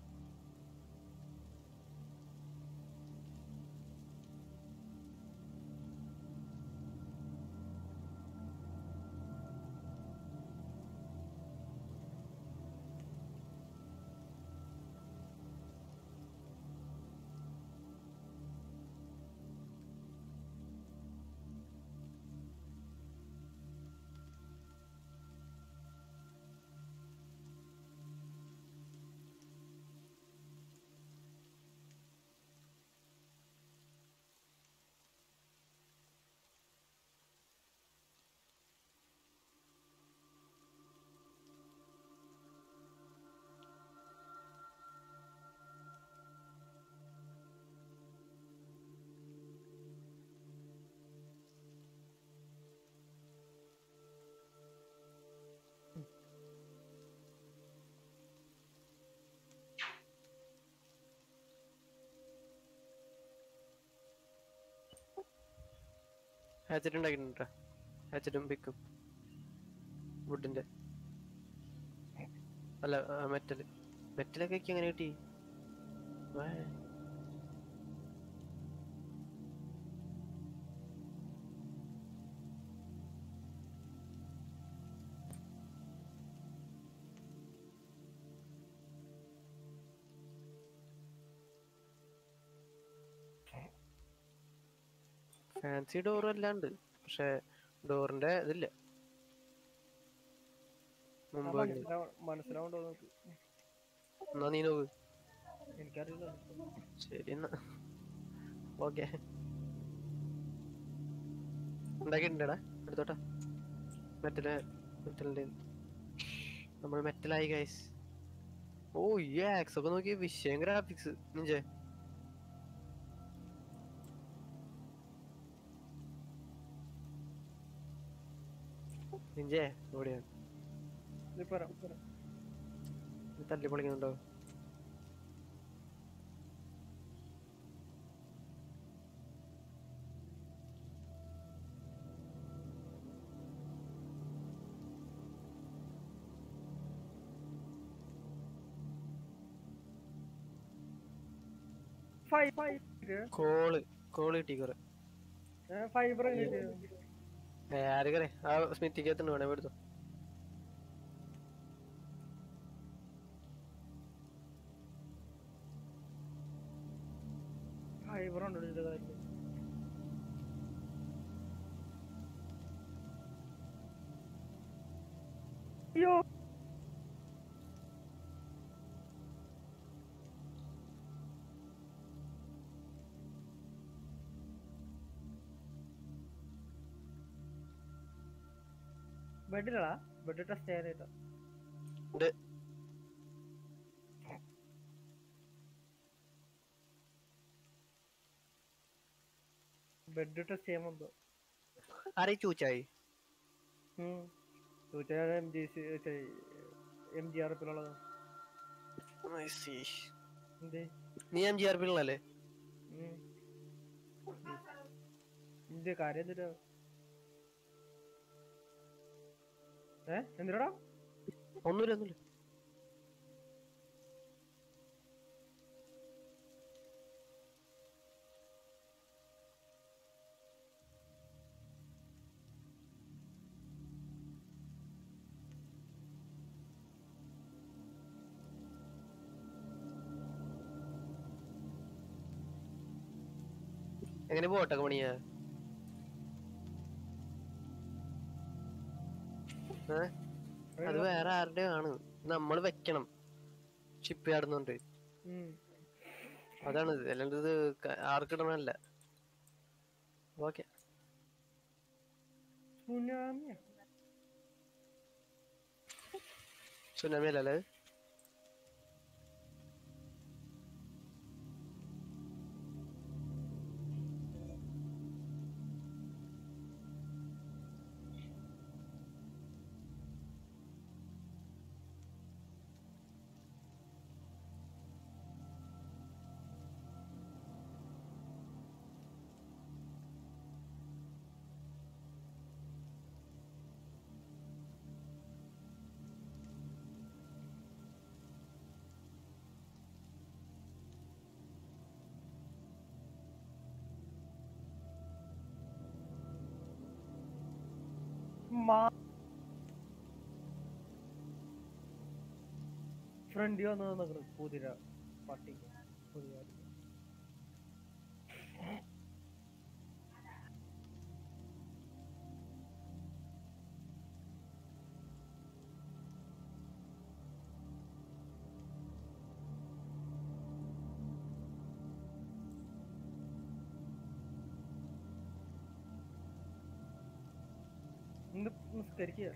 ഹാച്ചറ്റ് ഉണ്ടാക്കിയിട്ടുണ്ടാ ഹാച്ചറ്റും പിക്കും വുഡിന്റെ അല്ല മെറ്റൽ മെറ്റലൊക്കെ എനിക്ക് എങ്ങനെ കിട്ടി ഏ. ഫാൻസി ഡോർ അല്ലാണ്ട് പക്ഷെ ഡോറിന്റെ ഇതില്ല മുമ്പ് ഉണ്ട്. മനസ്സിലാവ- മനസ്സിലാവുണ്ടോ നോക്ക് എന്നാ നീ നോക്ക് എനിക്കറിയില്ല ശരി എന്നാ ഓക്കെ ഉണ്ടാക്കിയിട്ടുണ്ടടാ എടുത്തോട്ടാ മെറ്റല് മെറ്റലിന്റെ നമ്മൾ മെറ്റലായി ഗൈസ് ഓ ഈ ആക്സ് ഒക്കെ നോക്കി വിഷയം ഗ്രാഫിക്സ് നിഞ്ചേ നിഞ്ചേ ഓടിയാ ഇപ്പൊ വരാം, ഇപ്പൊ വരാം. തല്ലി പൊളിക്കുന്നുണ്ടോ ഫൈ- ഫൈ- ഇത്, കോള് കോള് കിട്ടി കുറെ ഏ, ഫൈബർ എങ്ങനെ ആരൊക്കെ ആ സ്മിത്തിക്കകത്തുണ്ട് വേണേ എടുത്തു ഫൈബർ ഉണ്ടോ ഇതിന്റെ കാര്യം അയ്യോ ബെഡിലടാ ബെഡ് ടെസ്റ്റ് ചെയ്യാനായിട്ടാ ഉണ്ട് ബെഡ് ടെസ്റ്റ് ചെയ്യാൻ എന്തോ ആരെ ചൂച്ചായി M G C M G R എഫിലുള്ളത് എന്തേ നീ എം ജി ആർ പി ഉള്ളല്ലേ ഉം. എന്ത് കാര്യം എന്തിനാ ഏ എന്തിനാടാ ഒന്നുമില്ല ഒന്നുമില്ല എങ്ങനെ പോട്ടൊക്കെ പണിയാ ഏ അത് വേറെ ആരുടെ ആണ് നമ്മൾ വെക്കണം ഷിപ്പ് ചാടുന്നുണ്ട് ഉം. അതാണ് ഇത്. അല്ലാണ്ട് ഇത് ക- ആർക്കിടണല്ല ഓക്കെ സുനാമിയാ സുനാമി അല്ലല്ലേ അത്? മാ ഫ്രണ്ട് വന്നു നിക്കണ് കുതിര പട്ടി കുതിര ഇന്ന് നിസ്കരിക്കുക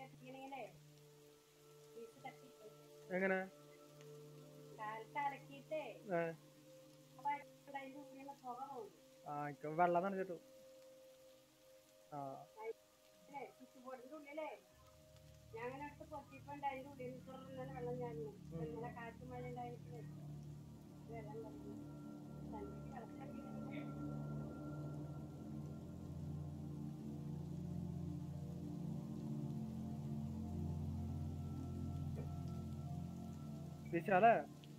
എങ്ങനെ കാലത്തലക്കിട്ടേ ഏ, അതിന്റെ ഉള്ളിലുള്ള പുക പോകും ആ ഇക്ക് വെള്ളം നനച്ചിട്ടു ആ സ്വിച്ച് ബോർഡിന്റെ ഉള്ളിലേ ഞാൻ അങ്ങനെ അടുത്ത് പൊട്ടിപ്പോണ്ട് അതിന്റെ ഉള്ളിൽ നിന്ന് വെള്ളം ചാടുന്നു ഇന്നലെ കാറ്റ് മഴ ഉണ്ടായിട്ട് വെള്ളം വന്നു തനിക്ക് കിടക്കട്ടെ വിശാലേ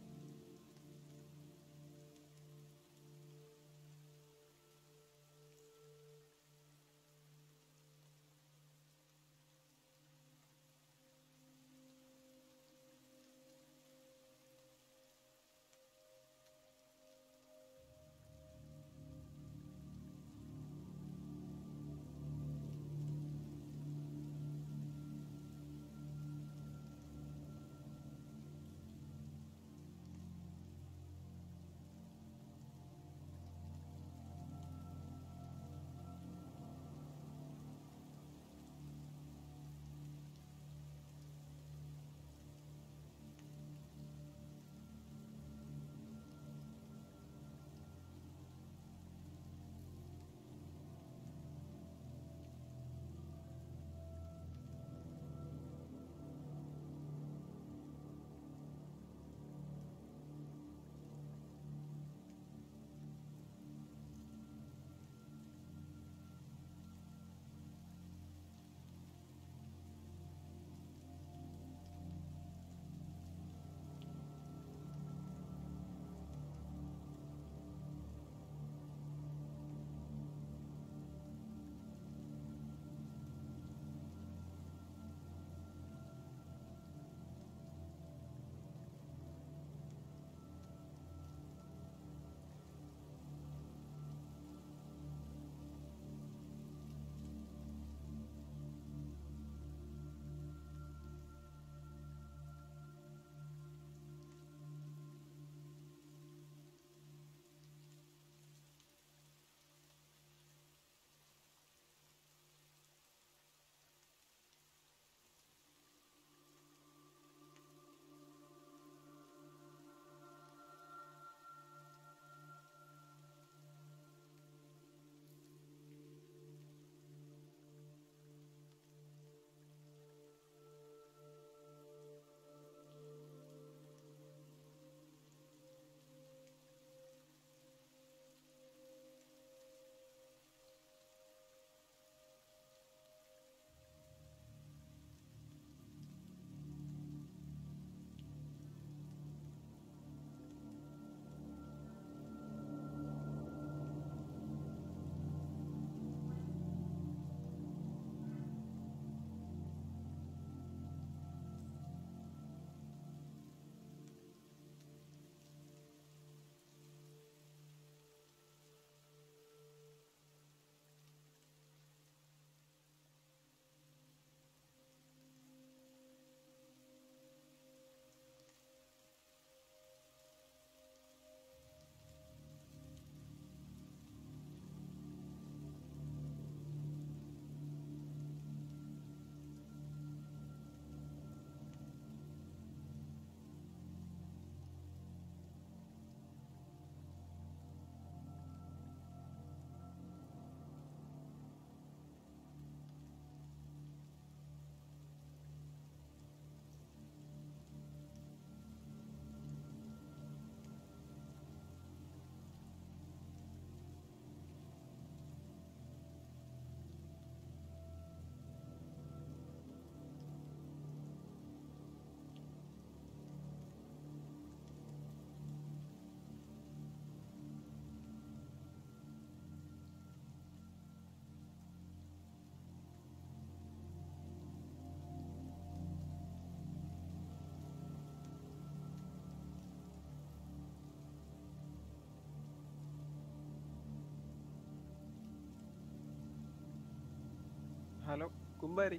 ഹലോ കുമ്പാരി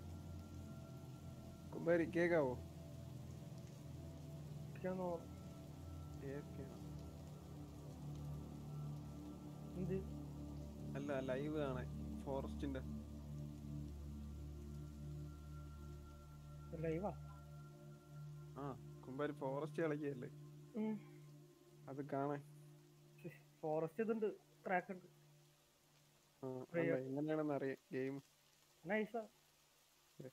കുമ്പാരി കേക്കാവോ ഇരിക്കാന്നോ? കേക്കാം. എന്ത് അല്ല ലൈവ് കാണാൻ ഫോറസ്റ്റിന്റെ ലൈവാ ആ കുമ്പാരി ഫോറസ്റ്റ് കളിക്കല്ലേ അത് കാണാൻ ഫോറസ്റ്റ് ഇതുണ്ട് ട്രാക്ക് ഉണ്ട് ആ, Free അല്ല എങ്ങനെയാണെന്ന് അറിയാം ഗെയിം നൈസാ ശരി.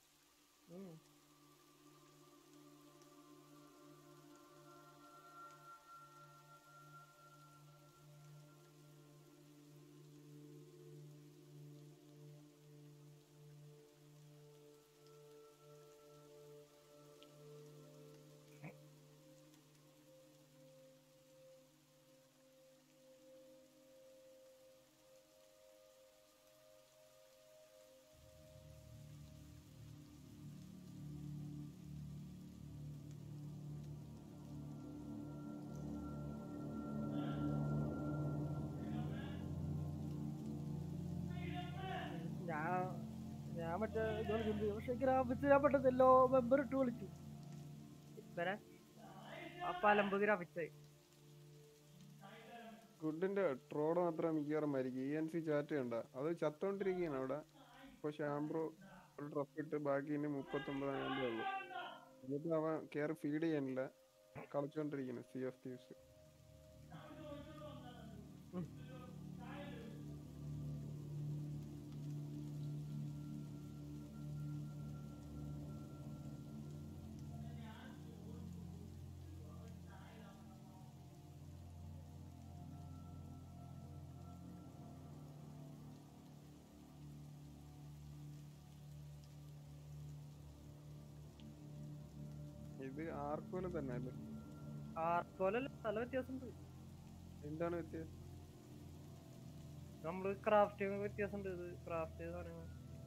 ഞാൻ ഞാൻ മറ്റേ ഇത് കളിച്ചിട്ടുണ്ട് പക്ഷെ ഗ്രാഫിക്സ് ഞാൻ പെട്ടെന്ന് എല്ലോ മെമ്പർ ഇട്ട് വിളിച്ചു ഇവരെ അപ്പൊ അലമ്പ് ഗ്രാഫിക്സ് ആയി ഗുഡിന്റെ ട്രോഡ് മാത്രം മിക്കവാറും മരിക്കും ഇ എൻ സി ചാറ്റ് കണ്ട അത് ചത്തോണ്ടിരിക്കുകയാണ് അവിടെ ഇപ്പൊ ഷാംബ്രോ ഒരു ഡ്രപ്പ് ഇട്ട് ബാക്കി ഇനി മുപ്പത്തൊമ്പതായിരം ഉള്ളു എന്നിട്ട് അവൻ കയറി ഫീഡ് ചെയ്യാനില്ല കളിച്ചോണ്ടിരിക്കുന്നു സി എഫ് തീവ്സ് ഇത് ആർക്കോല തന്നെ അല്ലേ ആർക്കോലല്ല നല്ല വ്യത്യാസമുണ്ട് എന്താണ് വ്യത്യാസം നമ്മള് ക്രാഫ്റ്റ് വ്യത്യാസമുണ്ട് ഇത് ക്രാഫ്റ്റ് സാധനങ്ങൾ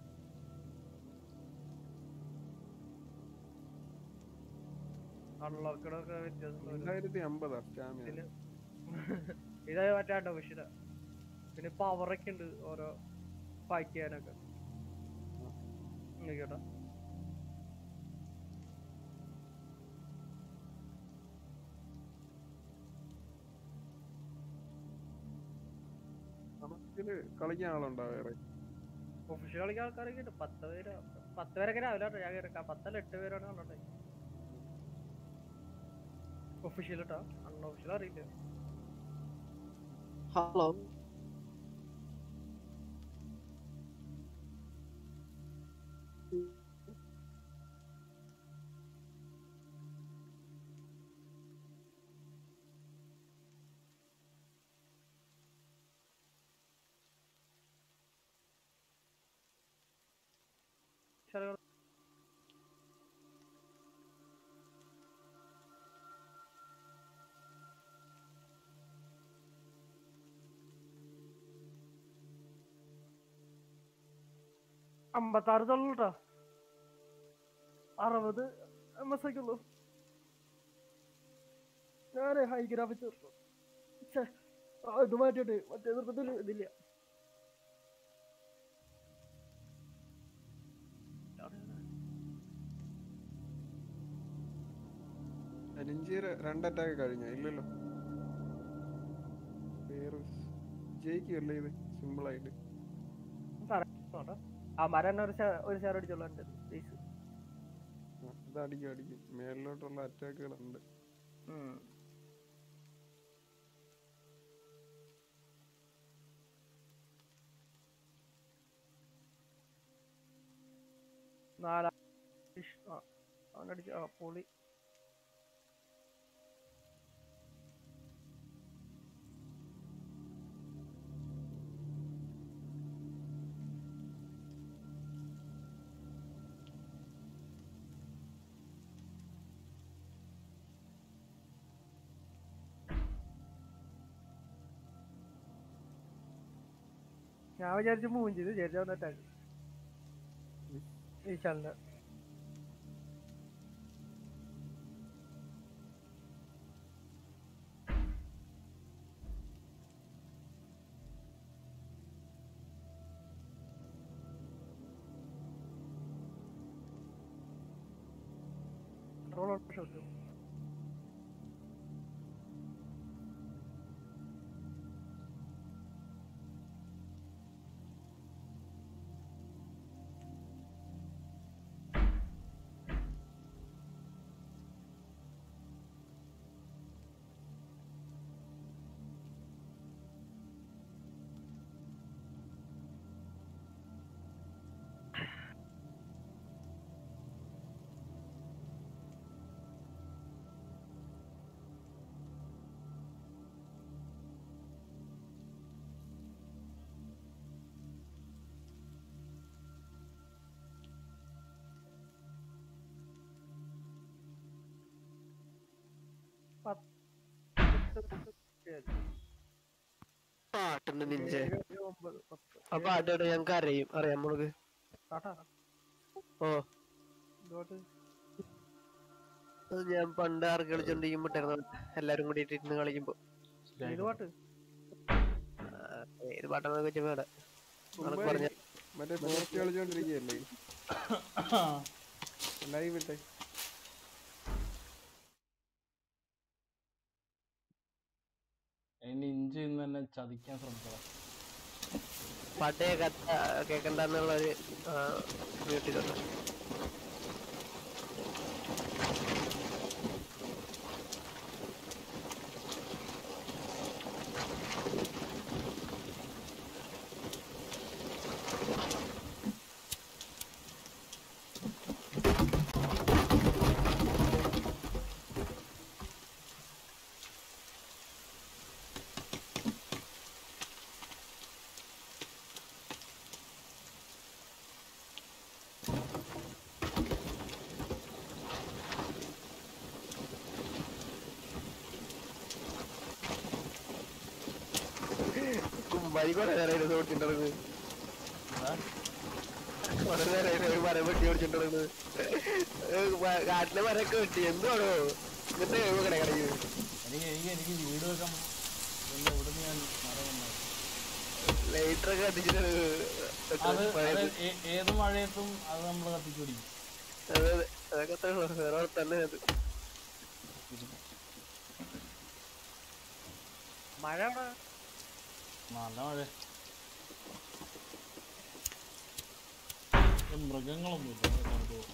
അൺലോക്കഡ് ഒക്കെ വ്യത്യാസം രണ്ടായിരത്തി അമ്പതാ സ്റ്റാമിന ഇതിന് ഇത് മറ്റേ അഡോഷില പിന്നെ പവർ ഒക്കെ ഉണ്ട് ഓരോ ഫൈറ്റ് ചെയ്യാനൊക്കെ കേട്ടോ നമുക്കിത് കളിക്കാൻ ആളുണ്ടോ വേറെ ഒഫീഷ്യൽ കളിക്കാൻ ആൾക്കാരൊക്കെ ഉണ്ട് പത്ത് പേര് പത്ത് പേരൊക്കെ രാവിലെ കേട്ടോ ഞാൻ കേൾക്കാം പത്തല്ല എട്ട് പേരാണ് കണ്ടോട്ടെ ഒഫീഷ്യൽ കേട്ടോ അൺഒഫീഷ്യൽ അറിയില്ല ഹലോ official അമ്പത്താറ് തൊള്ളു കേട്ടോ അറുപത് എം എസ് ഒക്കെ ഉള്ളു ഞാന് ഹൈ ഗ്രാഫിക്സ് ഇത് മാറ്റിയിട്ട് മറ്റേ നിർത്തത്തിൽ ഇതില്ല അനിഞ്ചിയുടെ രണ്ട് അറ്റാക്ക് കഴിഞ്ഞ ഇല്ലല്ലോ വേറെ ജയിക്കുമല്ലേ ഇത് സിമ്പിൾ ആയിട്ട് അമാരെ തന്നെ ഒരു ഷെയർ ഒരു ഷെയർ അടിച്ചോളൂ എൻ്റെ ബേസ് ആ, ഇത് അടിക്കും അടിക്കും മേളിലോട്ടുള്ള അറ്റാക്കുകളുണ്ട് നാലാം ഇഷ്- ആ, അവനടിച്ച ആ പൊളി ഞാൻ വിചാരിച്ചു മൂഞ്ച് ഇത് വിചാരിച്ചു വന്നിട്ടാണ് ഈശാലിന്റെ റോളർ ഷോട്ട് എട്ട് ഏഴ്, പാട്ടുണ്ട് നിഞ്ച ഏഴ്, എട്ട്, ഒമ്പത് പത്ത് ആ പാട്ട് കേട്ടോ ഞങ്ങക്ക് അറിയും അറിയാം നമ്മൾക്ക് ടാട്ടാ ഓ ഇതോട്ട് അത് ഞാൻ പണ്ട് ആർക്ക് കളിച്ചോണ്ടിരിക്കുമ്പോ ഇട്ടായിരുന്നു എല്ലാരും കൂടി ഇരുന്ന് കളിക്കുമ്പോ ഏത് പാട്ട് ആ, ഏത് പാട്ടാണെന്ന് വെച്ചാൽ വേണ്ട ചുമ്മാ പറഞ്ഞ മറ്റേ പോസ്റ്റ് കളിച്ചോണ്ടിരിക്കുകയല്ലേ ലൈവ് ഇട്ടെ അതിന്റെ ഇഞ്ചി ഇന്ന് തന്നെ ചതിക്കാൻ ശ്രമിക്കണം പാട്ട് കേൾക്കാത്ത കേക്കണ്ടെന്നുള്ള ഒരു മ്യൂട്ടിലുണ്ട് കുമ്പാരി കൊറേ നേരം ഓടിച്ചിട്ടുണ്ടെന്ന് കൊറേ നേരം ഒരു മരം വെട്ടി ഓടിച്ചിട്ടുണ്ടെന്ന് കാട്ടിലെ മരമൊക്കെ വെട്ടി എന്താണോ എന്നിട്ട് കട കളിക്കുന്നത് എനിക്ക് എനിക്ക് എനിക്ക് വീട് വെക്കാൻ ഇല്ല, ഇവിടുന്ന് ഞാൻ മരം കൊണ്ടുവന്നു. ലൈറ്റർ ഒക്കെ കത്തിച്ചിട്ട് അത് അത് ഏ- ഏത് മഴയത്തും അത് നമ്മൾ കത്തിച്ചു പിടിക്കും അതെ അതെ അതൊക്കെ അത്രേ ഉള്ളൂ വേറെ തന്നെ അത് മഴ അവിടെ നല്ല മഴ ഇത് മൃഗങ്ങളൊന്നും ഇല്ല അത് നമുക്ക് തോന്നുന്നു.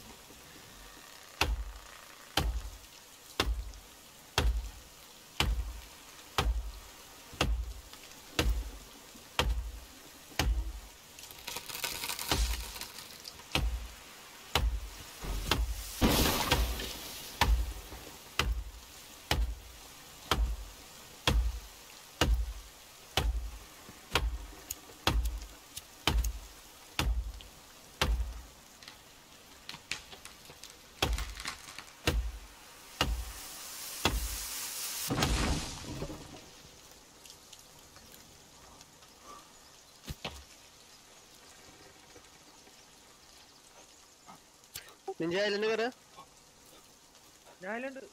നിഞ്ച അതിലെന്നെ കയറാ ഞാനുണ്ട്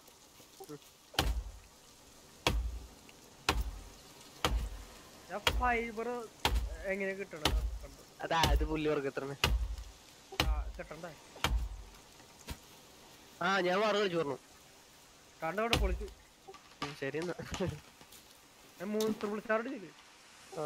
ഞാൻ ഫൈബർ എങ്ങനെ കിട്ടണം കണ്ടോ? അതാ അത് പുല്ല് വർക്ക് എത്ര ആ, കിട്ടണ്ടേ ആ ഞാൻ വാറ കളിച്ചു പറഞ്ഞു കണ്ടവിടെ പൊളിച്ചു ശരി എന്നാ ഞാൻ മൂന്ന് ട്രിപ്പിൾ സ്റ്റാർ അടിച്ചില്ലേ ആ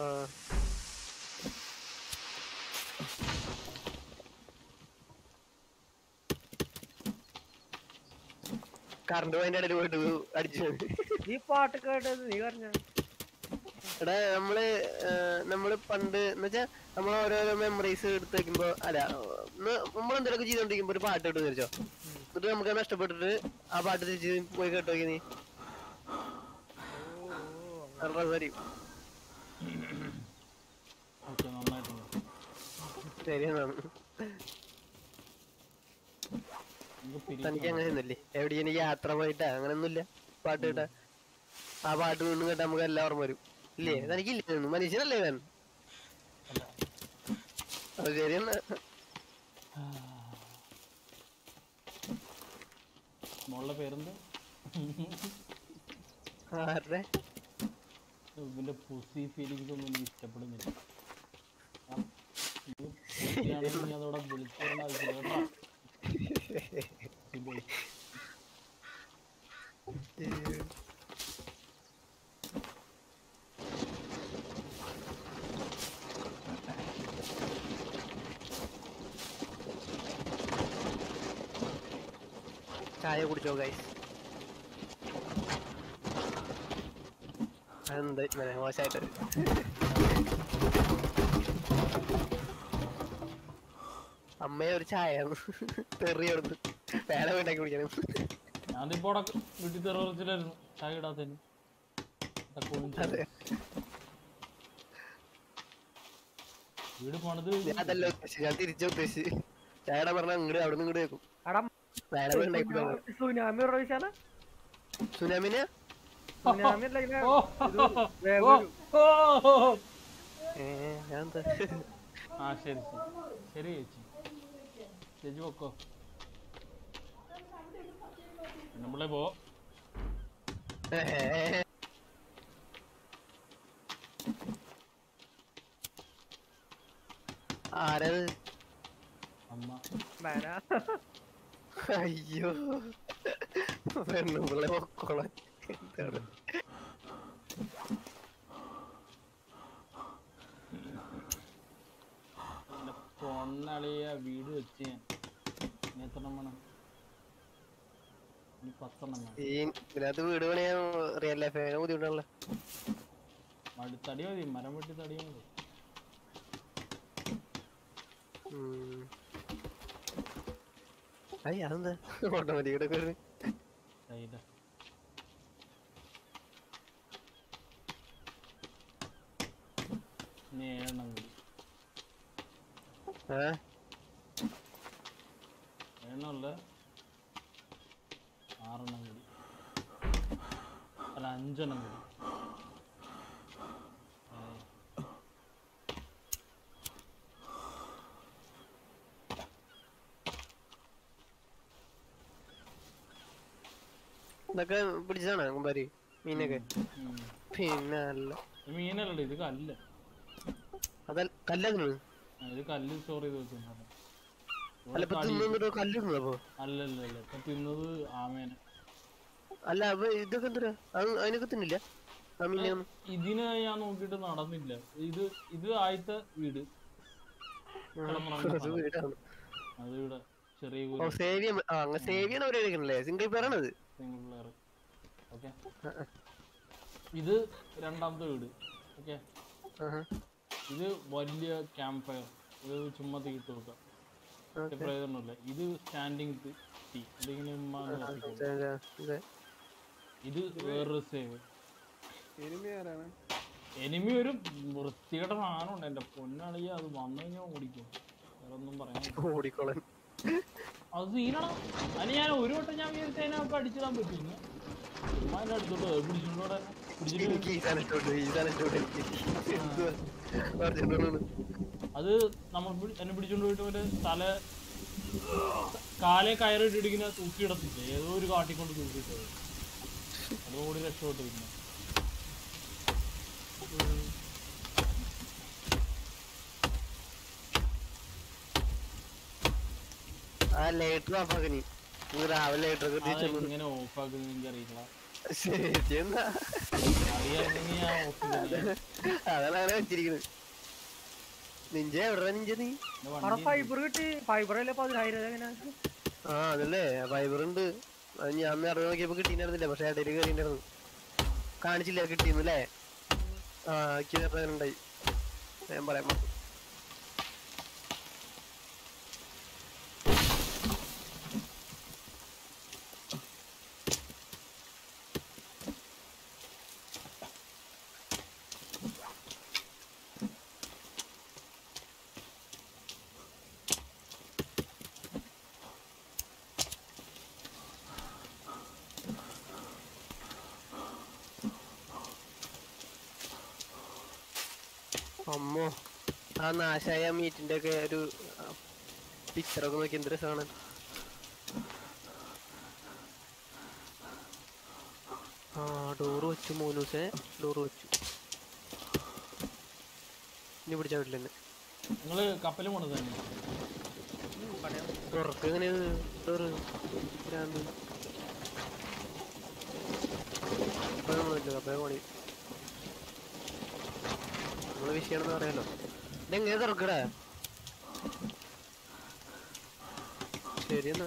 കറണ്ട് പോയിന്റ് ഇടയിൽ പോയിട്ട് അടിച്ചു നീ പാട്ട് കേട്ടത് നീ പറഞ്ഞ എടാ നമ്മള് ഏർ, നമ്മള് പണ്ട് എന്നുവെച്ചാ നമ്മൾ ഓരോരോ മെമ്മറീസ് എടുത്ത് വെക്കുമ്പോ അല്ല നമ്മൾ എന്തെങ്കിലുമൊക്കെ ചെയ്തോണ്ടിരിക്കുമ്പോ ഒരു പാട്ട് കേട്ടു തിരിച്ചോ എന്നിട്ട് നമുക്ക് അത് നഷ്ടപ്പെട്ടിട്ട് ആ പാട്ട് തിരിച്ച് പോയി കേട്ടോ നോക്കി നീ നല്ല രസമായിരിക്കും ഓക്കെ നന്നായിട്ടുണ്ട് ശരിയെന്നാണ് നമുക്ക് തനിക്ക് പിരിക്കണം. അങ്ങനെ ഒന്നുമില്ലേ എവിടെയും യാത്ര പോയിട്ടാ അങ്ങനെയൊന്നുമില്ല പാട്ട് കേട്ടാ ആ പാട്ട് വീണ്ടും കേട്ടാ നമുക്ക് എല്ലാം ഓർമ്മ വരും ഇല്ലേ തനിക്കില്ല മനുഷ്യനല്ലേ ഇവൻ അല്ല. അത് ശരിയെന്നാ മോളുടെ പേരെന്താ ആരുടെ ഇവന്റെ പുസി ഫീലിങ്സ് ഒന്നും എനിക്ക് ഇഷ്ടപ്പെടുന്നില്ല ആ, ഇത് പുസിയാണെങ്കിൽ നീ അതോടെ വിളിച്ചു തരേണ്ട ആവശ്യമില്ല കേട്ടോ സിബി. ചായ കുടിച്ചോ ഗൈസ് അതെന്ത് ഇങ്ങനെ മോശമായിട്ട് അമ്മയെ ഒരു ചായ തെറി കൊടുത്ത് വേറെ വീണ്ടാക്കി കുടിക്കണം ഞാനിപ്പോ അവിടെ വീട്ടിൽ തെറച്ചിലായിരുന്നു ചായ ഇടാത്തതിന് ഇതൊക്കെ ഒളിച്ച് അതെ വീട് പണിത് ഞാൻ അതല്ല ഉദ്ദേശിച്ചത് ഞാൻ തിരിച്ചു ഉദ്ദേശിച്ച് ചായയുടെ പറഞ്ഞ ഇങ്ങോട്ട് അവിടെ നിന്ന് ഇങ്ങോട്ട് വെക്കും എടാ വേറെ വീണ്ടാക്കി കുടിക്കണം സുനാമി പ്രവേശാല സുനാമിനെ സുനാമി അല്ല ഇങ്ങനെ ഓ, ഇത് വേഗം ഓ, വരും. ഓ. ഏ ഞാൻ എന്താ ആ ശരി ശരി ശരി ചേച്ചി ചേച്ചി പൊക്കോ നമ്മളെ പോ ആരത് അമ്മ മാനാ. അയ്യോ പെണ്ണുമ്പിള്ളെ പൊക്കോളാൻ എന്താണ് എന്റെ പൊന്നളിയ വീട് വെച്ച് ഞാൻ ഇനി എത്രണ്ണം വേണം ഇനി പത്തെണ്ണം വേണം ഈ ഇതിനകത്ത് വീട് പണിയാൻ റിയൽ ലൈഫ് ബുദ്ധിമുട്ടാണല്ലോ മടി തടി മതി മരം വെട്ടി തടി മതി ഉം. അയ്യ അതെന്താ ഓട്ടോമാറ്റിക് ഒക്കെ വരുന്നത് തൈല ഇനി ഏഴെണ്ണം കൂടി ഏ ഏഴെണ്ണം അല്ല ആറെണ്ണം കൂടി അല്ല അഞ്ചെണ്ണം കൂടി ഏയ്. ഇതൊക്കെ പിടിച്ചതാണോ കുമ്പാരി മീനൊക്കെ ഉം. പിന്നെ അല്ല ഇത് മീനല്ലല്ലോ ഇത് കല്ല് അതല്ല കല്ലാക്കുന്നു ആ, ഇത് കല്ല് സ്റ്റോർ ചെയ്ത് വെച്ചിട്ടുണ്ട് അല്ല ഇപ്പൊ തിന്നിട്ട് കല്ലിടുന്നു അപ്പൊ അല്ലല്ലല്ല ഇപ്പൊ തിന്നത് ആമേനെ അല്ല അപ്പൊ ഇതൊക്കെ എന്തിനാ അത് അതിനൊക്കെ തിന്നില്ല ആ മീനൊന്നും ഇതിന് ഞാൻ നോക്കിയിട്ട് നടന്നില്ല ഇത് ഇത് ആദ്യത്തെ വീട് അത് വീടാണ് അത് ഇവിടെ ചെറിയ ഓ സേവ് ചെയ്യാൻ ആ അങ്ങനെ സേവ് ചെയ്യണ പരിപാടിയൊക്കെ സിംഗിൾ പേരാണത് സിംഗിൾ പ്ലെയർ ഓക്കെ ഇത് രണ്ടാമത്തെ വീട് ഓക്കെ ഇത് വലിയ ക്യാമ്പ് ഫയർ ഇത് ചുമ്മാ തീയിട്ട് കൊടുക്കാം വലിയ പ്രയോജനമില്ല ഇത് സ്റ്റാൻഡിങ് തീ ഇതിങ്ങനെ ഉമ്മാന്ന് കത്തിക്കും. ഇത് വേറൊരു സേവ് എനിമി ആരാണ് എനിമി ഒരു വൃത്തികെട്ട സാധനമുണ്ട് എന്റെ പൊന്നാളിയ അത് വന്നു കഴിഞ്ഞാൽ ഓടിക്കും വേറെ ഒന്നും പറയാൻ ഓടിക്കോളാൻ അത് സീനാണ് അതിന് ഞാൻ ഒരു വട്ടം ഞാൻ വിചാരിച്ച അതിനൊക്കെ അടിച്ചിടാൻ പറ്റും ചുമ്മാ എന്റെ അടുത്തോട്ട് പോയി പിടിച്ചിട്ടോടെ പിടിച്ചിട്ട് എനിക്ക് ഈ സാധനം ഇഷ്ടപ്പെട്ടു ഈ സാധനം ഇഷ്ടപ്പെട്ടു എന്തുവാ പറഞ്ഞിട്ടുള്ളൂ അത് നമ്മൾ പിടി- എന്നെ പിടിച്ചോണ്ട് പോയിട്ട് ഒരു തല കാലെ കയറിട്ട് ഇടിക്കുന്ന തൂക്കിയിടത്തില്ലേ ഏതോ ഒരു കാട്ടിക്കൊണ്ട് തൂക്കിയിട്ടത് അതുകൂടി രക്ഷപ്പെട്ടു പിന്നെ ആ ലേറ്റർ ഓഫാക്കനി നീ രാവിലെ ലേറ്റർ ഒക്കെ അത് തിരിച്ചു എങ്ങനെ ഓഫാക്കുന്നത് എനിക്ക് അറിയില്ല ശരി എന്നാ അറിയാമെങ്കിൽ ഞാൻ ഓഫ് ചെയ്തു അതാണ് അങ്ങനെ വെച്ചിരിക്കുന്നത് നിഞ്ച എവിടെ നിഞ്ച നീ അവിടെ ഫൈബർ കിട്ടി ഫൈബർ അല്ലേ പതിനായിരം എങ്ങനെ ആ അതല്ലേ ഫൈബർ ഉണ്ട് അത് ഞാൻ നേരത്തെ നോക്കിയപ്പോ കിട്ടിയിട്ടുണ്ടായിരുന്നില്ല പക്ഷെ ഇടയിൽ കയറിയിട്ടുണ്ടായിരുന്നു കാണിച്ചില്ല കിട്ടിയെന്ന് അല്ലേ ആ എനിക്ക് നേരത്തെ അങ്ങനെ ഉണ്ടായി ഞാൻ പറയാം അമ്മോ ആ നാശായ മീറ്റിന്റെ ഒക്കെ ഒരു പിക്ചറൊക്കെ നോക്കി എന്ത് രസമാണ് ആ ഡോറ് വെച്ചു മോനൂസെ ഡോറ് വെച്ചു ഇനി പിടിച്ചാ വീട്ടിൽ തന്നെ നിങ്ങള് കപ്പല് പോണത് തന്നെ ഉറക്കം എങ്ങനെ ഡോറ് ഭ്രാന്ത് കുഴപ്പമൊന്നുമില്ല കപ്പേ പണി നമ്മള് വിഷയമാണെന്ന് പറയാലോ ഇതെങ്ങനെ തുറക്കടാ ശരി എന്നാ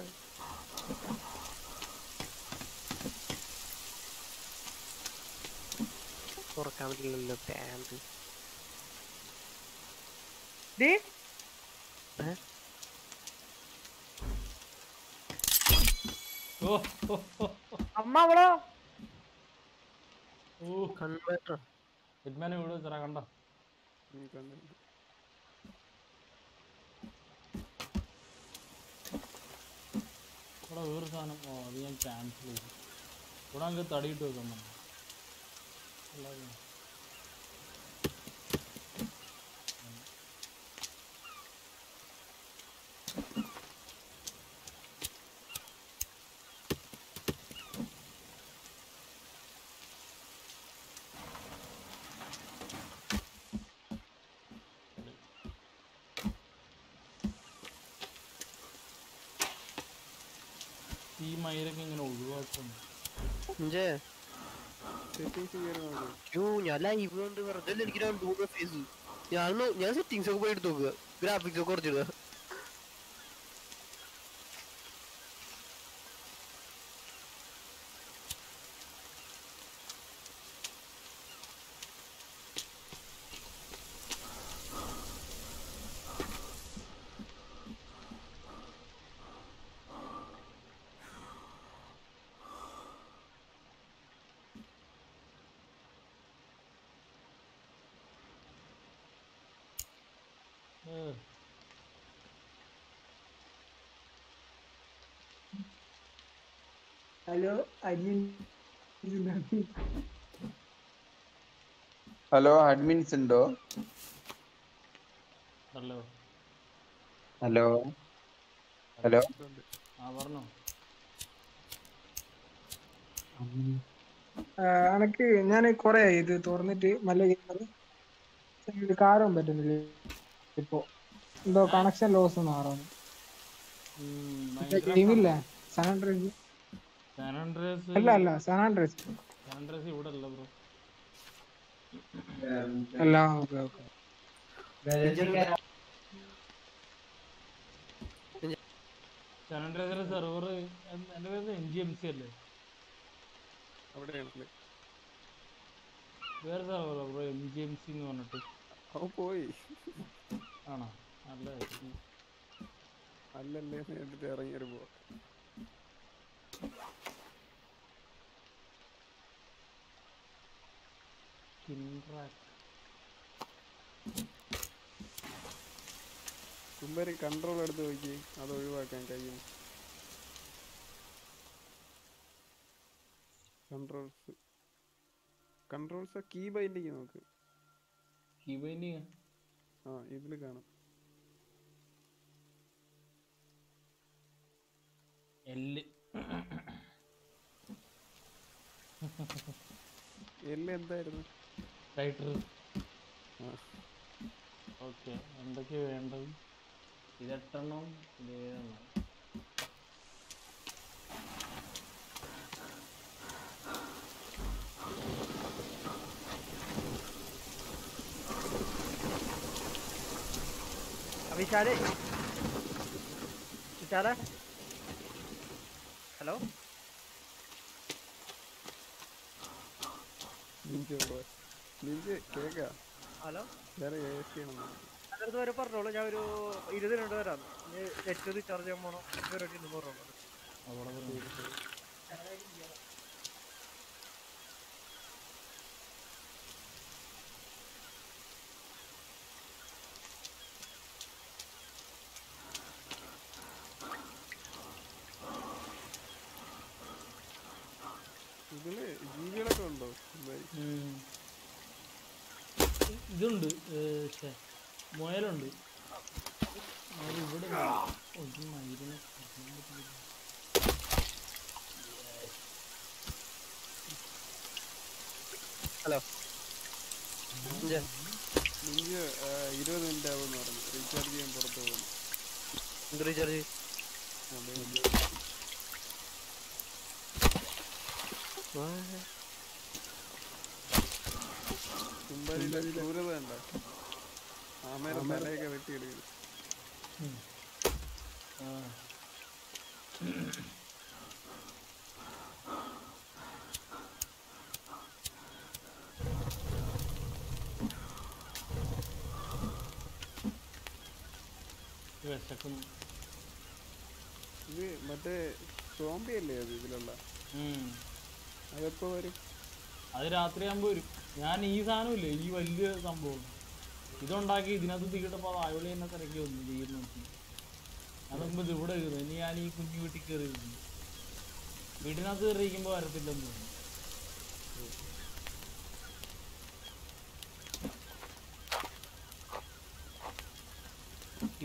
തുറക്കാൻ പറ്റില്ലല്ലോ പാൻറ് ഡേ ഓ ഓ, ഓ, അമ്മ അവളോ ഓ കൺവേർട്ടർ ഹിറ്റ്മാനെ വീട് വെച്ചാ കണ്ട കണ്ടിട്ടുണ്ട് ഇവിടെ വേറൊരു സാധനം ഓ അത് ഞാൻ ക്യാൻസൽ ചെയ്തു ഇവിടെ അങ്ങ് തടിയിട്ട് വെക്കാൻ പറഞ്ഞു എല്ലാവരും ഈ മയിലൊക്കെ ഇങ്ങനെ ഒഴിവാക്കുന്നു ഇഞ്ചേ സെറ്റിങ്സ് കയറി നോക്ക് യ്യോ, ഞാൻ ലൈവ് കൊണ്ട് വെറുതെ അല്ല എനിക്ക് രണ്ട് മൂന്ന് ഫേസ് ഞാൻ നോ- ഞാൻ സെറ്റിങ്സ് ഒക്കെ പോയി എടുത്ത് നോക്കുക ഗ്രാഫിക്സ് ഒക്കെ കുറച്ചിടുക ഏഹ്. ഹലോ അനിയൻ ഹലോ അഡ്മിൻസ് ഉണ്ടോ ഹലോ ഹലോ ഹലോ ആ പറഞ്ഞോ എനക്ക് ഞാൻ കൊറേ ആയി ഇത് തുറന്നിട്ട് നല്ല ഗെയിമർ കാരം പറ്റുന്നില്ല ഇപ്പൊ എന്തോ കണക്ഷൻ ലോസ് എന്ന് പറയുന്നു ഗെയിമില്ലേ സാൻ ആൻഡ്രസ് സാൻഡ്രസ് അല്ല അല്ല സാൻ ആൻഡ്രസ് സാൻഡ്രസ് ഇവിടെ അല്ല ബ്രോ അല്ല ഓക്കെ ഓക്കെ സാൻഡ്രസിന്റെ സെർവർ എന്റെ പേര് എൻ ജി എം സി അല്ലേ അവിടെയാണല്ലേ വേറെ server bro M G M C എന്ന് പറഞ്ഞിട്ട് അവൻ പോയി ആണോ നല്ല അല്ലല്ലേ നേരിട്ട് ഇറങ്ങിയൊരു പോ കിൻറാക്ക് കുമ്പരി കൺട്രോൾ എടുത്ത് നോക്കി അത് ഒഴിവാക്കാൻ കഴിയും കൺട്രോൾസ് കൺട്രോൾസ് കീ ബൈൻഡിങ് നോക്ക് കീബൈൻഡിങ് ആ ഇതിൽ കാണാം എല്ല് എല്ലാം എന്തായിരുന്നു ടൈറ്റർ ആ ഓക്കെ എന്തൊക്കെയാ വേണ്ടത് ഇത് എട്ടെണ്ണം ഇത് ഏഴെണ്ണം വിശാലെ വിശാലെ ഹലോ നിഞ്ച ബ്രോ നിഞ്ച കേക്കാ ഹലോ വേറെ എ എസ് ചെയ്യണം എൻ്റെ അടുത്ത് വരെ പറഞ്ഞോളൂ ഞാൻ ഒരു ഇരുപത് മിനിറ്റ് വരാം നെറ്റ് റീചാർജ് ചെയ്യാൻ പോകണം ഒരു ഇരുന്നൂറ് പറഞ്ഞോളൂ അവിടെ വരും. ഇതില് ജീവികളൊക്കെ ഉണ്ടോ കുമ്പരി ഉം. ഇ- ഇതുണ്ട് ഏർ, ശ്ശെ, മുയലുണ്ട് മുയൽ ഇവിടെ ഇല്ല. ഓ, ഇത് മയിലിനെ കാണാൻ പറ്റില്ല. ഹലോ ഇഞ്ചേ നിഞ്ച ഇരുപത് മിനിറ്റ് ആവുമെന്ന് പറഞ്ഞു റീചാർജ് ചെയ്യാൻ പുറത്ത് പോകുന്നു എന്ത് റീചാർജ് അതെ കുമ്പരിയിലെ ക്രൂരത കണ്ട ആമേരെ തലയൊക്കെ വെട്ടിയെടുക്കുന്നു ആ. വിശക്കുന്നു ഇത് മറ്റേ സോംബി അല്ലേ അത് ഇതിലുള്ള ഉം. അതെപ്പോ വരും അത് രാത്രിയാകുമ്പോ വരും ഞാൻ ഈ സാധനം ഇല്ലേ ഈ വലിയ സംഭവം ഇതുണ്ടാക്കി ഇതിനകത്ത് തീട്ടപ്പോ അത് അയവളി എന്നെ തിരക്കി വന്നു ചെയ്യുന്ന നോക്കി ഞാൻ നോക്കുമ്പോ ഇത് ഇവിടെ കയറും ഇനി ഞാൻ ഈ കുഞ്ഞു വീട്ടിൽ കയറി ഇരുന്നു വീട്ടിനകത്ത് കയറിയിരിക്കുമ്പോ വരത്തില്ലെന്ന് തോന്നുന്നു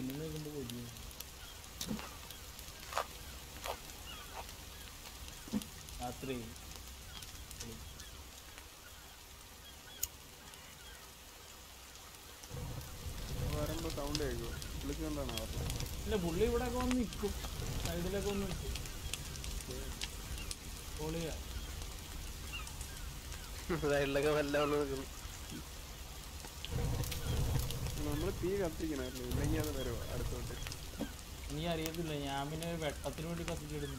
സ്കിന്നിൽ നിൽക്കുമ്പോൾ കൊല്ലും രാത്രി വരുമ്പോ സൗണ്ട് കേൾക്കുമോ വിളിച്ചുകൊണ്ടാണ് പറഞ്ഞത് ഇല്ല പുള്ളി ഇവിടെ ഒക്കെ വന്ന് നിൽക്കും സൈഡിലൊക്കെ വന്ന് നിൽക്കും പൊളിയാ സൈഡിലൊക്കെ വല്ല വന്ന് നിൽക്കുന്നു നമ്മൾ തീ കത്തിക്കണമല്ലോ ഇല്ലെങ്കിൽ അത് വരുമോ അടുത്തോട്ട് എനിക്ക് അറിയത്തില്ല ഞാൻ പിന്നെ വെട്ടത്തിന് വേണ്ടി കത്തിച്ചിടുന്നു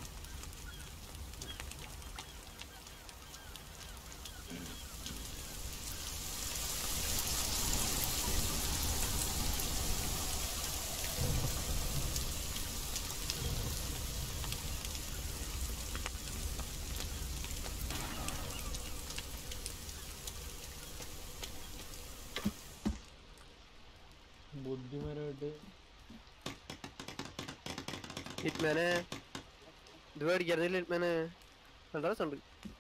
ബുദ്ധിപരമായിട്ട് ഹിറ്റ്മാനെ ഇത് മേടിക്കാറില്ല ഹിറ്റ്മാനെ നല്ല രസമുണ്ട്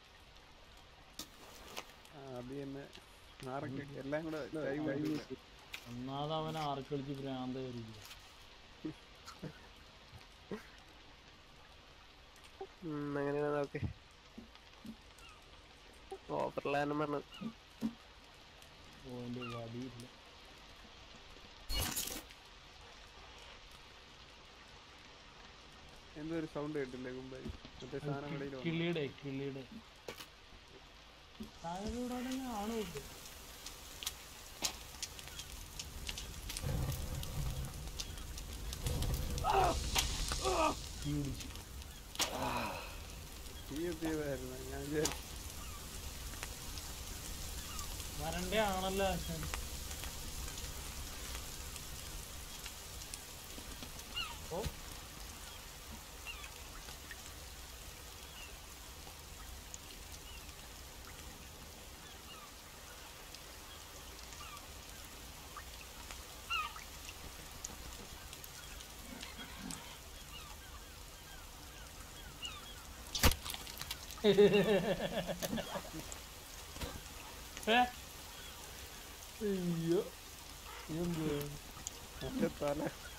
ആ, അത് തന്നെ ആരൊക്കെ എല്ലാം കൂടെ കൈ പിടിച്ചില്ല. ഒന്നാമത് അവൻ ആർക്കളിച്ച് ഭ്രാന്ത് കയറിയില്ല ഉം, അങ്ങനെയാണ് ഓക്കെ ഓഫറിലാനും പറഞ്ഞത് ഓൻ്റെ വടിയില്ല എന്തോ ഒരു സൗണ്ട് കേട്ടില്ലേ മുമ്പായി മറ്റേ സാധനം കടയിൽ വന്നു കിളിയുടെ കിളിയുടെ താഴെ ആണ് നോക്ക് തീ പിടിച്ചു തീ എത്തിയതായിരുന്നു ഞാൻ വിചാരിച്ചു വരണ്ടേ ആണല്ലോ ആശാൻ ഓ ഏ അയ്യോ എന്ത് എന്റെ തല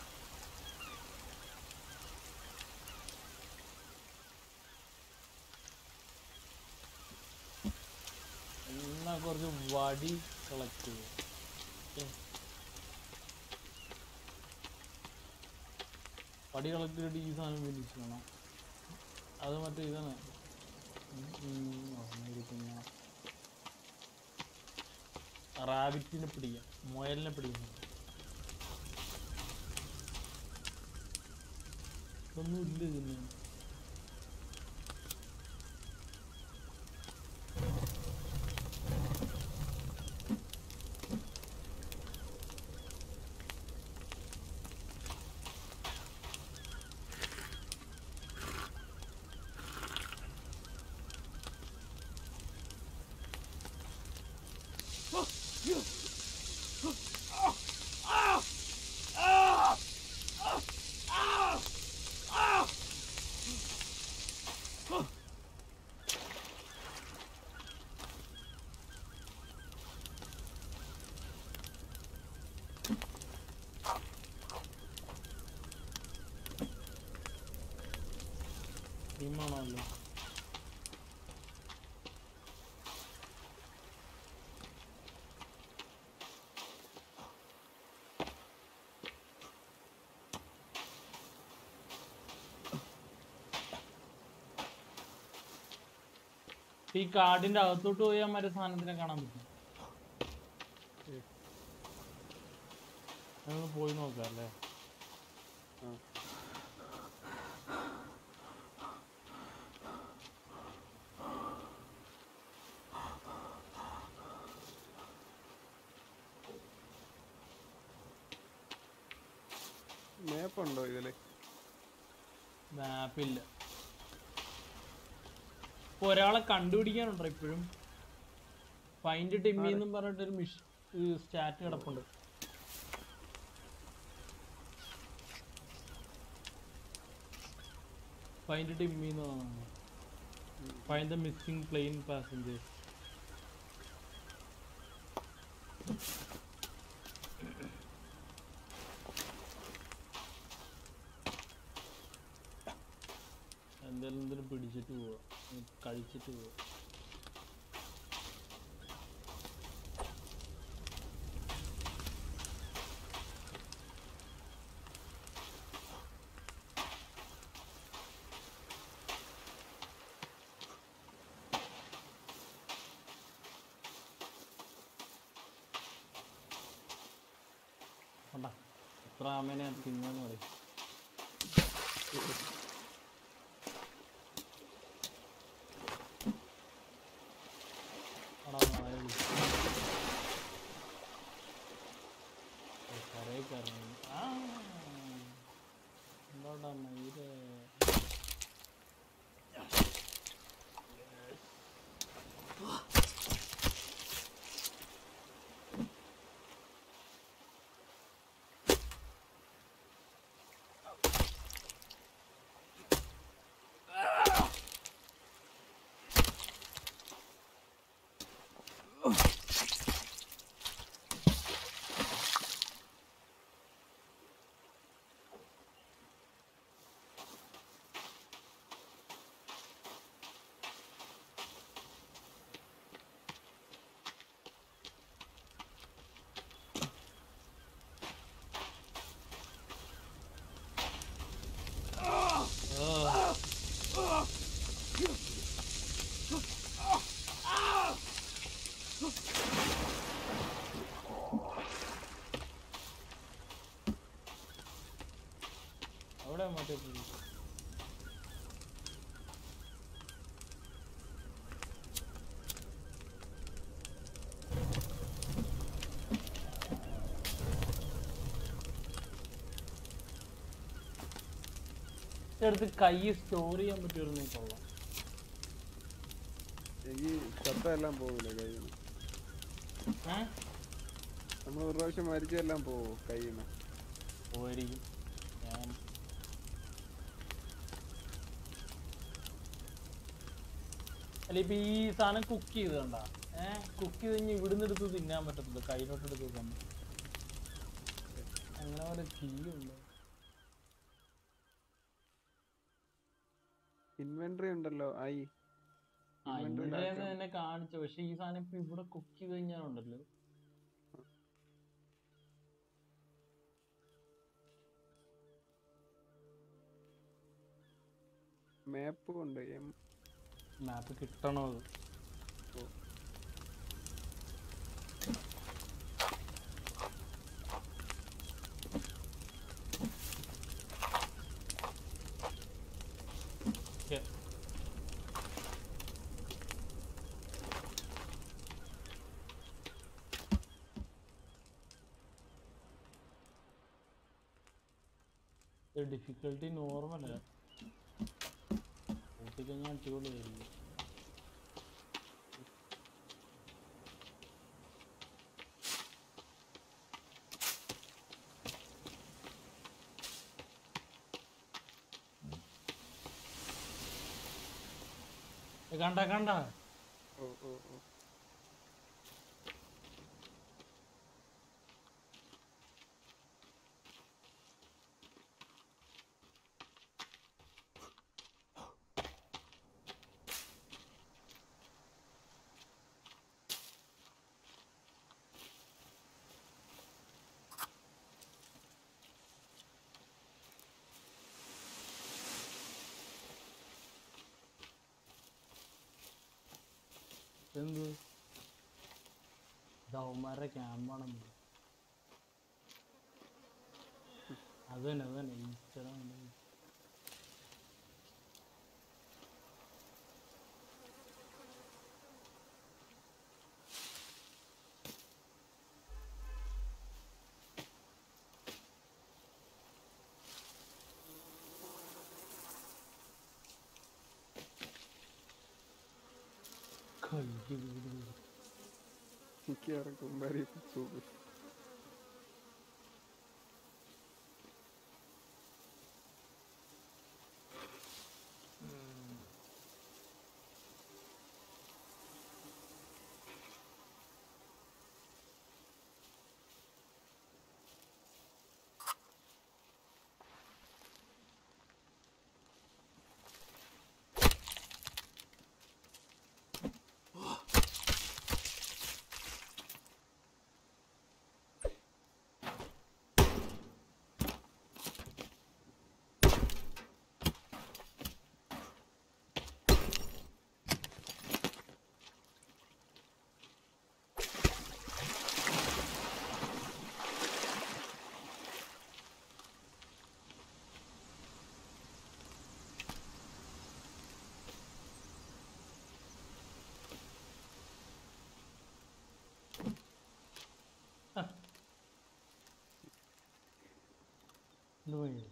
എന്നാ കുറച്ച് വടി കളക്ട് ചെയ്യും ഏ. വടി കളക്ട് ചെയ്തിട്ട് ഈ സാധനം ഫിനിഷ് ചെയ്യണം അത് മറ്റേ ഇതാണ് ഉം, ഉം, ഓർമ്മയിരിക്കുന്ന റാബിറ്റിനെ പിടിക്കാം മുയലിനെ പിടിക്കണം ഇതൊന്നും ഇല്ല ഇതിന് ടീമാണല്ലോ ഈ കാടിന്റെ അകത്തോട്ട് പോയാൽ മറ്റേ സാധനത്തിനെ കാണാൻ പറ്റും ഞങ്ങൾ പോയി നോക്കാം അല്ലേ മേപ്പുണ്ടോ ഇതില് മാപ്പില്ല ഇപ്പൊ ഒരാളെ കണ്ടുപിടിക്കാനുണ്ടോ ഇപ്പോഴും ഫൈൻഡ് ടിമ്മി എന്നും പറഞ്ഞിട്ടൊരു മിഷ് സ്റ്റാറ്റ് കിടപ്പുണ്ട് ഫൈൻഡ് ടിമ്മി എന്ന് പറഞ്ഞു find the missing plane passengers എന്തെങ്കിലും എന്തെങ്കിലും പിടിച്ചിട്ട് പോവാ ഉം, കഴിച്ചിട്ട് പോവാ കണ്ടാ എത്ര ആമേനെ തിന്നാന്ന് പറയും എടാ നായ വിളിച്ചു. ഓ, കരയിൽ കയറണം. ആ, എന്താടാ മയിലേ അവിടെ മറ്റേ പുലി. എടുത്ത് കൈ സ്റ്റോർ ചെയ്യാൻ പറ്റുമായിരുന്നു കൊള്ളാം ഈ ചത്ത എല്ലാം പോകില്ലേ കയ്യിൽ നിന്ന് ഏഹ് നമ്മൾ ഒരു പ്രാവശ്യം മരിച്ചെല്ലാം പോവോ കയ്യിൽ നിന്ന് പോയിരിക്കും ഞാൻ അല്ല ഇപ്പൊ ഈ സാധനം കുക്ക് ചെയ്ത് കണ്ട ഏഹ് കുക്ക് ചെയ്ത് കഴിഞ്ഞ് ഇവിടുന്ന് എടുത്ത് തിന്നാൻ പറ്റത്തില്ല കയ്യിലോട്ട് എടുത്ത് തിന്നാൻ പറ്റും. അങ്ങനെ പോലെ കീയുണ്ട് ഇൻവെന്ററി ഉണ്ടല്ലോ ഐ ആ Inventory ഇവിടെ ആക്കാം. എന്നെ കാണിച്ചു പക്ഷെ ഈ സാധനം ഇപ്പൊ ഇവിടെ കുക്ക് ചെയ്ത് കഴിഞ്ഞാലുണ്ടല്ലോ മാപ്പ് ഉണ്ട് എം മാപ്പ് കിട്ടണോ അത് Okay. ഡിഫിക്കൽട്ടി നോർമൽ കൂട്ടിക്കഴിഞ്ഞാൽ അടിപൊളിയായിരിക്കും ഏ, കണ്ട കണ്ട ഓ ഓ ഓ എന്ത് ദൗമാരുടെ ക്യാമ്പാണെന്ന് അത് തന്നെ അത് തന്നെ ഈച്ചടാ കയ്യ് വീട് മിക്കവാറും കുമ്പാരി സൂപ്പർ ഇത് പോയി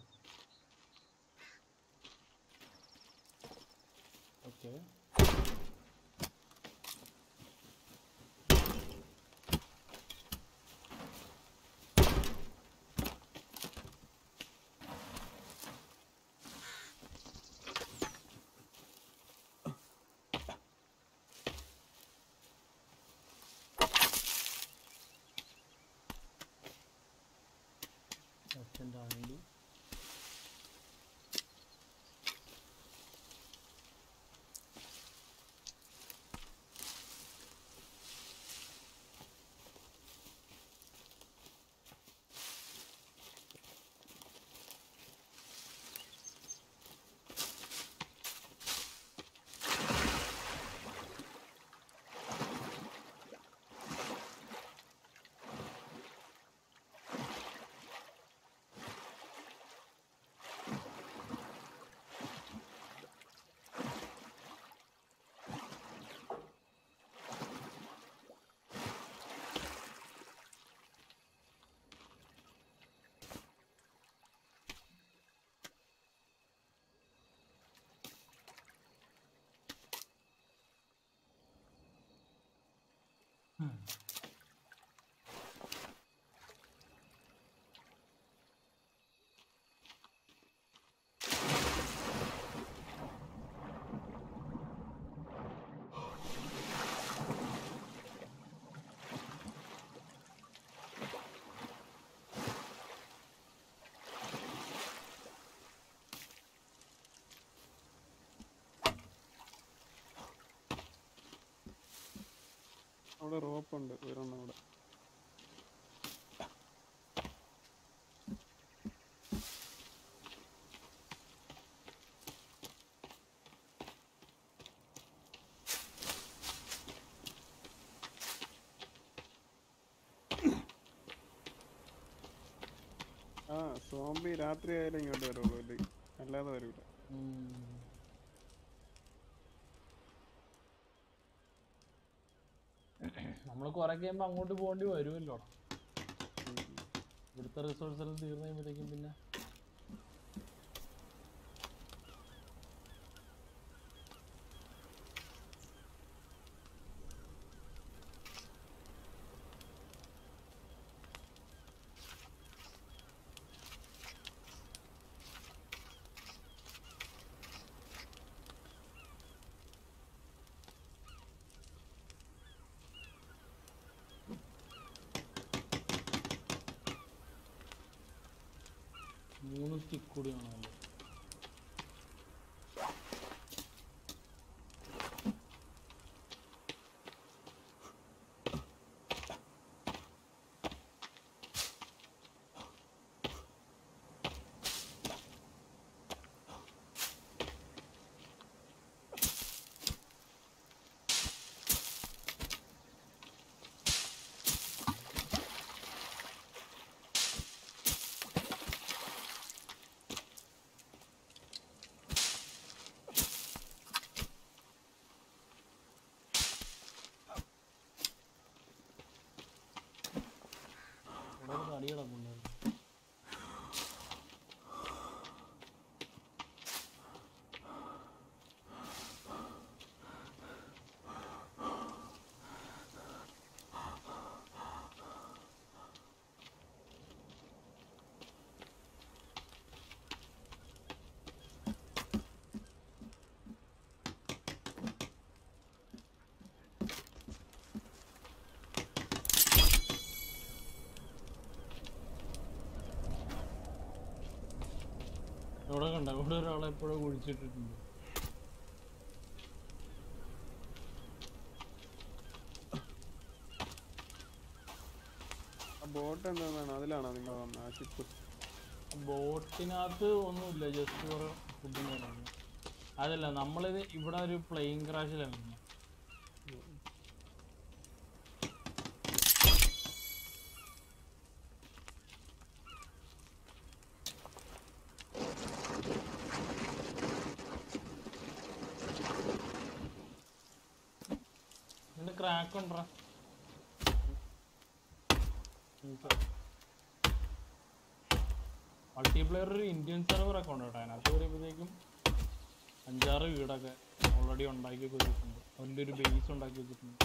ഓക്കെ അബ്സെൻ്റ് ആണെങ്കിൽ അവിടെ റോപ്പുണ്ട് ഒരെണ്ണം അവിടെ ആ സോംബി രാത്രി ആയാലും ഇങ്ങോട്ട് വരുള്ളൂ അല്ലേ അല്ലാതെ വരൂല നമ്മൾ കുറെ കഴിയുമ്പോൾ അങ്ങോട്ട് പോകേണ്ടി വരുമല്ലോ ഇവിടുത്തെ റിസോഴ്സ് എല്ലാം തീർന്നു കഴിയുമ്പോഴത്തേക്കും പിന്നെ മൂന്ന് സ്റ്റിക്ക് കൂടി വേണമല്ലോ ഇവിടെ ഒരു തടി കിടപ്പുണ്ടായിരുന്നു ഇവിടെ കണ്ട ഇവിടെ ഒരാളെ എപ്പോഴും കുഴിച്ചിട്ടിട്ടുണ്ട് ആ ബോട്ട് എന്താണെന്നാണ് അതിലാണോ നിങ്ങൾ വന്നത് ആ ഷിപ്പ് ബോട്ടിനകത്ത് ഒന്നുമില്ല ജസ്റ്റ് കുറെ ഫുഡും കാര്യങ്ങളും അതല്ല നമ്മളിത് ഇവിടെ ഒരു പ്ലെയിൻ ക്രാഷിലാണ് ഇതിന്റെ ക്രാക്ക് ഉണ്ടോ മൾട്ടിപ്ലെയർ ഒരു ഇന്ത്യൻ സെർവർ അക്കൗണ്ട് കേട്ടോ അതിനകത്ത് വരുമ്പോഴത്തേക്കും അഞ്ചാറ് വീടൊക്കെ ഓൾറെഡി ഉണ്ടാക്കി വെച്ചിട്ടുണ്ട് അതിൻ്റെ ഒരു ബേസ് ഉണ്ടാക്കി വെച്ചിട്ടുണ്ട്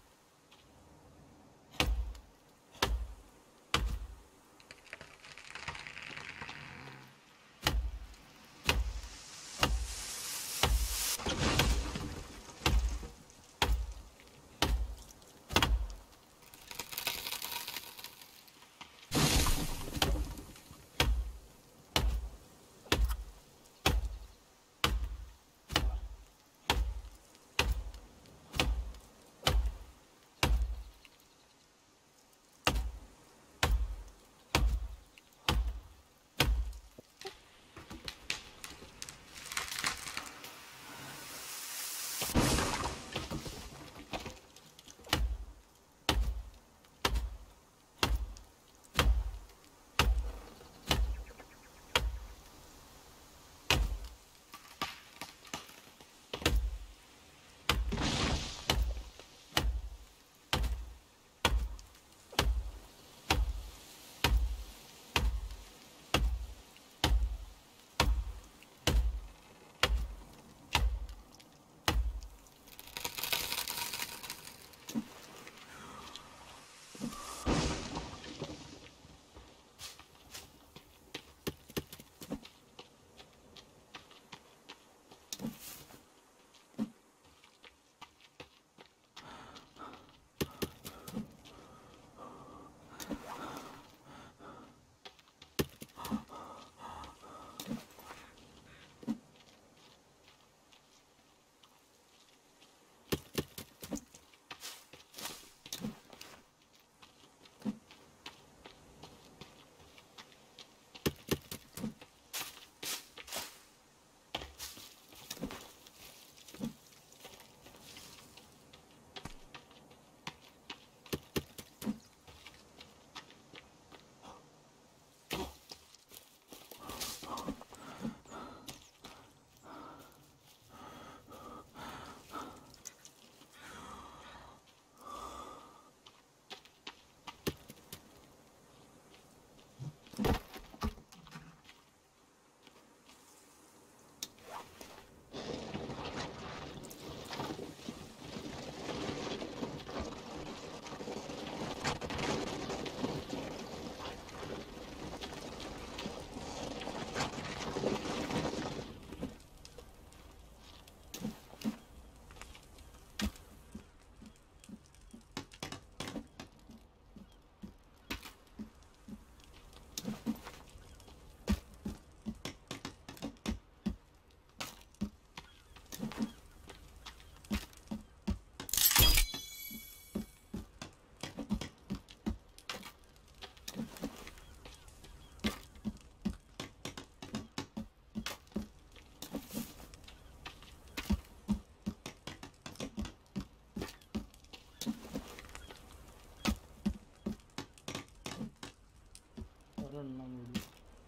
ഒരെണ്ണം കൂടി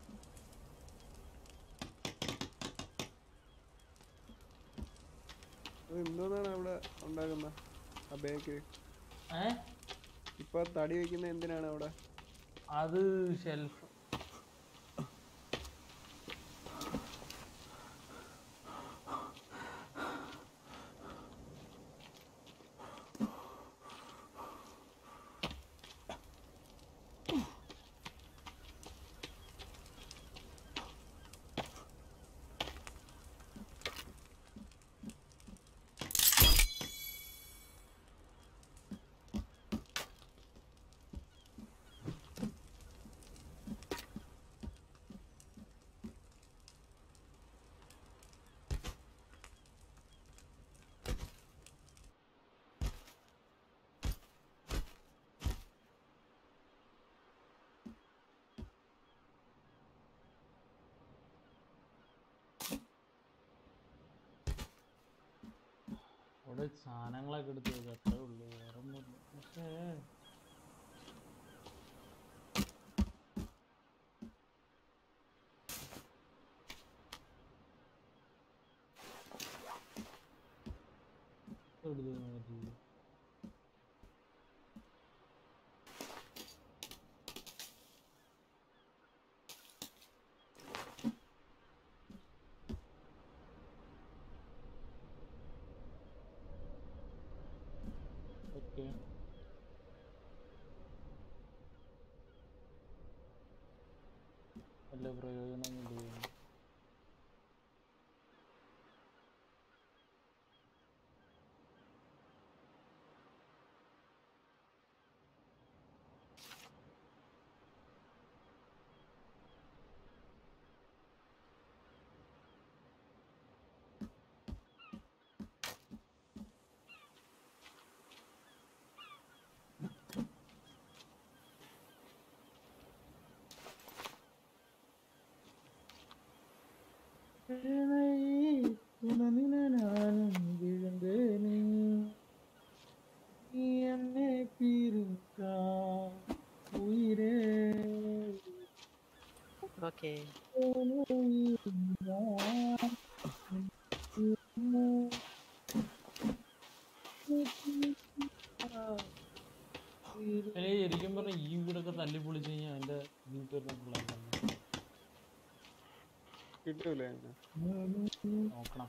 അത് എന്തോന്നാണ് അവിടെ ഉണ്ടാക്കുന്ന ആ ബേക്ക് ഏ ഇപ്പൊ തടി വെക്കുന്ന എന്തിനാണ് അവിടെ അത് ഷെൽഫ് അവിടെ സാധനങ്ങളൊക്കെ എടുത്ത് വെക്കുക അത്രേ ഉള്ളൂ വേറെ ഒന്നുമില്ല പക്ഷേ എടുത്ത് മാറ്റി പ്രയോജനമില്ല എന്നെ പിരിക്കാൻ ഉയരേ ഓക്കെ അല്ലെ ശരിക്കും പറഞ്ഞ ഈ വീടൊക്കെ തല്ലി പൊളിച്ച് കഴിഞ്ഞാൽ എന്റെ വീട്ടിൽ വരുന്ന പിള്ളേർ കിട്ടൂലേ നോക്കണം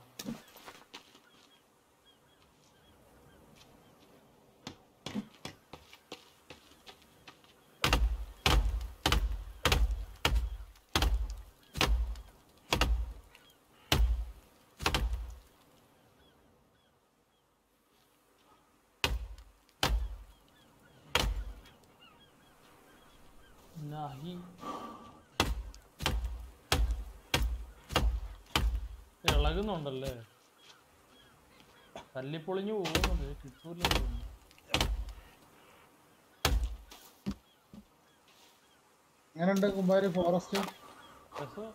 നഹി ഇളകുന്നുണ്ടല്ലേ തല്ലിപ്പൊളിഞ്ഞു പോകുന്നുണ്ട് കിട്ടൂല തോന്നുന്നു. എങ്ങനെയുണ്ട് കുമ്പാരി ഫോറസ്റ്റ് രസം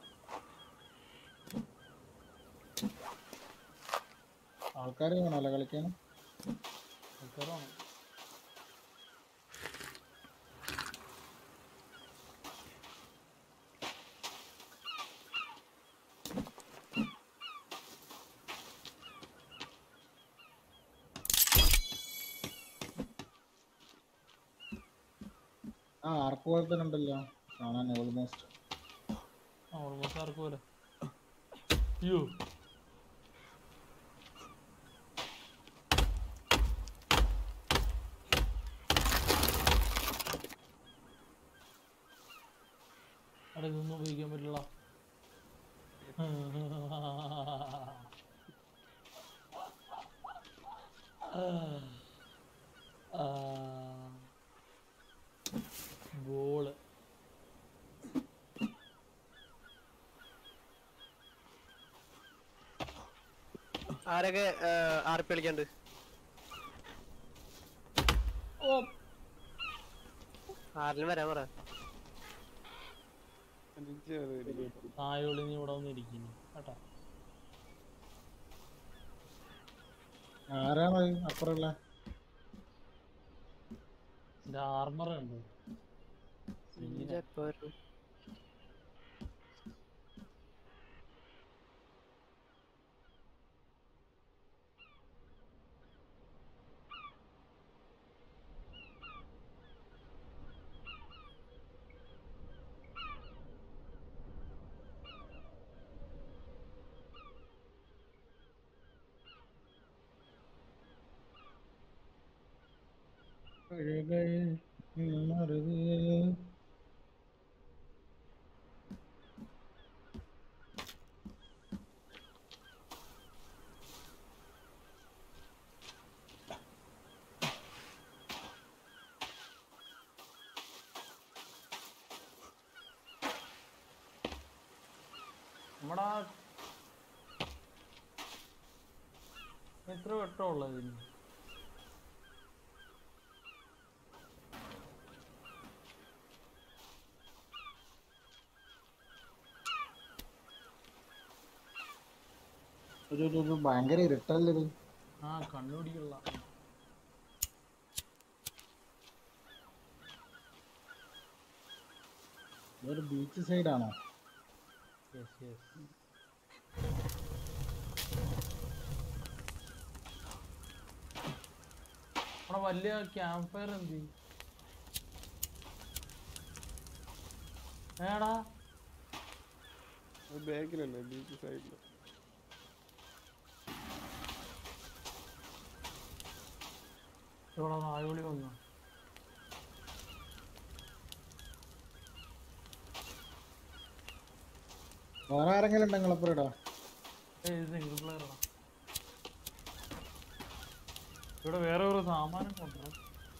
ആൾക്കാർ വേണമല്ലോ കളിക്കാൻ ആൾക്കാരാണ് ആ ആർക്ക് കുഴപ്പമുണ്ടല്ലോ കാണാൻ ഓൾമോസ്റ്റ് ഓൾമോസ്റ്റ് ആർക്ക് പോലെ അയ്യോ അവിടെ ഇതൊന്നും ഉപയോഗിക്കാൻ പറ്റില്ല ബോള് ആരൊക്കെ ആർ പി കളിക്കാണ്ട് ഓ ആരിലും വരാൻ പറ എനിക്ക് അത് വലിയ തായോളി നീ ഇവിടെ വന്നിരിക്കുന്നു കേട്ടോ ആരാണ് അപ്പുറമുള്ള എന്റെ ആർമർ ഉണ്ട് എപ്പോ വരും നമ്മടാ എത്ര വട്ടം ഉള്ളത് ഇതിന് ഒരു ഒരു- ഒരു ഭയങ്കര ഇരുട്ടല്ലേ ഇത് ആ കണ്ണുപിടിക്കുള്ള ഇതൊരു ബീച്ച് സൈഡാണോ യെസ് യെസ് അവിടെ വലിയ ക്യാമ്പ് ഫയർ എന്ത് ചെയ്യും? ഏടാ ബാക്കിലല്ലേ ബീച്ച് സൈഡില് ഇവിടെ നാലുവിളി വന്നു വേറെ ആരെങ്കിലും ഉണ്ടോ നിങ്ങളപ്പുറം ഇടാ സിംഗിൾ പ്ലെയർ ഇവിടെ വേറെ ഒരു സാമാനം കൊണ്ടുവരണം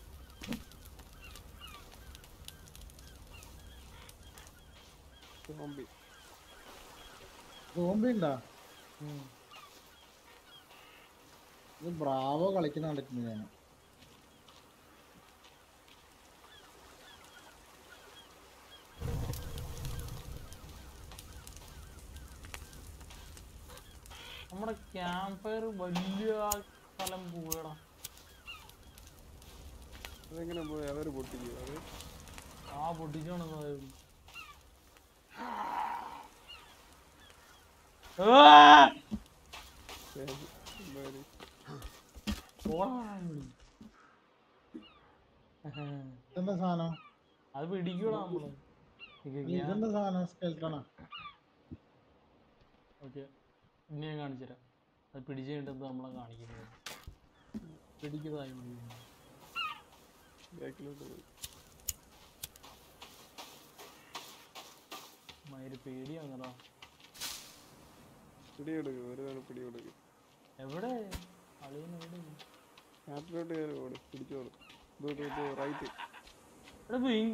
സോംബി സോംബി ഉണ്ടോ ഇത് ബ്രാവോ കളിക്കുന്ന കണ്ടിട്ടുണ്ട് ഞാൻ നമ്മുടെ ക്യാമ്പ് ഫയർ വലിയ സ്ഥലം പോയടാ അതെങ്ങനെ പോയി അവര് പൊട്ടിക്കും അത് ആ പൊട്ടിച്ചാണ് പോയത് ശരി, എന്തായാലും ഇതെന്താ സാധനം അത് പിടിക്കൂടാ നമ്മള് ഇതെന്താ സാധനം സ്കെൽട്ടണാ ഓക്കെ ഇനി ഞാൻ കാണിച്ചുതരാം അത് പിടിച്ചു കഴിഞ്ഞിട്ട് നമ്മളെ കാണിക്കുന്നത് പിടിക്കുന്നതായി ബാക്കിലോട്ട് പോയി മയില് പേടി അങ്ങടാ പിടിയെടുക്കും ഒരു തവണ പിടിയെടുക്കും എവിടെ അളിയൻ എവിടെ കാട്ടിലോട്ട് കയറി ഓട് പിടിച്ചോളൂ ഇത് ഇത് റൈറ്റ് എടാ പിങ്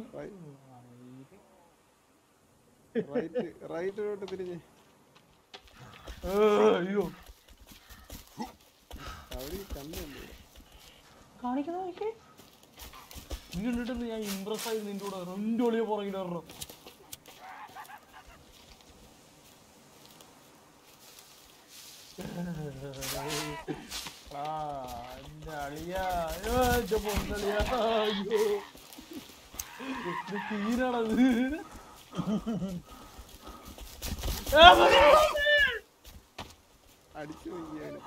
റൈറ്റ് റൈറ്റിലോട്ട് തിരിഞ്ഞ് അയ്യോ അവിടെ കണ്ണുണ്ട് കാണിക്കുന്ന നോക്കി നീ കണ്ടിട്ട് ഞാൻ ഇമ്പ്രസ് ആയി നിന്റെ കൂടെ രണ്ട് ഒളിയെ പുറകിൽ വരണം ആ എന്റെ അളിയാ അയ്യോ, എന്റെ പൊന്നളിയാ അയ്യോ ഇത് തീരാണത് ആ, മതി, മതി. അടിച്ചു നോക്കിയാണ്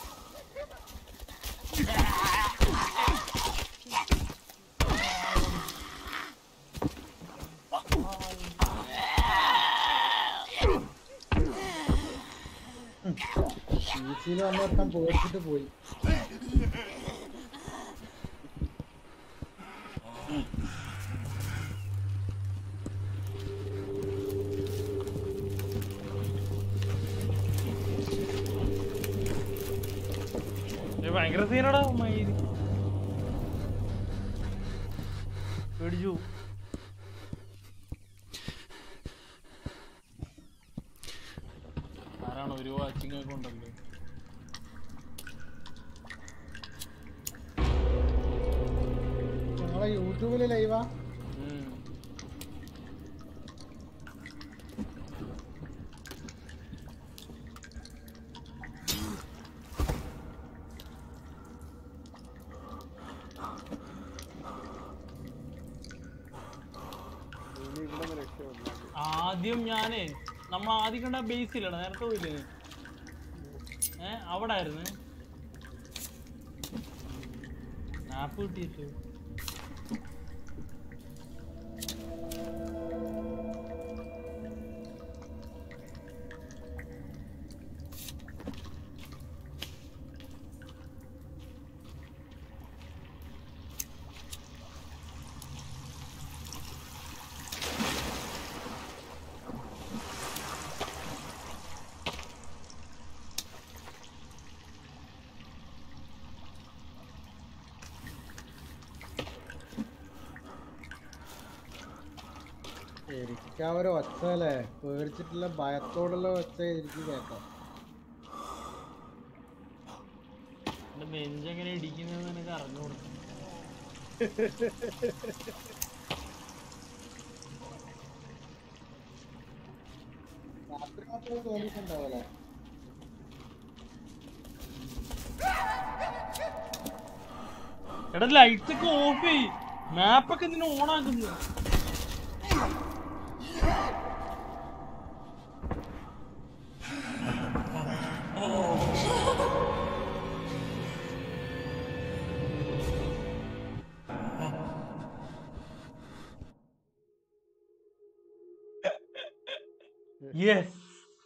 ഈസിയിൽ വന്നിടത്താൻ പോയിട്ട് പോയി ഇത് ഭയങ്കര സീനടാ മയില് പേടിച്ചു ആരാണ് ഒരു വാച്ചിങ് ഒക്കെ ഉണ്ടല്ലോ ഞങ്ങളെ യൂട്യൂബില് ലൈവാ ഉം. ഇനി ഇവിടെ നിന്ന് രക്ഷപ്പെടുന്നു ആദ്യം ഞാനേ നമ്മൾ ആദ്യം കണ്ട ബേസ് ഇല്ലടാ നേരത്തെ പോയില്ലേ ഏ അവിടെ ആയിരുന്നു മാപ്പ് കിട്ടിയിട്ട് എനിക്ക് ആ ഒരു ഒച്ച അല്ലേ പേടിച്ചിട്ടുള്ള ഭയത്തോടുള്ള ഒച്ച എനിക്ക് കേൾക്കാം എന്റെ ബെഞ്ച് എങ്ങനെ ഇടിക്കുന്നത് എനിക്ക് അറിഞ്ഞുകൂടും രാത്രി മാത്രമേ തോന്നിയിട്ടുണ്ടാവല്ലേ എടാ ലൈറ്റ്സ് ഒക്കെ ഓഫ് ചെയ് മാപ്പൊക്കെ എന്തിനാ ഓൺ ആക്കുന്നു യെസ്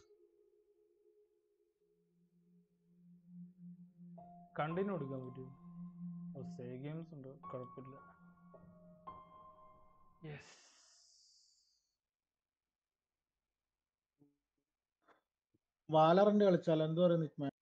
കണ്ടിന്യൂ എടുക്കാൻ പറ്റുമോ സേ ഗെയിംസ് ഉണ്ട് കുഴപ്പമില്ല യെസ് വാലറന്റ് കളിച്ചാലോ എന്ത് പറയുന്നു